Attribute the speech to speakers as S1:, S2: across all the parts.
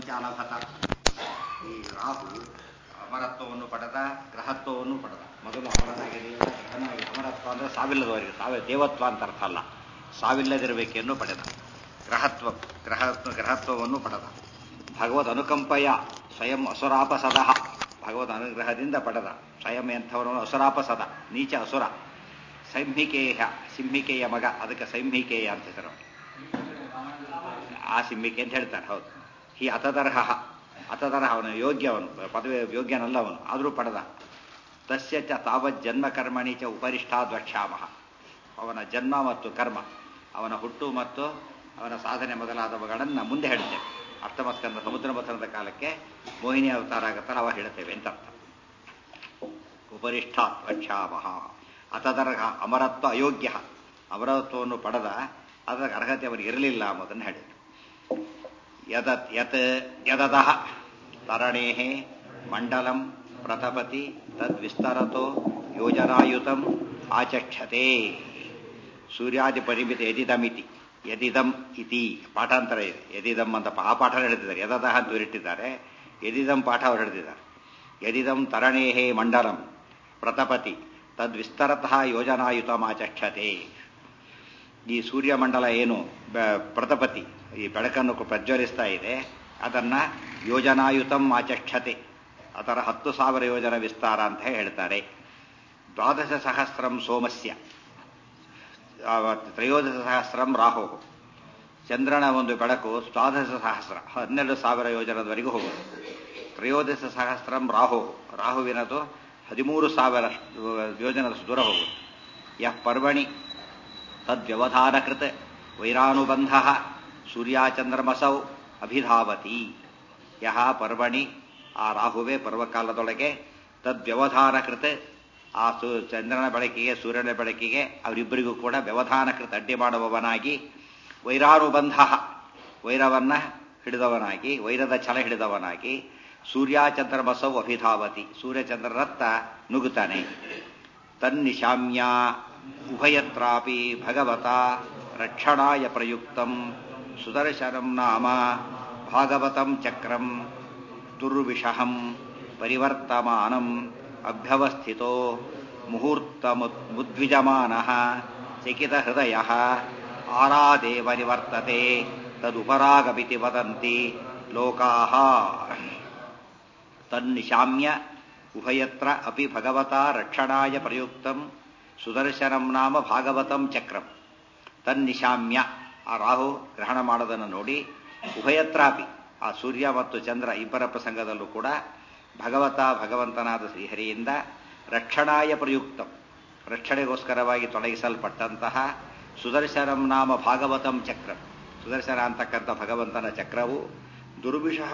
S1: ಚಾಲಭತ ಈ ರಾಹು ಅಮರತ್ವವನ್ನು ಪಡೆದ ಗ್ರಹತ್ವವನ್ನು ಪಡೆದ ಮೊದಲು ಅಮರನಾಗಿರಲಿಲ್ಲ ಗ್ರಹನಾಗಿ ಅಮರತ್ವ ಅಂದರೆ ಸಾವಿಲ್ಲದವರಿಗೆ ಸಾವೇ ದೇವತ್ವ ಅಂತ ಅರ್ಥ ಅಲ್ಲ ಸಾವಿಲ್ಲದಿರಬೇಕೆನ್ನು ಪಡೆದ ಗ್ರಹತ್ವ ಗ್ರಹ ಗ್ರಹತ್ವವನ್ನು ಪಡೆದ ಭಗವದ್ ಅನುಕಂಪಯ ಸ್ವಯಂ ಅಸುರಾಪಸದ ಭಗವದ್ ಅನುಗ್ರಹದಿಂದ ಪಡೆದ ಸ್ವಯಂ ಎಂಥವರನ್ನು ಅಸುರಾಪಸದ ನೀಚ ಅಸುರ ಸಂಹಿಕೇಯ ಸಿಂಹಿಕೆಯ ಮಗ ಅದಕ್ಕೆ ಸಂಹಿಕೇಯ ಅಂತ ಹೆಸರು ಆ ಸಿಂಹಿಕೆ ಅಂತ ಹೇಳ್ತಾರೆ ಹೌದು ಹಿ ಅತದರ್ಹ ಅತದರ್ಹ ಅವನು ಯೋಗ್ಯ ಅವನು ಪದವಿ ಯೋಗ್ಯನಲ್ಲ ಅವನು ಆದರೂ ಪಡೆದ ತಸ್ಯ ಚ ತಾವತ್ ಜನ್ಮ ಕರ್ಮಣಿ ಚ ಉಪರಿಷ್ಠಾದ್ವಕ್ಷಾಮಹ ಅವನ ಜನ್ಮ ಮತ್ತು ಕರ್ಮ ಅವನ ಹುಟ್ಟು ಮತ್ತು ಅವನ ಸಾಧನೆ ಮೊದಲಾದವುಗಳನ್ನು ಮುಂದೆ ಹೇಳ್ತೇವೆ ಅರ್ಥಮಸ್ಕಂದ ಸಮುದ್ರ ಮಥನದ ಕಾಲಕ್ಕೆ ಮೋಹಿನಿ ಅವತಾರ ಆಗತ್ತಲ್ಲ ಅವ ಹೇಳ್ತೇವೆ ಅಂತ ಅರ್ಥ ಉಪರಿಷ್ಠಾತ್ ವಕ್ಷಾಮಹ ಅತದರ್ಹ ಅಮರತ್ವ ಅಯೋಗ್ಯ ಅಮರತ್ವವನ್ನು ಪಡೆದ ಅದರ ಅರ್ಹತೆ ಅವರಿಗೆ ಇರಲಿಲ್ಲ ಎಂಬುದನ್ನು ಹೇಳಿದರು ಯದತ್ ಯತ್ ಯದತಃ ತರಣೇ ಮಂಡಲಂ ಪ್ರತಪತಿ ತದ್ವಿಸ್ತರತೋ ಯೋಜನಾಯುತಂ ಆಚಕ್ಷತೆ ಸೂರ್ಯಾದಿ ಪರಿಮಿತಿ ಯದಿದಮಿತಿ ಯದಿದಂ ಇತಿ ಪಾಠಾಂತರ ಇದೆ ಯದಿದಂ ಅಂತ ಆ ಪಾಠ ಹೇಳ್ತಿದ್ದಾರೆ ಯದತಃ ಅಂತ ಇಟ್ಟಿದ್ದಾರೆ ಯದಿದಂ ಪಾಠ ಅವರು ಹೇಳ್ತಿದ್ದಾರೆ ಯದಿದಂ ತರಣೇ ಮಂಡಲಂ ಪ್ರತಪತಿ ತದ್ವಿಸ್ತರತಃ ಯೋಜನಾಯುತಮಾಚಕ್ಷತೆ ಈ ಸೂರ್ಯಮಂಡಲ ಏನು ಪ್ರತಪತಿ ಈ ಬೆಳಕನ್ನು ಪ್ರಜ್ವಲಿಸ್ತಾ ಇದೆ ಅದನ್ನ ಯೋಜನಾಯುತಂ ಆಚಕ್ಷತೆ ಅದರ ಹತ್ತು ಸಾವಿರ ಯೋಜನ ವಿಸ್ತಾರ ಅಂತ ಹೇಳ್ತಾರೆ ದ್ವಾದಶ ಸಹಸ್ರಂ ಸೋಮಸ್ಯ ತ್ರಯೋದಶ ಸಹಸ್ರಂ ರಾಹು ಚಂದ್ರನ ಒಂದು ಬೆಳಕು ದ್ವಾದಶ ಸಹಸ್ರ ಹನ್ನೆರಡು ಸಾವಿರ ಯೋಜನದವರೆಗೂ ಹೋಗುವುದು ತ್ರಯೋದಶ ಸಹಸ್ರಂ ರಾಹು ರಾಹುವಿನದು ಹದಿಮೂರು ಸಾವಿರ ಯೋಜನದಷ್ಟು ದೂರ ಹೋಗುವುದು ಯಃ ಪರ್ವಣಿ ತದ್ವ್ಯವಧಾನಕೃತ ವೈರಾನುಬಂಧ ಸೂರ್ಯಾಚಂದ್ರಮಸೌ ಅಭಿಧಾವತಿ ಯಹ ಪರ್ವಣಿ ಆ ರಾಹುವೇ ಪರ್ವಕಾಲದೊಳಗೆ ತದ್ವ್ಯವಧಾನಕೃತ ಆ ಸು ಚಂದ್ರನ ಬೆಳಕಿಗೆ ಸೂರ್ಯನ ಬೆಳಕಿಗೆ ಅವರಿಬ್ಬರಿಗೂ ಕೂಡ ವ್ಯವಧಾನಕೃತ ಅಡ್ಡಿ ಮಾಡುವವನಾಗಿ ವೈರಾನುಬಂಧ ವೈರವನ್ನ ಹಿಡಿದವನಾಗಿ ವೈರದ ಛಲ ಹಿಡಿದವನಾಗಿ ಸೂರ್ಯಾಚಂದ್ರಮಸೌ ಅಭಿಧಾವತಿ ಸೂರ್ಯಚಂದ್ರರತ್ತ ನುಗ್ಗುತ್ತಾನೆ ತನ್ನಿಶಾಮ್ಯ ಉಭಯತ್ರಾಪಿ ಭಗವತ ರಕ್ಷಣಾಯ ಪ್ರಯುಕ್ತಂ ಸುದರ್ಶನಂ ನಾಮ ಭಾಗವತಂ ಚಕ್ರಂ ದುರ್ವಿಷಹಂ ಪರಿವರ್ತಮಾನಂ ಅಭ್ಯವಸ್ಥಿತೋ ಮುಹೂರ್ತಮುದ್ವಿಜಮಾನ ಚಕಿತ ಹೃದಯ ಆರಾದೇವ ನಿವರ್ತತೆ ತದುಪರಾಗಮಿತಿ ವದಂತಿ ಲೋಕಾ ತನ್ನಿಶಾಮ್ಯ ಉಭಯತ್ರ ಅಪಿ ಭಗವತ ರಕ್ಷಣಾಯ ಪ್ರಯುಕ್ತಂ ಸುದರ್ಶನಂ ನಾಮ ಭಾಗವತಂ ಚಕ್ರಂ ತನ್ನಿಶಾಮ್ಯ ಆ ರಾಹು ಗ್ರಹಣ ಮಾಡೋದನ್ನು ನೋಡಿ ಉಭಯತ್ರಾಪಿ ಆ ಸೂರ್ಯ ಮತ್ತು ಚಂದ್ರ ಇಬ್ಬರ ಪ್ರಸಂಗದಲ್ಲೂ ಕೂಡ ಭಗವತ ಭಗವಂತನಾದ ಶ್ರೀಹರಿಯಿಂದ ರಕ್ಷಣಾಯ ಪ್ರಯುಕ್ತಂ ರಕ್ಷಣೆಗೋಸ್ಕರವಾಗಿ ತೊಡಗಿಸಲ್ಪಟ್ಟಂತಹ ಸುದರ್ಶನಂ ನಾಮ ಭಾಗವತಂ ಚಕ್ರಂ ಸುದರ್ಶನ ಅಂತಕ್ಕಂಥ ಭಗವಂತನ ಚಕ್ರವು ದುರ್ವಿಷಃ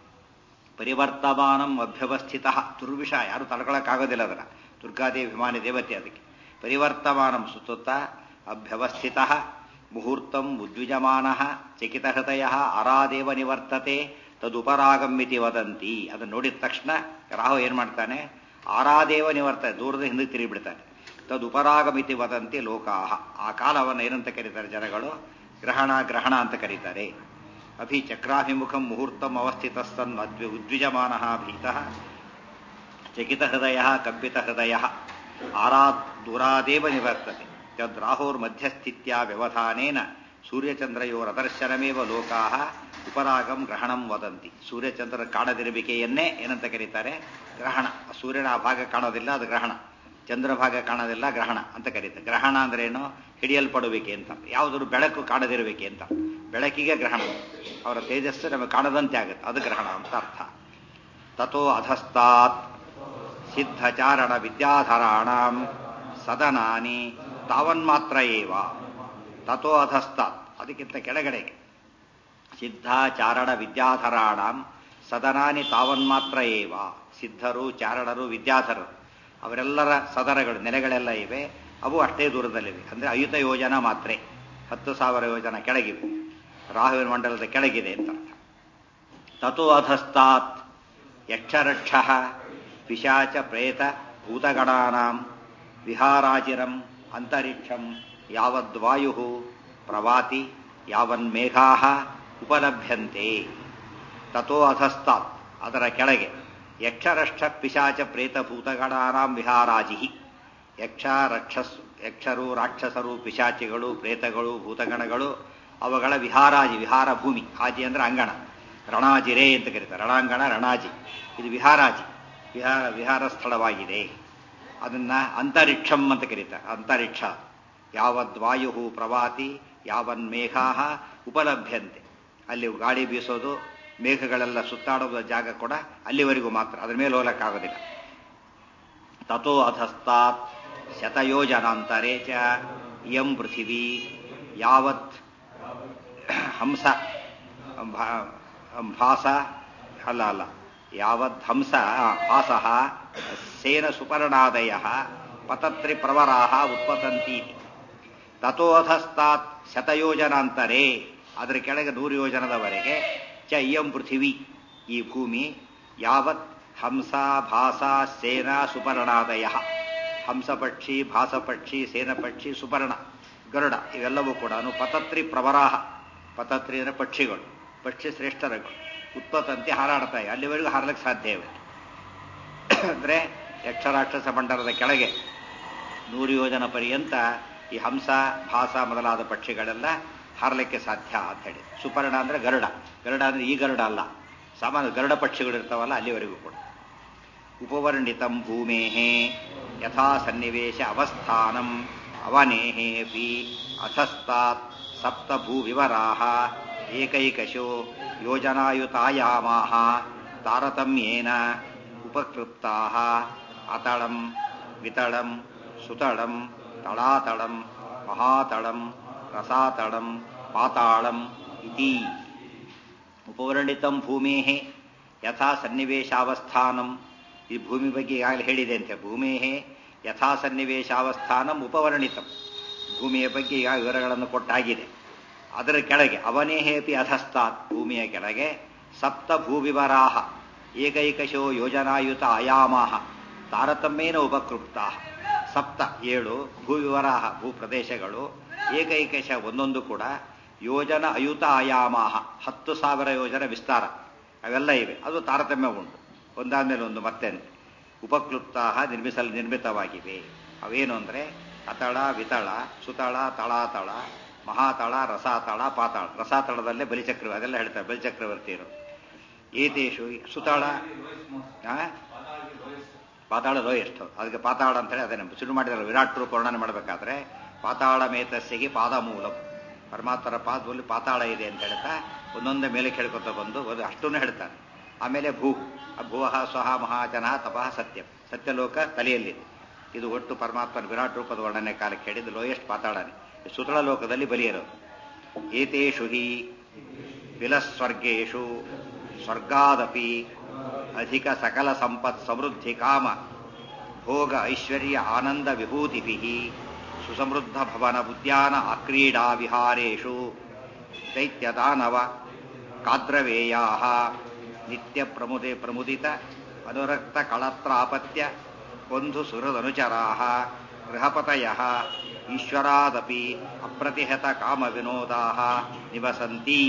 S1: ಪರಿವರ್ತಮಾನಂ ಅಭ್ಯವಸ್ಥಿತ ದುರ್ವಿಷ ಯಾರು ತಡ್ಕೊಳಕ್ಕಾಗೋದಿಲ್ಲ ಅದರ ದುರ್ಗಾದೇವಿ ಅಭಿಮಾನಿ ದೇವತೆ ಅದಕ್ಕೆ ಪರಿವರ್ತಮಾನಂ ಸುತ್ತುತ್ತಾ ಅಭ್ಯವಸ್ಥಿತ ಮುಹೂರ್ತಂ ಉದ್ವಿಜಮಾನ ಚಕಿತ ಹೃದಯ ಅರಾದೇವ ನಿವರ್ತತೆ ತದುಪರಾಗಮಿತಿ ವದಂತಿ ಅದನ್ನು ನೋಡಿದ ತಕ್ಷಣ ರಾಹು ಏನ್ ಮಾಡ್ತಾನೆ ಆರಾದೇವ ನಿವರ್ತನೆ ದೂರದ ಹಿಂದಕ್ಕೆ ತಿರುಗಿಬಿಡ್ತಾನೆ ತದುಪರಾಗಮಿತಿ ವದಂತಿ ಲೋಕಾಹ ಆ ಕಾಲವನ್ನು ಏನಂತ ಕರೀತಾರೆ ಜನಗಳು ಗ್ರಹಣ ಗ್ರಹಣ ಅಂತ ಕರೀತಾರೆ ಅಭಿ ಚಕ್ರಾಭಿಮುಖಂ ಮುಹೂರ್ತಂ ಅವಸ್ಥಿತಸ್ತನ್ ಉದ್ವಿಜಮಾನ ಭೀತ ಚಕಿತ ಹೃದಯ ಕಂಪಿತ ಹೃದಯ ಆರಾ ದೂರಾದೇವ ನಿವರ್ತತೆ ತದ್ರಾಹೋರ್ಮಧ್ಯಸ್ಥಿತ್ಯ ವ್ಯವಧಾನೇನ ಸೂರ್ಯಚಂದ್ರಯೋರದರ್ಶನಮೇವ ಲೋಕಾ ಉಪರಾಗಂ ಗ್ರಹಣಂ ವದಂತಿ ಸೂರ್ಯಚಂದ್ರ ಕಾಣದಿರುವಿಕೆಯನ್ನೇ ಏನಂತ ಕರೀತಾರೆ ಗ್ರಹಣ ಸೂರ್ಯನ ಆ ಭಾಗ ಕಾಣೋದಿಲ್ಲ ಅದು ಗ್ರಹಣ ಚಂದ್ರ ಭಾಗ ಕಾಣೋದಿಲ್ಲ ಗ್ರಹಣ ಅಂತ ಕರೀತಾರೆ ಗ್ರಹಣ ಅಂದ್ರೆ ಏನು ಹಿಡಿಯಲ್ಪಡುವಿಕೆ ಅಂತ ಯಾವುದಾದ್ರು ಬೆಳಕು ಕಾಣದಿರುವಿಕೆ ಅಂತ ಬೆಳಕಿಗೆ ಗ್ರಹಣ ಅವರ ತೇಜಸ್ಸು ನಮಗೆ ಕಾಣದಂತೆ ಆಗುತ್ತೆ ಅದು ಗ್ರಹಣ ಅಂತ ಅರ್ಥ ತಥೋ ಅಧಸ್ತಾತ್ ಸಿದ್ಧಚಾರಣ ವಿದ್ಯಾಧರಾಣಾಂ ಸದನಾನಿ ತಾವನ್ಮಾತ್ರ ಏವ ತಥೋ ಅಧಸ್ತಾತ್ ಅದಕ್ಕಿಂತ ಕೆಳಗಡೆಗೆ ಸಿದ್ಧಾಚಾರಣ ವಿದ್ಯಾಧರಾಣಾಂ ಸದನಾನಿ ತಾವನ್ಮಾತ್ರ ಏವ ಸಿದ್ಧರು ಚಾರಣರು ವಿದ್ಯಾಧರರು ಅವರೆಲ್ಲರ ಸದನಗಳು ನೆಲೆಗಳೆಲ್ಲ ಇವೆ ಅವು ಅಷ್ಟೇ ದೂರದಲ್ಲಿವೆ ಅಂದರೆ ಅಯುತ ಯೋಜನ ಮಾತ್ರೆ ಹತ್ತು ಸಾವಿರ ಯೋಜನ ಕೆಳಗಿವೆ ರಾಹುವಿನ ಮಂಡಲದ ಕೆಳಗಿದೆ ಅಂತ ಅರ್ಥ ತಥೋ ಅಧಸ್ತಾತ್ ಯಕ್ಷರಕ್ಷ ಪಿಶಾಚ ಪ್ರೇತ ಭೂತಗಣಾನಾಂ ವಿಹಾರಾಚಿರಂ ಅಂತರಿಕ್ಷಂ ಯಾವದ್ವಾಯು ಪ್ರವಾತಿ ಯಾವನ್ಮೇಘಾ ಉಪಲಭ್ಯಂತೆ ತಥೋ ಅಧಸ್ತಾತ್ ಅದರ ಕೆಳಗೆ ಯಕ್ಷರಕ್ಷ ಪಿಶಾಚ ಪ್ರೇತಭೂತಗಣಾನಾಂ ವಿಹಾರಾಜಿ ಯಕ್ಷ ರಕ್ಷಸ್ ಯಕ್ಷರು ರಾಕ್ಷಸರು ಪಿಶಾಚಿಗಳು ಪ್ರೇತಗಳು ಭೂತಗಣಗಳು ಅವುಗಳ ವಿಹಾರಾಜಿ ವಿಹಾರ ಭೂಮಿ ಆಜಿ ಅಂದ್ರೆ ಅಂಗಣ ರಣಾಜಿರೇ ಅಂತ ಕರೀತಾರೆ ರಣಾಂಗಣ ರಣಾಜಿ ಇದು ವಿಹಾರಾಜಿ ವಿಹಾರ ವಿಹಾರ ಸ್ಥಳವಾಗಿದೆ ಅದನ್ನ ಅಂತರಿಕ್ಷಂ ಅಂತ ಕರೀತಾರೆ ಅಂತರಿಕ್ಷ ಯಾವದ್ವಾಯು ಪ್ರವಾತಿ ಯಾವನ್ ಮೇಘಾ ಉಪಲಭ್ಯಂತೆ ಅಲ್ಲಿ ಗಾಳಿ ಬೀಸೋದು ಮೇಘಗಳೆಲ್ಲ ಸುತ್ತಾಡುವ ಜಾಗ ಕೂಡ ಅಲ್ಲಿವರೆಗೂ ಮಾತ್ರ ಅದ್ರ ಮೇಲೆ ಹೋಗಕ್ಕಾಗೋದಿಲ್ಲ ತಥೋ ಅಧಸ್ತಾತ್ ಶತಯೋಜನಾಂತರೇ ಚ ಇಯಂ ಪೃಥಿವೀ ಯಾವತ್ ಹಂಸ ಭಾ- ಭಾಸ ಅಲ್ಲ ಅಲ್ಲ ಯಾವದ್ ಹಂಸ ಭಾಸಃ ಸೇನ ಸುಪರ್ಣಾದಯ ಪತತ್ರಿ ಪ್ರವರಾಹ ಉತ್ಪತಂತೀತಿ ತಥೋಧಸ್ತಾತ್ ಶತಯೋಜನಾಂತರೇ ಅದರ ಕೆಳಗೆ ನೂರು ಯೋಜನದವರೆಗೆ ಚ ಇಯಂ ಪೃಥಿವಿ ಈ ಭೂಮಿ ಯಾವತ್ ಹಂಸ ಭಾಸ ಸೇನ ಸುಪರ್ಣಾದಯ ಹಂಸ ಪಕ್ಷಿ ಭಾಸ ಪಕ್ಷಿ ಸೇನ ಪಕ್ಷಿ ಸುಪರ್ಣ ಗರುಡ ಇವೆಲ್ಲವೂ ಕೂಡ ಪತತ್ರಿ ಪ್ರವರಾಹ ಪತತ್ರಿ ಅಂದರೆ ಪಕ್ಷಿಗಳು ಪಕ್ಷಿ ಶ್ರೇಷ್ಠರಗಳು ಉತ್ಪತ್ತಂತೆ ಹಾರಾಡ್ತಾಯಿ ಅಲ್ಲಿವರೆಗೂ ಹಾರಲಿಕ್ಕೆ ಸಾಧ್ಯ ಇವೆ ಅಂದರೆ ಯಕ್ಷರಾಕ್ಷಸ ಮಂಡಲದ ಕೆಳಗೆ ನೂರು ಯೋಜನ ಪರ್ಯಂತ ಈ ಹಂಸ ಭಾಸ ಮೊದಲಾದ ಪಕ್ಷಿಗಳೆಲ್ಲ ಹಾರಲಿಕ್ಕೆ ಸಾಧ್ಯ ಅಂತ ಹೇಳಿ ಸುಪರ್ಣ ಅಂದ್ರೆ ಗರುಡ ಗರುಡ ಅಂದ್ರೆ ಈ ಗರುಡ ಅಲ್ಲ ಸಾಮಾನ್ಯ ಗರುಡ ಪಕ್ಷಿಗಳು ಇರ್ತಾವಲ್ಲ ಅಲ್ಲಿವರೆಗೂ ಕೂಡ ಉಪವರ್ಣಿತಂ ಭೂಮೇಹೇ ಯಥಾ ಸನ್ನಿವೇಶ ಅವಸ್ಥಾನಂ ಅವನೇಹೇಪಿ ಅಧಸ್ತಾತ್ ಸಪ್ತ ಭೂವಿವರಾಹ ಏಕೈಕಶೋ ಯೋಜನಾಯುತಾಯಾಮಾಹ ತಾರತಮ್ಯೇನ ಉಪಕೃಪ್ತಾಹ ಅತಳಂ ವಿತಳಂ ಸುತಳಂ ತಳಾತಳಂ ಮಹಾತಳಂ ರಸಾತಳಂ ಪಾತಾಳಂ ಇತಿ ಉಪವರ್ಣಿತಂ ಭೂಮೇ ಯಥಾ ಸನ್ನಿವೇಶಾವಸ್ಥಾನಂ ಈ ಭೂಮಿ ಬಗ್ಗೆ ಈಗಾಗಲೇ ಹೇಳಿದೆ ಅಂತೆ ಭೂಮೇ ಯಥಾ ಸನ್ನಿವೇಶಾವಸ್ಥಾನಂ ಉಪವರ್ಣಿತಂ ಭೂಮಿಯ ಬಗ್ಗೆ ಈಗ ವಿವರಗಳನ್ನು ಕೊಟ್ಟಾಗಿದೆ ಅದರ ಕೆಳಗೆ ಅವನೇಹೇಪಿ ಅಧಸ್ತಾತ್ ಭೂಮಿಯ ಕೆಳಗೆ ಸಪ್ತ ಭೂವಿವರಾಹ ಏಕೈಕಶೋ ಯೋಜನಾಯುತ ಆಯಾಮಾಹ ತಾರತಮ್ಯೇನ ಉಪಕೃಪ್ತಾ ಸಪ್ತ ಏಳು ಭೂವಿವರಾಹ ಭೂಪ್ರದೇಶಗಳು ಏಕೈಕಶ ಒಂದೊಂದು ಕೂಡ ಯೋಜನ ಅಯುತ ಆಯಾಮಾಹ ಹತ್ತು ಸಾವಿರ ಯೋಜನ ವಿಸ್ತಾರ ಅವೆಲ್ಲ ಇವೆ ಅದು ತಾರತಮ್ಯ ಉಂಟು ಒಂದಾದ್ಮೇಲೆ ಒಂದು ಮತ್ತೆ ಉಪಕ್ಲುಪ್ತಾ ನಿರ್ಮಿಸಲು ನಿರ್ಮಿತವಾಗಿವೆ ಅವೇನು ಅಂದರೆ ಅತಳ ವಿತಳ ಸುತಳ ತಳಾತಳ ಮಹಾತಳ ರಸಾತಳ ಪಾತಾಳ ರಸಾತಳದಲ್ಲೇ ಬಲಿಚಕ್ರ ಅದೆಲ್ಲ ಹೇಳ್ತಾರೆ ಬಲಿಚಕ್ರವರ್ತಿಯರು ಏತೇಶು ಸುತಳ ಆ? ಪಾತಾಳ ಲೋಯೆಸ್ಟ್ ಅದಕ್ಕೆ ಪಾತಾಳ ಅಂತ ಹೇಳಿ ಅದನ್ನು ಶುರು ಮಾಡಿದಾರೆ ವಿರಾಟ್ ರೂಪ ವರ್ಣನೆ ಮಾಡಬೇಕಾದ್ರೆ ಪಾತಾಳ ಮೇತಸ್ಸಿಗೆ ಪಾದ ಮೂಲಂ ಪರಮಾತ್ಮರ ಪಾದದಲ್ಲಿ ಪಾತಾಳ ಇದೆ ಅಂತ ಹೇಳ್ತಾ ಒಂದೊಂದೇ ಮೇಲೆ ಕೇಳ್ಕೊತ ಬಂದು ಅದು ಅಷ್ಟನ್ನು ಹೇಳ್ತಾನೆ ಆಮೇಲೆ ಭೂ ಆ ಭುವಃ ಸ್ವಹ ಮಹಾಜನ ತಪಃ ಸತ್ಯಂ ಸತ್ಯಲೋಕ ತಲೆಯಲ್ಲಿದೆ ಇದು ಒಟ್ಟು ಪರಮಾತ್ಮನ ವಿರಾಟ್ ರೂಪದ ವರ್ಣನೆ ಕಾಲಕ್ಕೆ ಹೇಳಿದ್ದು ಲೋಯೆಸ್ಟ್ ಪಾತಾಳನೆ ಸುತಳ ಲೋಕದಲ್ಲಿ ಬಲಿಯರು ಏತೇಷು ಹಿ ವಿಲಸ್ವರ್ಗೇಶು ಸ್ವರ್ಗಾದಪಿ ಅಧಿಕ ಸಕಲ ಸಂಪತ್ ಸಮೃದ್ಧಿ ಕಾಮ ಭೋಗ ಐಶ್ವರ್ಯ ಆನಂದ ವಿಭೂತಿಭಿ ಸುಸಮೃದ್ಧ ಭವನ ಉದ್ಯಾನ ಅಕ್ರೀಡಾ ವಿಹಾರೇಷು ದೈತ್ಯದಾನವ ಕಾದ್ರವೇಯಾ ನಿತ್ಯ ಪ್ರಮುದೆ ಪ್ರಮುದಿತ ಅನುರಕ್ತ ಕಳತ್ರಾಪತ್ಯ ಬಂಧು ಸುಹೃದನುಚರಾ ಗೃಹಪತಯ ಈಶ್ವರಾದಪಿ ಅಪ್ರತಿಹತ ಕಾಮ ವಿನೋದಾ ನಿವಸಂತಿ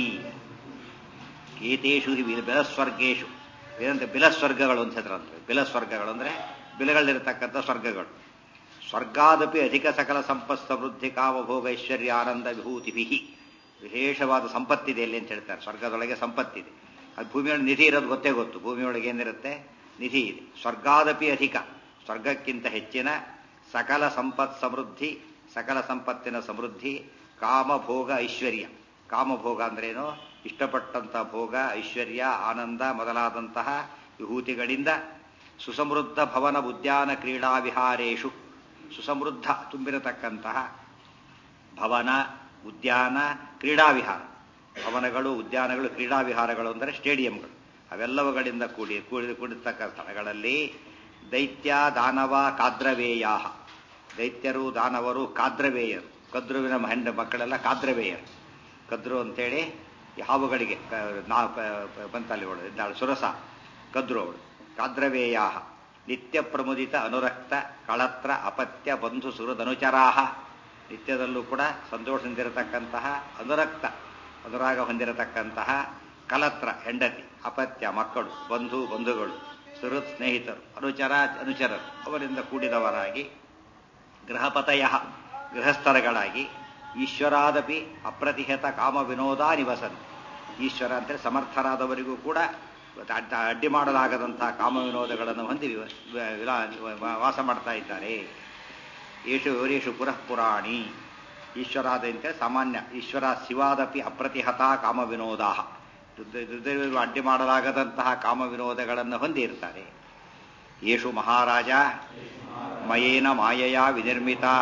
S1: ಏತೇಷು ಹಿ ವಿಲ- ಬಿಲಸ್ವರ್ಗೇಶು ಏನಂತೆ ಬಿಲಸ್ವರ್ಗಗಳು ಅಂತ ಹೆಸರಂತೆ ಬಿಲಸ್ವರ್ಗಗಳು ಅಂದ್ರೆ ಬಿಲಗಳಿರ್ತಕ್ಕಂಥ ಸ್ವರ್ಗಗಳು ಸ್ವರ್ಗಾದಪಿ ಅಧಿಕ ಸಕಲ ಸಂಪತ್ ಸಮೃದ್ಧಿ ಕಾಮ ಭೋಗ ಐಶ್ವರ್ಯ ಆನಂದ ವಿಭೂತಿಭಿ ವಿಶೇಷವಾದ ಸಂಪತ್ತಿದೆ ಇಲ್ಲಿ ಅಂತ ಹೇಳ್ತಾರೆ ಸ್ವರ್ಗದೊಳಗೆ ಸಂಪತ್ತಿದೆ ಅದು ಭೂಮಿಯೊಳಗೆ ನಿಧಿ ಇರೋದು ಗೊತ್ತೇ ಗೊತ್ತು ಭೂಮಿಯೊಳಗೆ ಏನಿರುತ್ತೆ ನಿಧಿ ಇದೆ ಸ್ವರ್ಗಾದಪಿ ಅಧಿಕ ಸ್ವರ್ಗಕ್ಕಿಂತ ಹೆಚ್ಚಿನ ಸಕಲ ಸಂಪತ್ ಸಮೃದ್ಧಿ ಸಕಲ ಸಂಪತ್ತಿನ ಸಮೃದ್ಧಿ ಕಾಮ ಭೋಗ ಐಶ್ವರ್ಯ ಕಾಮಭೋಗ ಅಂದ್ರೇನು ಇಷ್ಟಪಟ್ಟಂತ ಭೋಗ ಐಶ್ವರ್ಯ ಆನಂದ ಮೊದಲಾದಂತಹ ವಿಭೂತಿಗಳಿಂದ ಸುಸಮೃದ್ಧ ಭವನ ಉದ್ಯಾನ ಕ್ರೀಡಾ ವಿಹಾರೇಶು ಸುಸಮೃದ್ಧ ತುಂಬಿರತಕ್ಕಂತಹ ಭವನ ಉದ್ಯಾನ ಕ್ರೀಡಾ ವಿಹಾರ ಭವನಗಳು ಉದ್ಯಾನಗಳು ಕ್ರೀಡಾ ವಿಹಾರಗಳು ಅಂದರೆ ಸ್ಟೇಡಿಯಂಗಳು ಅವೆಲ್ಲವುಗಳಿಂದ ಕೂಡಿ ಕೂಡಿ ಕೂಡಿರ್ತಕ್ಕ ಸ್ಥಳಗಳಲ್ಲಿ ದೈತ್ಯ ದಾನವ ಕಾದ್ರವೇಯಾ ದೈತ್ಯರು ದಾನವರು ಕಾದ್ರವೇಯರು ಕದ್ರುವಿನ ಹೆಂಡ ಮಕ್ಕಳೆಲ್ಲ ಕಾದ್ರವೇಯರು ಕದ್ರು ಅಂತೇಳಿ ಈ ಹಾವುಗಳಿಗೆ ಕ- ನಾ ಪ- ಪ- ಬಂತಲ್ಲಿ ಅವಳು ಇದ್ದಾಳು ಸುರಸ ಕದ್ರು ಅವಳು ಕಾದ್ರವೇಯಾ ನಿತ್ಯ ಪ್ರಮುದಿತ ಅನುರಕ್ತ ಕಳತ್ರ ಅಪತ್ಯ ಬಂಧು ಸುಹೃದನುಚರಾಹ ನಿತ್ಯದಲ್ಲೂ ಕೂಡ ಸಂತೋಷದಿಂದಿರತಕ್ಕಂತಹ ಅನುರಕ್ತ ಅನುರಾಗ ಹೊಂದಿರತಕ್ಕಂತಹ ಕಲತ್ರ ಹೆಂಡತಿ ಅಪತ್ಯ ಮಕ್ಕಳು ಬಂಧು ಬಂಧುಗಳು ಸುಹೃತ್ ಸ್ನೇಹಿತರು ಅನುಚರ ಅನುಚರರು ಅವರಿಂದ ಕೂಡಿದವರಾಗಿ ಗೃಹಪತಯ ಗೃಹಸ್ಥರಗಳಾಗಿ ಈಶ್ವರಾದಪಿ ಅಪ್ರತಿಹತ ಕಾಮ ವಿನೋದ ನಿವಸನ್ ಈಶ್ವರ ಅಂದರೆ ಸಮರ್ಥರಾದವರಿಗೂ ಕೂಡ ಅಡ್ಡ ಅಡ್ಡಿ ಮಾಡಲಾಗದಂತಹ ಕಾಮ ವಿನೋದಗಳನ್ನು ಹೊಂದಿ ವಿವ- ವಿಲಾ- ವಾಸ ಮಾಡ್ತಾ ಇದ್ದಾರೆ ಯೇಷು ಯೋರೇಷು ಪುರಃ ಪುರಾಣಿ ಈಶ್ವರಾದ ಅಂತೇಳಿ ಸಾಮಾನ್ಯ ಈಶ್ವರ ಶಿವಾದಪಿ ಅಪ್ರತಿಹತ ಕಾಮ ವಿನೋದ ದುರ್ದೈವರು ಅಡ್ಡಿ ಮಾಡಲಾಗದಂತಹ ಕಾಮ ವಿನೋದಗಳನ್ನು ಹೊಂದಿರ್ತಾರೆ ಯೇಷು ಮಹಾರಾಜ ಮಯೇನ ಮಾಯೆಯ ವಿನಿರ್ಮಿತಾ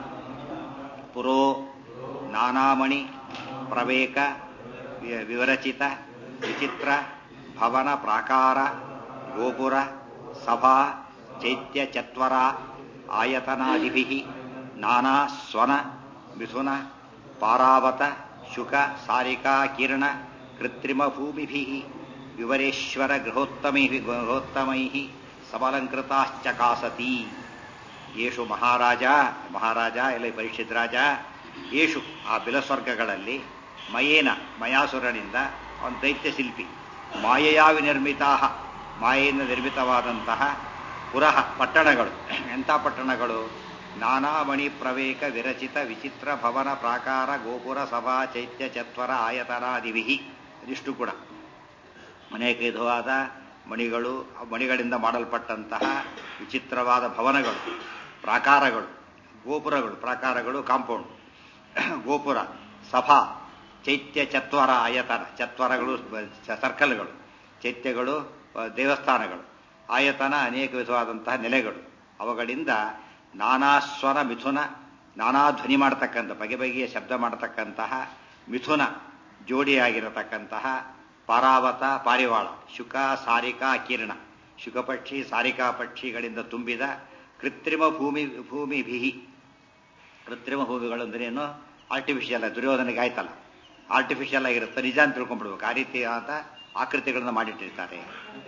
S1: ಪುರೋ ನಾನಾಮಣಿ ಪ್ರವೇಕ ವಿ- ವಿವರಚಿತ ವಿಚಿತ್ರ ಭವನ ಪ್ರಾಕಾರ ಗೋಪುರ ಸಭಾ ಚೈತ್ಯ ಚತ್ವರ ಆಯತನಾದಿಭಿ ನಾನಾ ಸ್ವನ ಮಿಥುನ ಪಾರಾವತ ಶುಕ ಸಾರಿಕಾ ಕಿರಣ ಕೃತ್ರಿಮ ಭೂಮಿಭಿ ವಿವರೇಶ್ವರ ಗೃಹೋತ್ತಮೈ ಗೃಹೋತ್ತಮೈ ಸಬಲಂಕೃತಾಶ್ಚಕಾಸತಿ ಯೇಷು ಮಹಾರಾಜ ಮಹಾರಾಜ ಎಲ್ಲ ಪರೀಕ್ಷಿತ್ ರಾಜ ಯೇಷು ಆ ಬಿಲಸ್ವರ್ಗಗಳಲ್ಲಿ ಮಯೇನ ಮಯಾಸುರನಿಂದ ಅವನ ದೈತ್ಯ ಶಿಲ್ಪಿ ಮಾಯೆಯಾ ವಿನಿರ್ಮಿತಾ ಮಾಯೆಯಿಂದ ನಿರ್ಮಿತವಾದಂತಹ ಪುರಃ ಪಟ್ಟಣಗಳು ಎಂಥ ಪಟ್ಟಣಗಳು ನಾನಾ ಮಣಿ ಪ್ರವೇಕ ವಿರಚಿತ ವಿಚಿತ್ರ ಭವನ ಪ್ರಾಕಾರ ಗೋಪುರ ಸಭಾ ಚೈತ್ಯ ಚತ್ವರ ಆಯತನಾದಿವಿಹಿ ಇದಿಷ್ಟು ಕೂಡ ಅನೇಕ ವಿಧವಾದ ಮಣಿಗಳು ಆ ಮಣಿಗಳಿಂದ ಮಾಡಲ್ಪಟ್ಟಂತಹ ವಿಚಿತ್ರವಾದ ಭವನಗಳು ಪ್ರಾಕಾರಗಳು ಗೋಪುರಗಳು ಪ್ರಾಕಾರಗಳು ಕಾಂಪೌಂಡ್ ಗೋಪುರ ಸಭಾ ಚೈತ್ಯ ಚತ್ವರ ಆಯತನ ಚತ್ವರಗಳು ಬ- ಸರ್ಕಲ್ಗಳು ಚೈತ್ಯಗಳು ಆ, ದೇವಸ್ಥಾನಗಳು ಆಯತನ ಅನೇಕ ವಿಧವಾದಂತಹ ನೆಲೆಗಳು ಅವುಗಳಿಂದ ನಾನಾ ಸ್ವರ ಮಿಥುನ ನಾನಾ ಧ್ವನಿ ಮಾಡತಕ್ಕಂಥ ಬಗೆ ಬಗೆಯ ಶಬ್ದ ಮಾಡತಕ್ಕಂತಹ ಮಿಥುನ ಜೋಡಿಯಾಗಿರತಕ್ಕಂತಹ ಪಾರಾವತ ಪಾರಿವಾಳ ಶುಕ ಸಾರಿಕಾ ಕಿರಣ ಶುಕಪಕ್ಷಿ ಸಾರಿಕಾ ಪಕ್ಷಿಗಳಿಂದ ತುಂಬಿದ ಕೃತ್ರಿಮ ಭೂಮಿ ಭೂಮಿಭಿಹಿ ಕೃತ್ರಿಮ ಭೂಮಿಗಳು ಅಂದ್ರೇನು ಆರ್ಟಿಫಿಷಿಯಲ್ ದುರ್ಯೋಧನೆಗೆ ಆಯ್ತಲ್ಲ ಆರ್ಟಿಫಿಷಿಯಲ್ ಆಗಿರುತ್ತೆ ನಿಜ ಅಂತ ತಿಳ್ಕೊಂಡ್ಬಿಡ್ಬೇಕು ಆ ರೀತಿಯಾದ ಆಕೃತಿಗಳನ್ನು ಮಾಡಿಟ್ಟಿರ್ತಾರೆ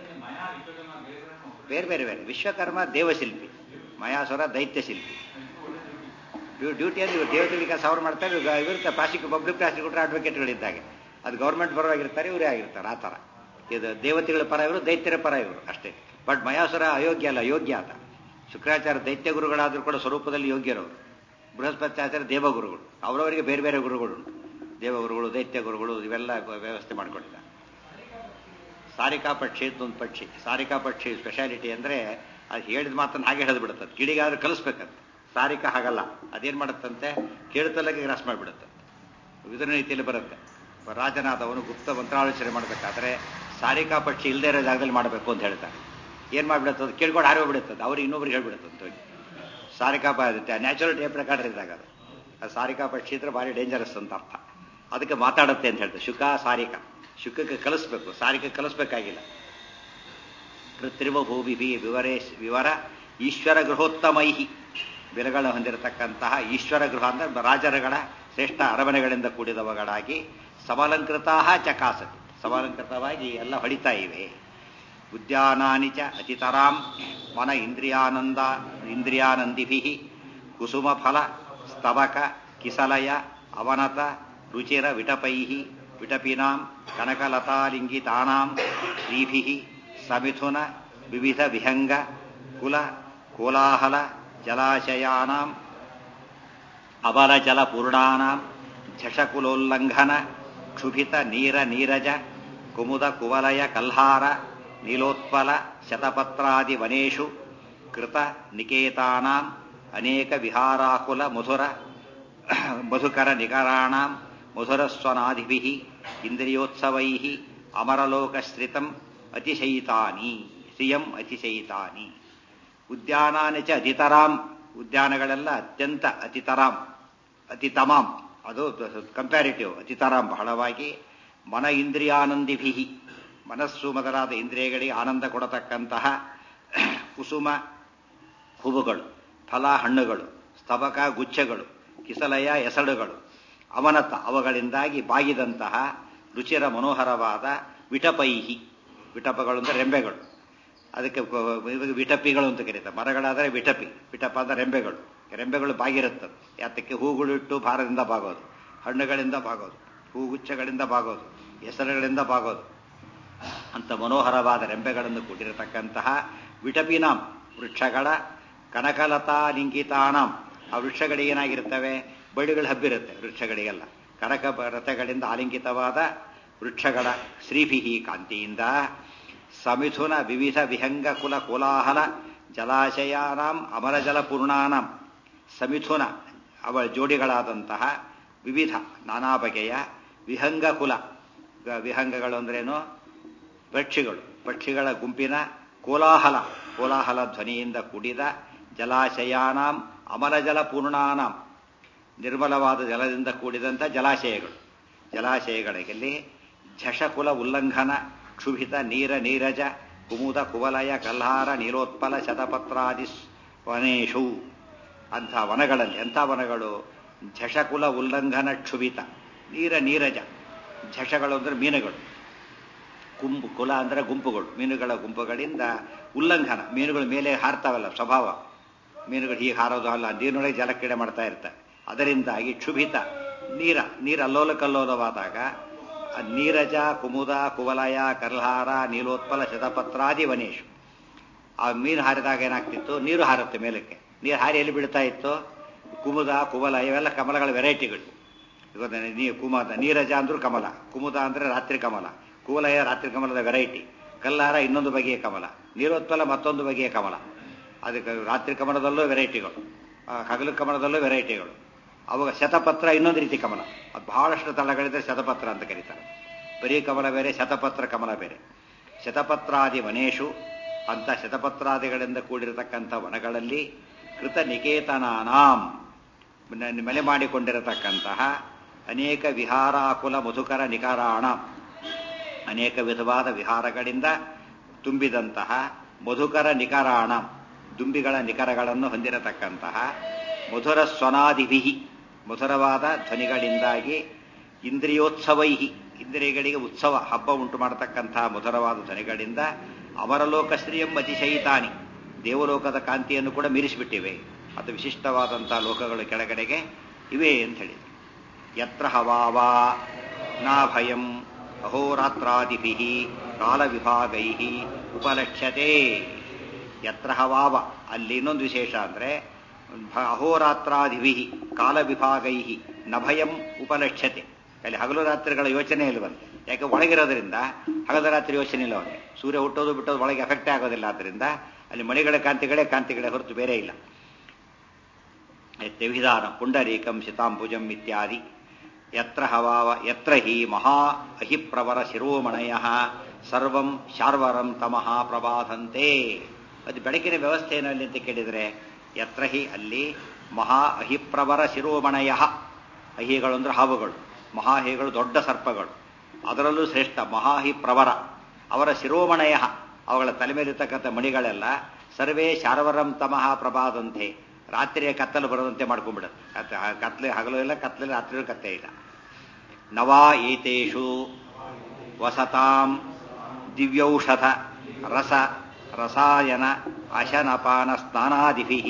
S1: ಬೇರೆ ಬೇರೆ ಬೇರೆ ವಿಶ್ವಕರ್ಮ ದೇವಶಿಲ್ಪಿ ಮಯಾಸುರ ದೈತ್ಯ ಶಿಲ್ಪಿ ಡ್ಯೂ- ಡ್ಯೂಟಿ ಅಂದ್ರೆ ಇವ್ರು ದೇವತೆಗಳಿಗೆ ಸಾವಿರ ಮಾಡ್ತಾರೆ ಇವ್ರು ಇರುತ್ತೆ ಪ್ರಾಸಿಕ್ಯೂ ಪಬ್ಲಿಕ್ ಪ್ರಾಸಿಕ್ಯೂಟರ್ ಅಡ್ವೊಕೇಟ್ಗಳಿದ್ದಾಗ ಅದು ಗೌರ್ಮೆಂಟ್ ಪರವಾಗಿರ್ತಾರೆ ಇವರೇ ಆಗಿರ್ತಾರೆ ಆ ಥರ ಇದು ದೇವತೆಗಳ ಪರ ಇವರು ದೈತ್ಯರ ಪರ ಇವರು ಅಷ್ಟೇ ಬಟ್ ಮಯಾಸುರ ಅಯೋಗ್ಯ ಅಲ್ಲ ಯೋಗ್ಯ ಆತ ಶುಕ್ರಾಚಾರ್ಯ ದೈತ್ಯ ಗುರುಗಳಾದರೂ ಕೂಡ ಸ್ವರೂಪದಲ್ಲಿ ಯೋಗ್ಯರವರು ಬೃಹಸ್ಪತ್ಯಾಚಾರ್ಯ ದೇವಗುರುಗಳು ಅವರವರಿಗೆ ಬೇರೆ ಬೇರೆ ಗುರುಗಳು ಉಂಟು ದೇವಗುರುಗಳು ದೈತ್ಯ ಗುರುಗಳು ಇವೆಲ್ಲ ವ್ಯವಸ್ಥೆ ಮಾಡಿಕೊಂಡಿದ್ದಾರೆ ಸಾರಿಕಾ ಪಕ್ಷಿ ಅಂತ ಒಂದು ಪಕ್ಷಿ ಸಾರಿಕಾ ಪಕ್ಷಿ ಸ್ಪೆಷಾಲಿಟಿ ಅಂದ್ರೆ ಅದು ಹೇಳಿದ ಮಾತನ್ನು ಹಾಗೆ ಹೇಳಿದ್ ಬಿಡುತ್ತೆ ಕಿಡಿಗಾದ್ರೆ ಕಲಿಸ್ಬೇಕಂತ ಸಾರಿಕಾ ಹಾಗಲ್ಲ ಅದೇನ್ ಮಾಡುತ್ತಂತೆ ಕೇಳುತ್ತಲಾಗಿ ಗ್ರಾಸ್ ಮಾಡಿಬಿಡುತ್ತೆ ಇದರ ರೀತಿಯಲ್ಲಿ ಬರುತ್ತೆ ರಾಜನಾದವನು ಗುಪ್ತ ಮಂತ್ರಾಲೋಚನೆ ಮಾಡಬೇಕಾದ್ರೆ ಸಾರಿಕಾ ಪಕ್ಷಿ ಇಲ್ಲದೆ ಇರೋ ಜಾಗದಲ್ಲಿ ಮಾಡಬೇಕು ಅಂತ ಹೇಳ್ತಾರೆ ಏನ್ ಮಾಡ್ಬಿಡುತ್ತೆ ಕೇಳ್ಕೊಂಡು ಹಾರಿ ಹೋಗ್ಬಿಡುತ್ತದೆ ಅವ್ರಿಗೆ ಇನ್ನೊಬ್ರಿಗೆ ಹೇಳ್ಬಿಡುತ್ತೆ ಹೋಗಿ ಸಾರಿಕಾ ನ್ಯಾಚುರಲ್ ಟೇಪ್ ರೆಕಾರ್ಡರ್ ಇದ್ದಾಗ ಅದು ಅದು ಸಾರಿಕಾ ಪಕ್ಷಿ ಇದ್ರೆ ಭಾರಿ ಡೇಂಜರಸ್ ಅಂತ ಅರ್ಥ ಅದಕ್ಕೆ ಮಾತಾಡುತ್ತೆ ಅಂತ ಹೇಳ್ತಾರೆ ಶುಕ ಸಾರಿಕಾ ಶುಕಕ್ಕೆ ಕಲಿಸ್ಬೇಕು ಸಾರಿಕೆ ಕಲಿಸ್ಬೇಕಾಗಿಲ್ಲ ಕೃತ್ರಿಮ ಭೂಮಿಭಿ ವಿವರೇಶ್ ವಿವರ ಈಶ್ವರ ಗೃಹೋತ್ತಮೈಹಿ ಬೆಲೆಗಳ ಹೊಂದಿರತಕ್ಕಂತಹ ಈಶ್ವರ ಗೃಹ ಅಂದ್ರೆ ರಾಜರುಗಳ ಶ್ರೇಷ್ಠ ಅರಮನೆಗಳಿಂದ ಕೂಡಿದವುಗಳಾಗಿ ಸಬಲಂಕೃತಾ ಚಕಾಸತಿ ಸಬಲಂಕೃತವಾಗಿ ಎಲ್ಲ ಹೊಡಿತಾ ಇವೆ ಉದ್ಯಾನಾನಿ ಚ ಅತಿತರಾಂ ಮನ ಇಂದ್ರಿಯಾನಂದ ಇಂದ್ರಿಯಾನಂದಿಭಿ ಕುಸುಮ ಫಲ ಸ್ತಬಕ ಕಿಸಲಯ ಅವನತ ರುಚಿರ ವಿಟಪೈ ವಿಟಪಿನಾಂ ಕನಕಲತಾಲಿಂಗಿತಾನಾಂ ಶ್ರೀಭಿ ಸಮಿಥುನ ವಿವಿಧ ವಿಹಂಗ ಕುಲ ಕೋಲಾಹಲ ಜಲಾಶಯಾನಾಂ ಅಬಲ ಜಲ ಪೂರ್ಣಾನಾಂ ಝಷಕುಲೋಲ್ಲಂಘನ ಕ್ಷುಭಿತ ನೀರ ನೀರಜ ಕುಮುದ ಕುವಲಯ ಕಲ್ಹಾರ ನೀಲೋತ್ಪಲ ಶತಪತ್ರಾದಿ ವನೇಷು ಕೃತ ನಿಕೇತಾನಾಂ ಅನೇಕ ವಿಹಾರಾಕುಲ ಮಧುರ ಮಧುಕರ ನಿಕರಾಣಾಂ ಮಧುರಸ್ವನಾದಿಭಿಃ ಇಂದ್ರಿಯೋತ್ಸವೈಃ ಅಮರಲೋಕಶ್ರಿತಂ ಅತಿಶಯಿತಾನಿ ಶ್ರಿಯಂ ಅತಿಶಯಿತಾನಿ ಉದ್ಯಾನಾನಿ ಚ ಅತಿತರಾಂ ಉದ್ಯಾನಗಳೆಲ್ಲ ಅತ್ಯಂತ ಅತಿತರಾಂ ಅತಿತಮಾಂ ಅದು ಕಂಪ್ಯಾರಿಟಿವ್ ಅತಿತರಾಂ ಬಹಳವಾಗಿ ಮನ ಇಂದ್ರಿಯಾನಂದಿಭಿ ಮನಸ್ಸು ಮೊದಲಾದ ಇಂದ್ರಿಯಗಳಿಗೆ ಆನಂದ ಕೊಡತಕ್ಕಂತಹ ಕುಸುಮ ಹೂವುಗಳು ಫಲ ಹಣ್ಣುಗಳು ಸ್ತಬಕ ಗುಚ್ಛಗಳು ಕಿಸಲಯ ಎಸಳುಗಳು ಅವನತ ಅವುಗಳಿಂದಾಗಿ ಬಾಗಿದಂತಹ ರುಚಿರ ಮನೋಹರವಾದ ವಿಟಪೈಹಿ ವಿಟಪಗಳು ಅಂದರೆ ರೆಂಬೆಗಳು ಅದಕ್ಕೆ ಕ- ವಿಟಪಿಗಳು ಅಂತ ಕರೀತಾರೆ ಮರಗಳಾದರೆ ವಿಟಪಿ ವಿಟಪ ಅಂದರೆ ರೆಂಬೆಗಳು ರೆಂಬೆಗಳು ಬಾಗಿರುತ್ತದೆ ಯಾತಕ್ಕೆ ಹೂಗಳಿಟ್ಟು ಭಾರದಿಂದ ಬಾಗೋದು ಹಣ್ಣುಗಳಿಂದ ಬಾಗೋದು ಹೂಗುಚ್ಛಗಳಿಂದ ಬಾಗೋದು ಹೆಸರುಗಳಿಂದ ಬಾಗೋದು ಅಂತ ಮನೋಹರವಾದ ರೆಂಬೆಗಳನ್ನು ಕೂಡಿರತಕ್ಕಂತಹ ವಿಟಪಿನಾಂ ವೃಕ್ಷಗಳ ಕನಕಲತಾ ಲಿಂಗಿತಾನಾಂ ಆ ವೃಕ್ಷಗಳಿಗೆ ಏನಾಗಿರ್ತವೆ ಬಳ್ಳಿಗಳು ಹಬ್ಬಿರುತ್ತೆ ವೃಕ್ಷಗಳಿಗೆಲ್ಲ ಕನಕ ರಥಗಳಿಂದ ಆಲಿಂಗಿತವಾದ ವೃಕ್ಷಗಳ ಶ್ರೀಭಿಹಿ ಕಾಂತಿಯಿಂದ ಸಮಿಥುನ ವಿವಿಧ ವಿಹಂಗ ಕುಲ ಕೋಲಾಹಲ ಜಲಾಶಯಾನಾಂ ಅಮರಜಲ ಪೂರ್ಣಾನಾಂ ಸಮಿಥುನ ಅವಳ ಜೋಡಿಗಳಾದಂತಹ ವಿವಿಧ ನಾನಾ ಬಗೆಯ ವಿಹಂಗ ಕುಲ ವಿಹಂಗಗಳು ಅಂದ್ರೇನು ಪಕ್ಷಿಗಳು ಪಕ್ಷಿಗಳ ಗುಂಪಿನ ಕೋಲಾಹಲ ಕೋಲಾಹಲ ಧ್ವನಿಯಿಂದ ಕೂಡಿದ ಜಲಾಶಯಾನಾಂ ಅಮರಜಲ ಪೂರ್ಣಾನಾಂ ನಿರ್ಮಲವಾದ ಜಲದಿಂದ ಕೂಡಿದಂಥ ಜಲಾಶಯಗಳು ಜಲಾಶಯಗಳಲ್ಲಿ ಝಷಕುಲ ಉಲ್ಲಂಘನ ಕ್ಷುಭಿತ ನೀರ ನೀರಜ ಕುಮುದ ಕುವಲಯ ಕಲ್ಹಾರ ನೀಲೋತ್ಪಲ ಶತಪತ್ರಾದಿ ವನೇಶು ಅಂಥ ವನಗಳಲ್ಲಿ ಎಂಥ ವನಗಳು ಝಷಕುಲ ಉಲ್ಲಂಘನ ಕ್ಷುಭಿತ ನೀರ ನೀರಜ ಝಷಗಳು ಅಂದರೆ ಮೀನುಗಳು ಗುಂಪು ಕುಲ ಅಂದರೆ ಗುಂಪುಗಳು ಮೀನುಗಳ ಗುಂಪುಗಳಿಂದ ಉಲ್ಲಂಘನ ಮೀನುಗಳ ಮೇಲೆ ಹಾರ್ತಾವಲ್ಲ ಸ್ವಭಾವ ಮೀನುಗಳು ಹೀಗೆ ಹಾರೋದು ಅಲ್ಲ ನೀರಿನೊಳಗೆ ಜಲಕ್ರೀಡೆ ಮಾಡ್ತಾ ಇರ್ತಾರೆ ಅದರಿಂದಾಗಿ ಕ್ಷುಭಿತ ನೀರ ನೀರು ಅಲ್ಲೋಲ ಕಲ್ಲೋಲವಾದಾಗ ನೀರಜ ಕುಮುದ ಕುವಲಯ ಕರ್ಲ್ಹಾರ ನೀಲೋತ್ಪಲ ಶತಪತ್ರಾದಿ ವನೇಶು ಆ ಮೀನು ಹಾರಿದಾಗ ಏನಾಗ್ತಿತ್ತು ನೀರು ಹಾರುತ್ತೆ ಮೇಲಕ್ಕೆ ನೀರು ಹಾರಿ ಎಲ್ಲಿ ಬೀಳ್ತಾ ಇತ್ತು ಕುಮುದ ಕುವಲ ಇವೆಲ್ಲ ಕಮಲಗಳ ವೆರೈಟಿಗಳು ಇವತ್ತು ನೀ ಕುಮದ ನೀರಜ ಅಂದ್ರೂ ಕಮಲ ಕುಮುದ ಅಂದರೆ ರಾತ್ರಿ ಕಮಲ ಕುವಲಯ ರಾತ್ರಿ ಕಮಲದ ವೆರೈಟಿ ಕಲ್ಲಾರ ಇನ್ನೊಂದು ಬಗೆಯ ಕಮಲ ನೀರೋತ್ಪಲ ಮತ್ತೊಂದು ಬಗೆಯ ಕಮಲ ಅದಕ್ಕೆ ರಾತ್ರಿ ಕಮಲದಲ್ಲೂ ವೆರೈಟಿಗಳು ಹಗಲು ಕಮಲದಲ್ಲೂ ವೆರೈಟಿಗಳು ಅವಾಗ ಶತಪತ್ರ ಇನ್ನೊಂದು ರೀತಿ ಕಮಲ ಅದು ಬಹಳಷ್ಟು ತಳಗಳಿದ್ರೆ ಶತಪತ್ರ ಅಂತ ಕರೀತಾರೆ ಬರೀ ಕಮಲ ಬೇರೆ ಶತಪತ್ರ ಕಮಲ ಬೇರೆ ಶತಪತ್ರಾದಿ ವನೇಶು ಅಂತ ಶತಪತ್ರಾದಿಗಳಿಂದ ಕೂಡಿರತಕ್ಕಂಥ ವನಗಳಲ್ಲಿ ಕೃತ ನಿಕೇತನಾನಾಂ ಮಲೆ ಮಾಡಿಕೊಂಡಿರತಕ್ಕಂತಹ ಅನೇಕ ವಿಹಾರಾಕುಲ ಮಧುಕರ ನಿಕಾರಾಣ ಅನೇಕ ವಿಧವಾದ ವಿಹಾರಗಳಿಂದ ತುಂಬಿದಂತಹ ಮಧುಕರ ನಿಕರಾಣ ದುಂಬಿಗಳ ನಿಕರಗಳನ್ನು ಹೊಂದಿರತಕ್ಕಂತಹ ಮಧುರ ಸ್ವನಾದಿಭಿ ಮಧುರವಾದ ಧ್ವನಿಗಳಿಂದಾಗಿ ಇಂದ್ರಿಯೋತ್ಸವೈ ಇಂದ್ರಿಯಗಳಿಗೆ ಉತ್ಸವ ಹಬ್ಬ ಉಂಟು ಮಾಡತಕ್ಕಂತಹ ಮಧುರವಾದ ಧ್ವನಿಗಳಿಂದ ಅಮರಲೋಕ ಶ್ರೀಯಂ ಅತಿಶಯಿತಾನಿ ದೇವಲೋಕದ ಕಾಂತಿಯನ್ನು ಕೂಡ ಮೀರಿಸಿಬಿಟ್ಟಿವೆ ಅದು ವಿಶಿಷ್ಟವಾದಂತಹ ಲೋಕಗಳು ಕೆಳಗಡೆಗೆ ಇವೆ ಅಂತ ಹೇಳಿದರು ಯತ್ರ ಹವಾವಾ ನಾ ಭಯಂ ಅಹೋರಾತ್ರಾದಿಭಿ ಕಾಲವಿಭಾಗೈ ಉಪಲಕ್ಷ್ಯತೆ ಯತ್ರ ಹವಾವ ಅಲ್ಲಿ ಇನ್ನೊಂದು ವಿಶೇಷ ಅಂದರೆ ಅಹೋರಾತ್ರಾದಿಭಿ ಕಾಲವಿಭಾಗೈ ನಭಯಂ ಉಪಲಕ್ಷ್ಯತೆ ಅಲ್ಲಿ ಹಗಲು ರಾತ್ರಿಗಳ ಯೋಚನೆ ಇಲ್ವಂತೆ ಯಾಕೆ ಒಳಗಿರೋದ್ರಿಂದ ಹಗಲ ರಾತ್ರಿ ಯೋಚನೆ ಇಲ್ಲ ಅವನಿಗೆ ಸೂರ್ಯ ಹುಟ್ಟೋದು ಬಿಟ್ಟೋದು ಒಳಗೆ ಎಫೆಕ್ಟೇ ಆಗೋದಿಲ್ಲ ಆದ್ದರಿಂದ ಅಲ್ಲಿ ಮಣಿಗಳ ಕಾಂತಿಗಳೇ ಕಾಂತಿಗಳೇ ಹೊರತು ಬೇರೆ ಇಲ್ಲ ತ್ಯವಿಧಾನ ಪುಂಡರೀಕಂ ಶಿತಾಂಬುಜಂ ಇತ್ಯಾದಿ ಯತ್ರ ಹವಾವ ಯತ್ರ ಹಿ ಮಹಾ ಅಹಿಪ್ರವರ ಶಿರೋಮಣಯ ಸರ್ವಂ ಶಾರ್ವರಂ ತಮಃ ಪ್ರಬಾಧಂತೆ ಅದು ಬೆಳಕಿನ ವ್ಯವಸ್ಥೆ ಏನು ಅಲ್ಲಿ ಅಂತ ಕೇಳಿದರೆ ಯತ್ರ ಹಿ ಅಲ್ಲಿ ಮಹಾ ಅಹಿಪ್ರವರ ಶಿರೋಮಣಯ ಅಹಿಗಳು ಅಂದ್ರೆ ಹಾವುಗಳು ಮಹಾಹಿಗಳು ದೊಡ್ಡ ಸರ್ಪಗಳು ಅದರಲ್ಲೂ ಶ್ರೇಷ್ಠ ಮಹಾಹಿ ಪ್ರವರ ಅವರ ಶಿರೋಮಣಯ ಅವುಗಳ ತಲೆ ಮೇಲಿರ್ತಕ್ಕಂಥ ಮಣಿಗಳೆಲ್ಲ ಸರ್ವೇ ಶಾರ್ವರಂ ತಮಃ ಪ್ರಭಾದಂತೆ ರಾತ್ರಿಯ ಕತ್ತಲು ಬರದಂತೆ ಮಾಡ್ಕೊಂಡ್ಬಿಡುತ್ತೆ ಕತ್ಲೆ ಹಗಲು ಇಲ್ಲ ಕತ್ಲೆ ರಾತ್ರಿಯೂ ಕತ್ತೆ ಇಲ್ಲ ನವಾ ಏತೇಷು ವಸತಾಂ ದಿವ್ಯೌಷಧ ರಸ ರಸಾಯನ ಅಶನಪಾನ ಸ್ನಾನಾದಿಭಿ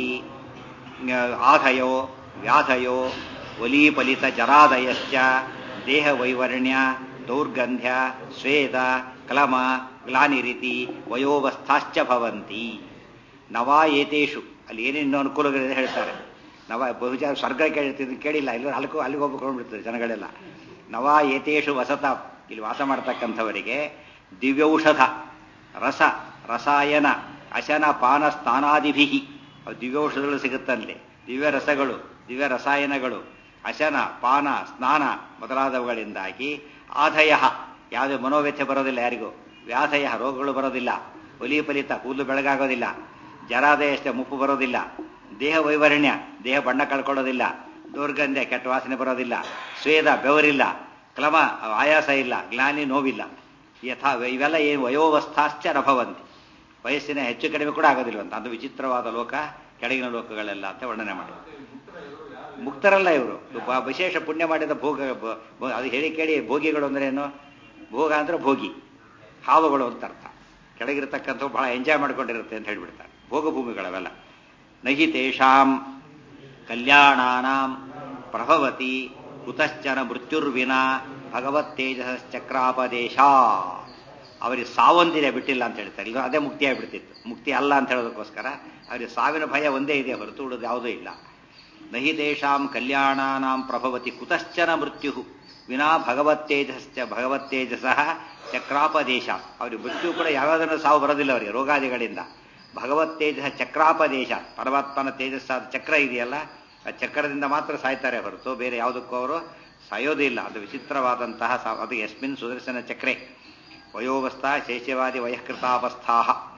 S1: ಆಧಯೋ ವ್ಯಾಧಯೋ ಒಲೀಫಲಿತ ಜರಾದಯಶ್ಚ ದೇಹವೈವರ್ಣ್ಯ ದೌರ್ಗಂಧ್ಯ ಸ್ವೇದ ಕ್ಲಮ ಗ್ಲಾನಿರಿತಿ ವಯೋವಸ್ಥಾಶ್ಚ ಭವಂತಿ ನವಾ ಏತೇಷು ಅಲ್ಲಿ ಏನೇನು ಅನುಕೂಲಗಳಿದೆ ಹೇಳ್ತಾರೆ ನವ ಬಹುಜ ಸ್ವರ್ಗ ಕೇಳ್ತಿದ್ದು ಕೇಳಿಲ್ಲ ಎಲ್ಲರೂ ಅಲ್ಕೋ ಅಲ್ಲಿಗೆ ಹೋಗ್ಬಿಡ್ತಾರೆ ಜನಗಳೆಲ್ಲ ನವಾ ಏತೇಷು ವಸತ ಇಲ್ಲಿ ವಾಸ ಮಾಡ್ತಕ್ಕಂಥವರಿಗೆ ದಿವ್ಯೌಷಧ ರಸ ರಸಾಯನ ಅಶನ ಪಾನ ಸ್ನಾನಾದಿಭಿ ದಿವ್ಯೌಷಧಗಳು ಸಿಗುತ್ತಂತೆ ದಿವ್ಯ ರಸಗಳು ದಿವ್ಯ ರಸಾಯನಗಳು ಅಶನ ಪಾನ ಸ್ನಾನ ಮೊದಲಾದವುಗಳಿಂದಾಗಿ ಆಧಯ ಯಾವುದೇ ಮನೋವ್ಯಥೆ ಬರೋದಿಲ್ಲ ಯಾರಿಗೂ ವ್ಯಾಧಯ ರೋಗಗಳು ಬರೋದಿಲ್ಲ ಒಲಿಫಲಿತ ಕೂದಲು ಬೆಳಗಾಗೋದಿಲ್ಲ ಜರಾದಯ ಅಷ್ಟೇ ಮುಪ್ಪು ಬರೋದಿಲ್ಲ ದೇಹ ವೈವರ್ಣ್ಯ ದೇಹ ಬಣ್ಣ ಕಳ್ಕೊಳ್ಳೋದಿಲ್ಲ ದುರ್ಗಂಧೆ ಕೆಟ್ಟ ವಾಸನೆ ಬರೋದಿಲ್ಲ ಸ್ವೇದ ಬೆವರಿಲ್ಲ ಕ್ಲಮ ಆಯಾಸ ಇಲ್ಲ ಗ್ಲಾನಿ ನೋವಿಲ್ಲ ಯಥಾ ಇವೆಲ್ಲ ಏನು ವಯೋವಸ್ಥಾಶ್ಚ ರಭವಂತಿ ವಯಸ್ಸಿನ ಹೆಚ್ಚು ಕಡಿಮೆ ಕೂಡ ಆಗೋದಿಲ್ವಂತ ಅದು ವಿಚಿತ್ರವಾದ ಲೋಕ ಕೆಳಗಿನ ಲೋಕಗಳೆಲ್ಲ ಅಂತ ವರ್ಣನೆ ಮಾಡಿ ಮುಕ್ತರಲ್ಲ ಇವರು ವಿಶೇಷ ಪುಣ್ಯ ಮಾಡಿದ ಭೋಗ ಅದು ಹೇಳಿ ಕೇಳಿ ಭೋಗಿಗಳು ಅಂದ್ರೆ ಏನು ಭೋಗ ಅಂದ್ರೆ ಭೋಗಿ ಹಾವುಗಳು ಅಂತ ಅರ್ಥ ಕೆಳಗಿರ್ತಕ್ಕಂಥವು ಬಹಳ ಎಂಜಾಯ್ ಮಾಡ್ಕೊಂಡಿರುತ್ತೆ ಅಂತ ಹೇಳ್ಬಿಡ್ತಾರೆ ಭೋಗಭೂಮಿಗಳವೆಲ್ಲ ನಹಿ ತೇಷಾಂ ಕಲ್ಯಾಣಾನಾಂ ಪ್ರಭವತಿ ಕುತಶ್ಚನ ಮೃತ್ಯುರ್ವಿನ ಭಗವತ್ತೇಜಸಶ್ಚಕ್ರಾಪದೇಶ ಅವರಿಗೆ ಸಾವೊಂದಿದೆ ಬಿಟ್ಟಿಲ್ಲ ಅಂತ ಹೇಳ್ತಾರೆ ಈಗ ಅದೇ ಮುಕ್ತಿ ಆಗಿಬಿಡ್ತಿತ್ತು ಮುಕ್ತಿ ಅಲ್ಲ ಅಂತ ಹೇಳೋದಕ್ಕೋಸ್ಕರ ಅವರಿಗೆ ಸಾವಿನ ಭಯ ಒಂದೇ ಇದೆ ಹೊರತು ಉಳಿದು ಯಾವುದೂ ಇಲ್ಲ ನಹಿ ದೇಶಾಂ ಕಲ್ಯಾಣಾನಾಂ ಪ್ರಭವತಿ ಕುತಶ್ಚನ ಮೃತ್ಯು ವಿನಾ ಭಗವತ್ತೇಜಸ್ಸ ಭಗವತ್ತೇಜಸಃ ಚಕ್ರಾಪದೇಶ ಅವ್ರಿಗೆ ಮೃತ್ಯು ಕೂಡ ಯಾವ್ಯಾವುದನ್ನು ಸಾವು ಬರೋದಿಲ್ಲ ಅವರಿಗೆ ರೋಗಾದಿಗಳಿಂದ ಭಗವತ್ತೇಜಸ ಚಕ್ರಾಪದೇಶ ಪರಮಾತ್ಮನ ತೇಜಸ್ಸಾದ ಚಕ್ರ ಇದೆಯಲ್ಲ ಆ ಚಕ್ರದಿಂದ ಮಾತ್ರ ಸಾಯ್ತಾರೆ ಹೊರತು ಬೇರೆ ಯಾವುದಕ್ಕೂ ಅವರು ಸಾಯೋದೇ ಇಲ್ಲ ಅದು ವಿಚಿತ್ರವಾದಂತಹ ಸಾ- ಅದು ಯಸ್ಮಿನ್ ಸುದರ್ಶನ ಚಕ್ರೆ ವಯೋವಸ್ಥಾ ಶೈಶವಾದಿ ವಯಃಕೃತಾವಸ್ಥಾ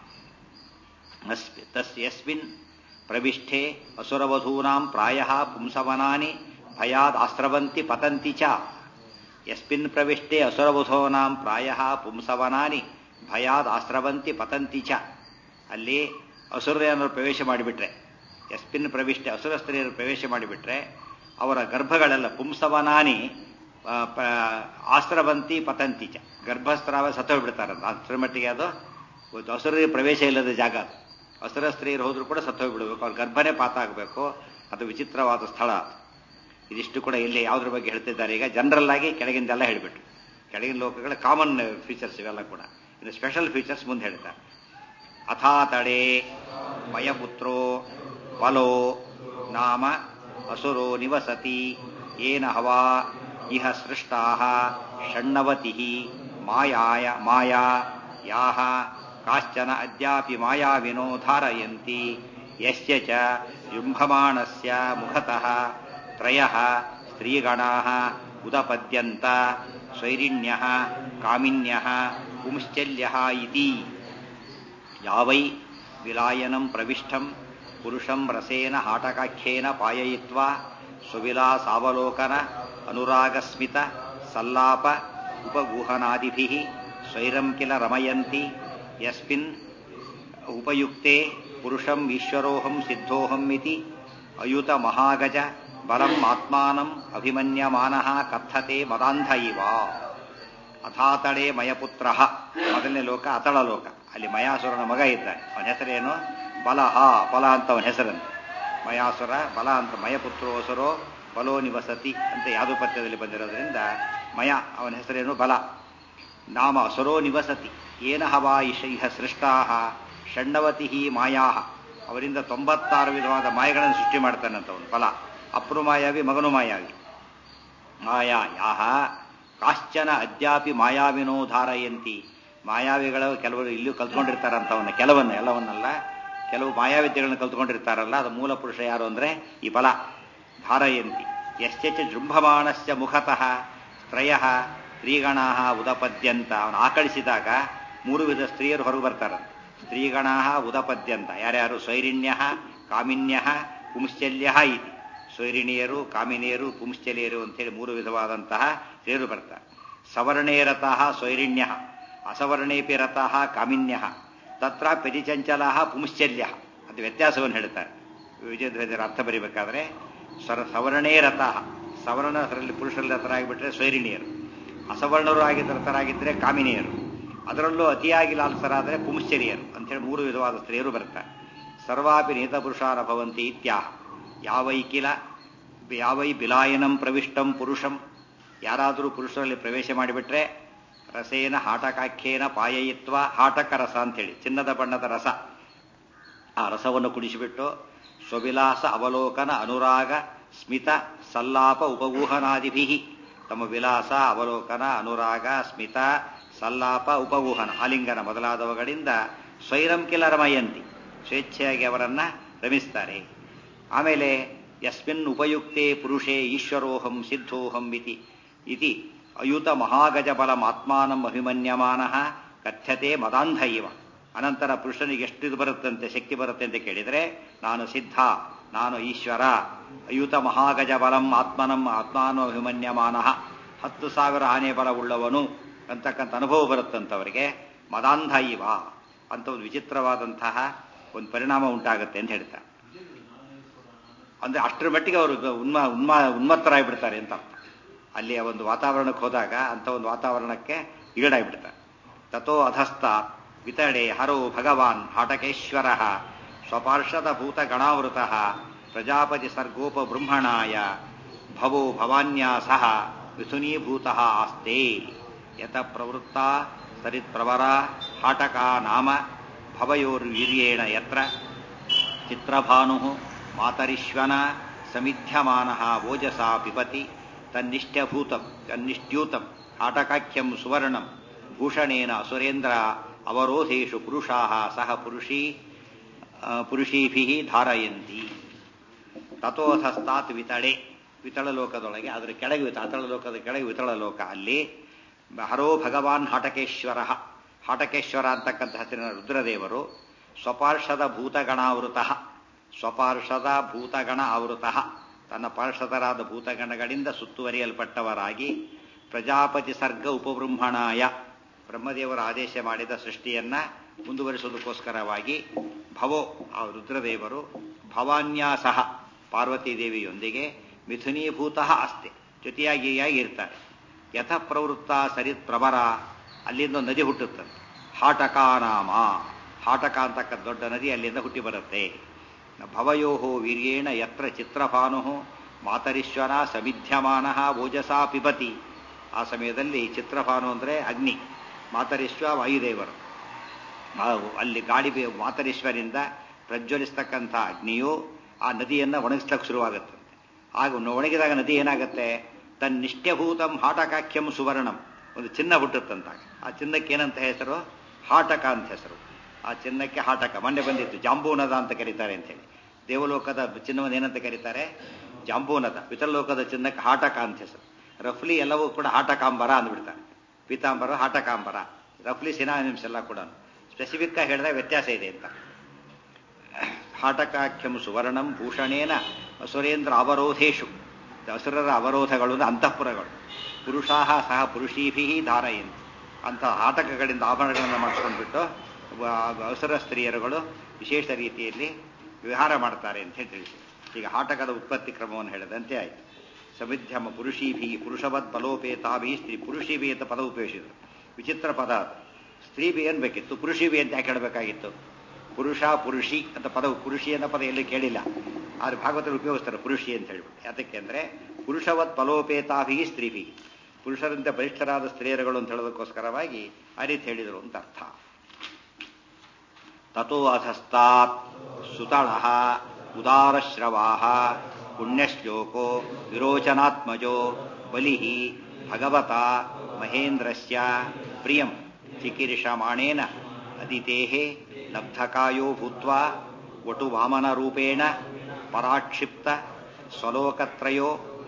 S1: ಅಸ್ಮಿ ತಸ್ ಯಸ್ಮಿನ್ ಪ್ರವಿಷ್ಠೆ ಅಸುರವಧೂನಾಂ ಪ್ರಾಯ ಪುಂಸವನಾನಿ ಭಯಾದ್ ಆಸ್ರವಂತಿ ಪತಂತಿ ಚ ಯಸ್ಮಿನ್ ಪ್ರವಿಷ್ಠೆ ಅಸುರವಧೂನಾಂ ಪ್ರಾಯ ಪುಂಸವನಾನಿ ಭಯಾದ್ ಆಸ್ರವಂತಿ ಪತಂತಿ ಚ ಅಲ್ಲಿ ಅಸುರರನ್ನು ಪ್ರವೇಶ ಮಾಡಿಬಿಟ್ರೆ ಯಸ್ಮಿನ್ ಪ್ರವಿಷ್ಠೆ ಅಸುರ ಸ್ತ್ರೀಯರು ಪ್ರವೇಶ ಮಾಡಿಬಿಟ್ರೆ ಅವರ ಗರ್ಭಗಳೆಲ್ಲ ಪುಂಸವನಾನಿ ಆ, ಪ- ಆಸ್ರವಂತಿ ಪತಂತಿ ಚ ಗರ್ಭಸ್ರಾವ ಸತ್ತೋಗ್ಬಿಡ್ತಾರಂತ ಅಷ್ಟರ ಮಟ್ಟಿಗೆ ಅದು ಒಂದು ಅಸುರರಿಗೆ ಪ್ರವೇಶ ಇಲ್ಲದ ಜಾಗ ಅದು ಅಸುರ ಸ್ತ್ರೀಯರು ಹೋದ್ರೂ ಕೂಡ ಸತ್ತೋಗ್ಬಿಡ್ಬೇಕು ಅವ್ರ ಗರ್ಭನೇ ಪಾತ ಆಗಬೇಕು ಅದು ವಿಚಿತ್ರವಾದ ಸ್ಥಳ ಅದು. ಇದಿಷ್ಟು ಕೂಡ ಇಲ್ಲಿ ಯಾವುದ್ರ ಬಗ್ಗೆ ಹೇಳ್ತಿದ್ದಾರೆ ಈಗ ಜನರಲ್ ಆಗಿ ಕೆಳಗಿಂದೆಲ್ಲ ಹೇಳಿಬಿಟ್ರು ಕೆಳಗಿನ ಲೋಕಗಳ ಕಾಮನ್ ಫೀಚರ್ಸ್ ಇವೆಲ್ಲ ಕೂಡ ಇನ್ನು ಸ್ಪೆಷಲ್ ಫೀಚರ್ಸ್ ಮುಂದೆ ಹೇಳ್ತಾರೆ ಅಥಾ ತಡೆ ಮಯಪುತ್ರೋ ಬಲೋ ನಾಮ ಅಸುರೋ ನಿವಸತಿ ಏನ ಹವಾ ಇಹ ಸೃಷ್ಟಾ ಷಣ್ಣವತಿ ಮಾಯಾಯ ಮಾಯಾ ಯಾಹ ಕಾಶ್ಚನ ಅದ್ಯಾಪಿ ಮಾಯಾವಿನೋ ಧಾರಯಂತಿ ಯಸ್ಯ ಚ ಯುಂಭಮಾಣಸ್ಯ ಮುಖತಃ ತ್ರಯಃ ಸ್ತ್ರೀಗಣಾಃ ಉದಪದ್ಯಂತ ಸ್ವೈರಿಣ್ಯಃ ಕಾಮಿನ್ಯಃ ಪುಂಶ್ಚಲ್ಯಃ ಇತಿ ಯಾವೈ ವಿಲಾಯನಂ ಪ್ರವಿಷ್ಟಂ ಪುರುಷಂ ರಸೇನ ಹಾಟಕಾಖ್ಯೇನ ಪಾಯಯಿತ್ವಾ ಸುವಿಲಾಸಾವಲೋಕನ ಅನುರಾಗಸ್ಮಿತ ಸಲ್ಲಾಪ ಉಪಗೂಹನಾದಿಭಿಃ ಸ್ವೈರಂ ಕಿಲ ರಮಯಂತಿ ಯಸ್ಮಿನ್ ಉಪಯುಕ್ತೆ ಪುರುಷಂ ಈಶ್ವರೋಹಂ ಸಿದ್ಧೋಹಂ ಇತಿ ಅಯುತ ಮಹಾಗಜ ಬಲಂ ಆತ್ಮಾನಂ ಅಭಿಮನ್ಯಮಾನಃ ಕಥತೆ ಮದಾಂಧ ಇವ ಅಥಾತಳೆ ಮಯಪುತ್ರ ಮೊದಲನೇ ಲೋಕ ಅತಳ ಲೋಕ ಅಲ್ಲಿ ಮಯಾಸುರನ ಮಗ ಇದ್ದಾನೆ ಅವನ ಹೆಸರೇನು ಬಲಹ ಬಲ ಅಂತ ಅವನ ಹೆಸರಂತೆ ಮಯಾಸುರ ಬಲ ಅಂತ ಮಯಪುತ್ರೋಸುರೋ ಬಲೋ ನಿವಸತಿ ಅಂತ ಯಾವುದು ಪದ್ಯದಲ್ಲಿ ಬಂದಿರೋದ್ರಿಂದ ಮಯ ಅವನ ಹೆಸರೇನು ಬಲ ನಾಮ ಅಸುರೋ ನಿವಸತಿ ಏನ ಹವಾ ಇಶ ಇಹ ಸೃಷ್ಟಾ ಷಣ್ಣವತಿ ಮಾಯಾ ಅವರಿಂದ ತೊಂಬತ್ತಾರು ವಿಧವಾದ ಮಾಯಗಳನ್ನು ಸೃಷ್ಟಿ ಮಾಡ್ತಾನಂತವನು ಬಲ ಅಪ್ರು ಮಾಯಾವಿ ಮಗನು ಮಾಯಾವಿ ಮಾಯಾ ಯಾಹ ಕಾಶ್ಚನ ಅದ್ಯಾಪಿ ಮಾಯಾವಿನೋ ಧಾರಯಂತಿ ಮಾಯಾವಿಗಳು ಕೆಲವರು ಇಲ್ಲೂ ಕಲ್ತ್ಕೊಂಡಿರ್ತಾರಂತವನ್ನ ಕೆಲವನ್ನ ಎಲ್ಲವನ್ನಲ್ಲ ಕೆಲವು ಮಾಯಾವಿದ್ಯೆಗಳನ್ನು ಕಲ್ತ್ಕೊಂಡಿರ್ತಾರಲ್ಲ ಅದು ಮೂಲ ಪುರುಷ ಯಾರು ಅಂದ್ರೆ ಈ ಬಲ ಧಾರಯಂತಿ ಯಶ್ಚ ಜೃಂಭಮಾಣಸ್ಯ ಮುಖತಃ ತ್ರಯ ಸ್ತ್ರೀಗಣಾ ಉದಪದ್ಯಂತ ಅವನು ಆಕಳಿಸಿದಾಗ ಮೂರು ವಿಧ ಸ್ತ್ರೀಯರು ಹೊರಗೆ ಬರ್ತಾರಂತೆ ಸ್ತ್ರೀಗಣಾ ಉದಪದ್ಯಂತ ಯಾರ್ಯಾರು ಸ್ವೈರಿಣ್ಯ ಕಾಮಿನ್ಯ ಪುಂಶ್ಚಲ್ಯ ಇತಿ ಸ್ವೈರಿಣಿಯರು ಕಾಮಿನಿಯರು ಪುಂಶ್ಚಲಿಯರು ಅಂತೇಳಿ ಮೂರು ವಿಧವಾದಂತಹ ಸ್ತ್ರೀಯರು ಬರ್ತಾರೆ ಸವರ್ಣೇರತಃ ಸ್ವೈರಿಣ್ಯ ಅಸವರ್ಣೇಪಿ ರತಃ ಕಾಮಿನ್ಯ ತತ್ರ ಪೆರಿಚಂಚಲ ಪುಂಶ್ಚಲ್ಯ ಅದು ವ್ಯತ್ಯಾಸವನ್ನು ಹೇಳ್ತಾರೆ ವಿಜಯಧ್ವಜರ ಅರ್ಥ ಬರಿಬೇಕಾದ್ರೆ ಸ್ವರ ಸವರ್ಣೇ ರತಃ ಸವರ್ಣರಲ್ಲಿ ಪುರುಷರಲ್ಲಿ ರತರಾಗಿಬಿಟ್ರೆ ಸ್ವೈರಿಣಿಯರು ಅಸವರ್ಣರು ಆಗಿದ್ದ ರತರಾಗಿದ್ದರೆ ಕಾಮಿನಿಯರು ಅದರಲ್ಲೂ ಅತಿಯಾಗಿ ಲಾಲ್ಸರಾದರೆ ಪುಂಶ್ಚರಿಯರು ಅಂತೇಳಿ ಮೂರು ವಿಧವಾದ ಸ್ತ್ರೀಯರು ಬರ್ತಾರೆ ಸರ್ವಾಪಿ ನೀತ ಪುರುಷಾರ ಭವಂತಿ ಇತ್ಯಾಹ ಯಾವೈಕಿಲ ಯಾವೈ ಬಿಲಾಯನಂ ಪ್ರವಿಷ್ಟಂ ಪುರುಷಂ ಯಾರಾದರೂ ಪುರುಷರಲ್ಲಿ ಪ್ರವೇಶ ಮಾಡಿಬಿಟ್ರೆ ರಸೇನ ಹಾಟಕಾಖ್ಯೇನ ಪಾಯಯಿತ್ವ ಹಾಟಕ ರಸ ಅಂತೇಳಿ ಚಿನ್ನದ ಬಣ್ಣದ ರಸ ಆ ರಸವನ್ನು ಕುಡಿಸಿಬಿಟ್ಟು ಸ್ವವಿಲಾಸ ಅವಲೋಕನ ಅನುರಾಗ ಸ್ಮಿತ ಸಲ್ಲಾಪ ಉಪಗೂಹನಾದಿಭಿ ತಮ್ಮ ವಿಲಾಸ ಅವಲೋಕನ ಅನುರಾಗ ಸ್ಮಿತ ಸಲ್ಲಾಪ ಉಪಗೂಹನ ಆಲಿಂಗನ ಮೊದಲಾದವುಗಳಿಂದ ಸ್ವೈರಂ ಕಿಲ ರಮಯಂತಿ ಸ್ವೇಚ್ಛೆಯಾಗಿ ಅವರನ್ನ ರಮಿಸ್ತಾರೆ ಆಮೇಲೆ ಯಸ್ಮಿನ್ ಉಪಯುಕ್ತೆ ಪುರುಷೇ ಈಶ್ವರೋಹಂ ಸಿದ್ಧೋಹಂ ಇತಿ ಇತಿ ಅಯುತ ಮಹಾಗಜ ಬಲಮಾತ್ಮಾನಂ ಅಭಿಮನ್ಯಮಾನ ಕಥ್ಯತೆ ಮದಾಂಧ ಇವ ಅನಂತರ ಪುರುಷನಿಗೆ ಎಷ್ಟು ಇದು ಬರುತ್ತಂತೆ ಶಕ್ತಿ ಬರುತ್ತೆ ಅಂತ ಕೇಳಿದರೆ ನಾನು ಸಿದ್ಧ ನಾನು ಈಶ್ವರ ಅಯುತ ಮಹಾಗಜ ಬಲಂ ಆತ್ಮನಂ ಆತ್ಮಾನೋ ಅಭಿಮನ್ಯಮಾನ ಹತ್ತು ಸಾವಿರ ಆನೆ ಬಲವುಳ್ಳವನು ಅಂತಕ್ಕಂಥ ಅನುಭವ ಬರುತ್ತಂತವರಿಗೆ ಮದಾಂಧ ಇವ ಅಂತ ಒಂದು ವಿಚಿತ್ರವಾದಂತಹ ಒಂದು ಪರಿಣಾಮ ಉಂಟಾಗುತ್ತೆ ಅಂತ ಹೇಳ್ತಾರೆ ಅಂದ್ರೆ ಅಷ್ಟರ ಮಟ್ಟಿಗೆ ಅವರು ಉನ್ಮ ಉನ್ಮಾ ಉನ್ಮತ್ತರಾಗಿಬಿಡ್ತಾರೆ ಅಂತ ಅರ್ಥ ಅಲ್ಲಿಯ ಒಂದು ವಾತಾವರಣಕ್ಕೆ ಹೋದಾಗ ಅಂತ ಒಂದು ವಾತಾವರಣಕ್ಕೆ ಈಡಾಗ್ಬಿಡ್ತಾರೆ ತಥೋ ಅಧಸ್ತ ವಿತಡೆ ಹರೋ ಭಗವಾನ್ ಹಾಟಕೇಶ್ವರ ಸ್ವಪಾರ್ಷದ ಭೂತ ಗಣಾವೃತ ಪ್ರಜಾಪತಿ ಸರ್ಗೋಪ ಬ್ರಹ್ಮಣಾಯ ಭವೋ ಭವಾನ್ಯಾಸಃ ಮಿಥುನೀಭೂತ ಆಸ್ತೆ ಯತ ಪ್ರವೃತ್ತ ಸರಿತ್ಪ್ರವರ ಹಾಟಕ ನಾಮ ಭವಯೋರ್ವೀರ್ಯೇಣ ಯತ್ರ ಚಿತ್ರಭಾನು ಮಾತರಿಶ್ವನ ಸಮಿಧ್ಯಮಾನ ಓಜಸಾ ಪಿಬತಿ ತನ್ನಿಷ್ಠಭೂತಂ ತನ್ನಿಷ್ಟ್ಯೂತಂ ಹಾಟಕಾಖ್ಯಂ ಸುವರ್ಣಂ ಭೂಷಣೇನ ಅಸುರೇಂದ್ರ ಅವರೋಧೇಶು ಪುರುಷಾ ಸಹ ಪುರುಷೀ ಪುರುಷೀಭಿ ಧಾರಯಂತಿ ತಥೋಧಸ್ತಾತ್ ವಿತಳೆ ವಿತಳ ಲೋಕದೊಳಗೆ ಅದರ ಕೆಳಗೆ ವಿತ ಅತಳ ಲೋಕದ ಕೆಳಗೆ ವಿತಳ ಲೋಕ ಅಲ್ಲಿ ಹರೋ ಭಗವಾನ್ ಹಾಟಕೇಶ್ವರ ಹಾಟಕೇಶ್ವರ ಅಂತಕ್ಕಂಥ ಹೆಸರಿನ ರುದ್ರದೇವರು ಸ್ವಪಾರ್ಷದ ಭೂತಗಣಾವೃತ ಸ್ವಪಾರ್ಷದ ಭೂತಗಣ ಆವೃತ ತನ್ನ ಪಾರ್ಷದರಾದ ಭೂತಗಣಗಳಿಂದ ಸುತ್ತುವರಿಯಲ್ಪಟ್ಟವರಾಗಿ ಪ್ರಜಾಪತಿ ಸರ್ಗ ಉಪಬೃಂಹಣಾಯ ಬ್ರಹ್ಮದೇವರ ಆದೇಶ ಮಾಡಿದ ಸೃಷ್ಟಿಯನ್ನ ಮುಂದುವರಿಸುವುದಕ್ಕೋಸ್ಕರವಾಗಿ ಭವೋ ಆ ರುದ್ರದೇವರು ಭವಾನ್ಯಾಸಹ ಪಾರ್ವತೀದೇವಿಯೊಂದಿಗೆ ಮಿಥುನೀಭೂತ ಅಸ್ತೆ ಜೊತೆಯಾಗಿಯಾಗಿ ಇರ್ತಾರೆ ಯಥ ಪ್ರವೃತ್ತ ಸರಿತ್ ಪ್ರವರ ಅಲ್ಲಿಂದ ನದಿ ಹುಟ್ಟುತ್ತಂತೆ ಹಾಟಕಾನಾಮ ಹಾಟಕ ಅಂತಕ್ಕಂಥ ದೊಡ್ಡ ನದಿ ಅಲ್ಲಿಂದ ಹುಟ್ಟಿ ಬರುತ್ತೆ ಭವಯೋ ವೀರ್ಯೇಣ ಯತ್ರ ಚಿತ್ರಭಾನು ಮಾತರೀಶ್ವರ ಸಮಿಧ್ಯಮಾನ ಓಜಸಾ ಪಿಬತಿ ಆ ಸಮಯದಲ್ಲಿ ಚಿತ್ರಭಾನು ಅಂದರೆ ಅಗ್ನಿ ಮಾತರೀಶ್ವ ವಾಯುದೇವರು ಅಲ್ಲಿ ಗಾಳಿ ಮಾತರೀಶ್ವರಿಂದ ಪ್ರಜ್ವಲಿಸ್ತಕ್ಕಂಥ ಅಗ್ನಿಯು ಆ ನದಿಯನ್ನು ಒಣಗಿಸ್ಲಕ್ಕೆ ಶುರುವಾಗುತ್ತಂತೆ ಆಗ ಒಣಗಿದಾಗ ನದಿ ಏನಾಗುತ್ತೆ ತನ್ನ ನಿಷ್ಠಭೂತಂ ಹಾಟಕಾಖ್ಯಂ ಸುವರ್ಣಂ ಒಂದು ಚಿನ್ನ ಹುಟ್ಟುತ್ತಂತಾಗ ಆ ಚಿನ್ನಕ್ಕೆ ಏನಂತ ಹೆಸರು ಹಾಟಕ ಅಂತ ಹೆಸರು ಆ ಚಿನ್ನಕ್ಕೆ ಹಾಟಕ ಮೊನ್ನೆ ಬಂದಿತ್ತು ಜಾಂಬೂನದ ಅಂತ ಕರೀತಾರೆ ಅಂತೇಳಿ ದೇವಲೋಕದ ಚಿನ್ನವನ್ನು ಏನಂತ ಕರೀತಾರೆ ಜಾಂಬೂನದ ವಿತಲೋಕದ ಚಿನ್ನಕ್ಕೆ ಹಾಟಕ ಅಂತ ಹೆಸರು ರಫ್ಲಿ ಎಲ್ಲವೂ ಕೂಡ ಹಾಟಕಾಂಬರ ಅಂದ್ಬಿಡ್ತಾರೆ ಪೀತಾಂಬರ ಹಾಟಕಾಂಬರ ರಫ್ಲಿ ಸಿನಾನಿಮ್ಸ್ ಎಲ್ಲ ಕೂಡ ಸ್ಪೆಸಿಫಿಕ್ ಆಗಿ ಹೇಳಿದ್ರೆ ವ್ಯತ್ಯಾಸ ಇದೆ ಅಂತ ಹಾಟಕಾಖ್ಯಂ ಸುವರ್ಣಂ ಭೂಷಣೇನ ಅಸುರೇಂದ್ರ ಅವರೋಧೇಶು ಅಸುರರ ಅವರೋಧಗಳು ಅಂತಃಪುರಗಳು ಪುರುಷಾಹ ಸಹ ಪುರುಷೀಭಿ ಧಾರಯಂತಿ ಅಂತ ಆಟಕಗಳಿಂದ ಆಭರಣಗಳನ್ನು ಮಾಡಿಸ್ಕೊಂಡ್ಬಿಟ್ಟು ಅಸುರ ಸ್ತ್ರೀಯರುಗಳು ವಿಶೇಷ ರೀತಿಯಲ್ಲಿ ವಿಹಾರ ಮಾಡ್ತಾರೆ ಅಂತ ಹೇಳಿ ತಿಳಿಸಿ ಈಗ ಆಟಕದ ಉತ್ಪತ್ತಿ ಕ್ರಮವನ್ನು ಹೇಳಿದಂತೆ ಆಯಿತು ಸಮಿಧ್ಯಮ ಪುರುಷೀಭಿ ಪುರುಷವತ್ ಬಲೋಪೇತಾಭಿ ಸ್ತ್ರೀ ಪುರುಷೀಭಿ ಅಂತ ಪದ ಉಪಯೋಗಿಸಿದ್ರು ವಿಚಿತ್ರ ಪದ ಸ್ತ್ರೀಭಿ ಏನ್ ಬೇಕಿತ್ತು ಪುರುಷೀಭಿ ಅಂತ ಯಾಕೆ ಹೇಳಬೇಕಾಗಿತ್ತು ಪುರುಷ ಪುರುಷಿ ಅಂತ ಪದ ಪುರುಷಿ ಅನ್ನೋ ಪದ ಎಲ್ಲಿ ಕೇಳಿಲ್ಲ ಆದ್ರೆ ಭಾಗವತರು ಉಪಯೋಗಿಸ್ತಾರೆ ಪುರುಷಿ ಅಂತ ಹೇಳ್ಬಿಟ್ಟು ಯಾತಕ್ಕೆ ಅಂದ್ರೆ ಪುರುಷವತ್ ಫಲೋಪೇತಾಭಿ ಸ್ತ್ರೀಭಿ ಪುರುಷರಂತೆ ಬಲಿಷ್ಠರಾದ ಸ್ತ್ರೀಯರುಗಳು ಅಂತ ಹೇಳೋದಕ್ಕೋಸ್ಕರವಾಗಿ ಆ ರೀತಿ ಹೇಳಿದರು ಅಂತ ಅರ್ಥ ತಥೋ ಅಧಸ್ತಾತ್ ಸುತಳ ಉದಾರಶ್ರವಾ ಪುಣ್ಯಶ್ಲೋಕೋ ವಿರೋಚನಾತ್ಮಜೋ ಬಲಿ ಭಗವತ ಮಹೇಂದ್ರಸ್ಯ ಪ್ರಿಯಂ ಚಿಕಿರಿಷಮಾಣೇನ ಅದಿತೆ ಲಬ್ಧಕಾಯೋ ಭೂತ್ವಾ ವಟು ವಾಮನರೂಪೇಣ ಪರಾಕ್ಷಿಪ್ತ ಸ್ವಲೋಕತ್ರಯೋ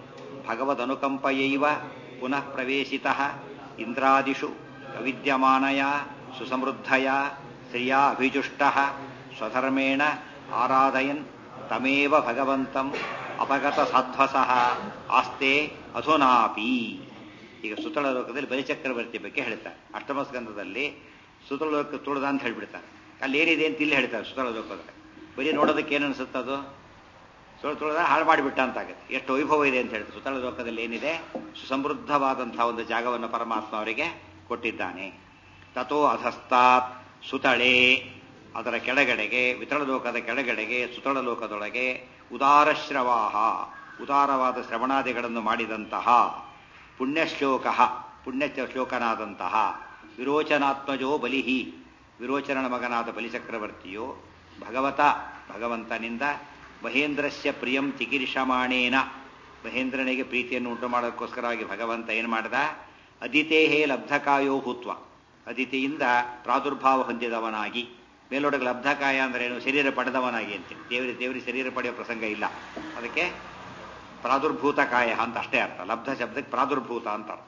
S1: ಭಗವದನುಕಂಪಯೈವ ಪುನಃ ಪ್ರವೇಶಿತ ಇಂದ್ರಾದಿಷು ಅವಿದ್ಯಮಾನಯ ಸುಸಮೃದ್ಧಯ ಶ್ರಿಯಾ ಅಭಿಜುಷ್ಟ ಸ್ವಧರ್ಮೇಣ ಆರಾಧಯನ್ ತಮೇವ ಭಗವಂತಂ ಅಪಗತ ಸಾಧ್ವಸಃ ಆಸ್ತೆ ಅಧುನಾಪಿ ಈಗ ಸುತಳ ಲೋಕದಲ್ಲಿ ಬಲಿಚಕ್ರವರ್ತಿ ಬಗ್ಗೆ ಹೇಳ್ತಾರೆ ಅಷ್ಟಮ ಸ್ಕಂದದಲ್ಲಿ ಸುತಳ ಲೋಕ ತುಳಿದ ಅಂತ ಹೇಳ್ಬಿಡ್ತಾರೆ ಅಲ್ಲಿ ಏನಿದೆ ಅಂತ ಇಲ್ಲಿ ಹೇಳ್ತಾರೆ ಸುತಳ ಲೋಕದಲ್ಲಿ ಬರೀ ನೋಡೋದಕ್ಕೆ ಏನು ಅನ್ಸುತ್ತೆ ಅದು ಸುಳ್ಳು ತುಳಿದ ಹಾಳು ಮಾಡಿಬಿಟ್ಟ ಅಂತ ಆಗುತ್ತೆ ಎಷ್ಟು ವೈಭವ ಇದೆ ಅಂತ ಹೇಳ್ತಾರೆ ಸುತಳ ಲೋಕದಲ್ಲಿ ಏನಿದೆ ಸುಸಮೃದ್ಧವಾದಂತಹ ಒಂದು ಜಾಗವನ್ನು ಪರಮಾತ್ಮ ಅವರಿಗೆ ಕೊಟ್ಟಿದ್ದಾನೆ ತಥೋ ಅಧಸ್ತಾತ್ ಸುತಳೆ ಅದರ ಕೆಳಗಡೆಗೆ ವಿತಳ ಲೋಕದ ಕೆಳಗಡೆಗೆ ಸುತಳ ಲೋಕದೊಳಗೆ ಉದಾರಶ್ರವಾಹ ಉದಾರವಾದ ಶ್ರವಣಾದಿಗಳನ್ನು ಮಾಡಿದಂತಹ ಪುಣ್ಯಶ್ಲೋಕ ಪುಣ್ಯ ಶ್ಲೋಕನಾದಂತಹ ವಿರೋಚನಾತ್ಮಜೋ ಬಲಿಹಿ ವಿರೋಚನನ ಮಗನಾದ ಬಲಿಚಕ್ರವರ್ತಿಯು ಭಗವತ ಭಗವಂತನಿಂದ ಮಹೇಂದ್ರಸ್ಯ ಪ್ರಿಯಂ ಚಿಕಿರಿಷಮಾಣೇನ ಮಹೇಂದ್ರನಿಗೆ ಪ್ರೀತಿಯನ್ನು ಉಂಟು ಮಾಡೋದಕ್ಕೋಸ್ಕರವಾಗಿ ಭಗವಂತ ಏನು ಮಾಡಿದ ಅದಿತೇಹೇ ಲಬ್ಧಕಾಯೋ ಭೂತ್ವ ಅದಿತಿಯಿಂದ ಪ್ರಾದುರ್ಭಾವ ಹೊಂದಿದವನಾಗಿ ಮೇಲೊಡಗೆ ಲಬ್ಧಕಾಯ ಅಂದ್ರೆ ಏನು ಶರೀರ ಪಡೆದವನಾಗಿ ಅಂತೇಳಿ ದೇವರಿ ದೇವರಿ ಶರೀರ ಪಡೆಯುವ ಪ್ರಸಂಗ ಇಲ್ಲ ಅದಕ್ಕೆ ಪ್ರಾದುರ್ಭೂತ ಕಾಯ ಅಂತ ಅಷ್ಟೇ ಅರ್ಥ ಲಬ್ಧ ಶಬ್ದಕ್ಕೆ ಪ್ರಾದುರ್ಭೂತ ಅಂತ ಅರ್ಥ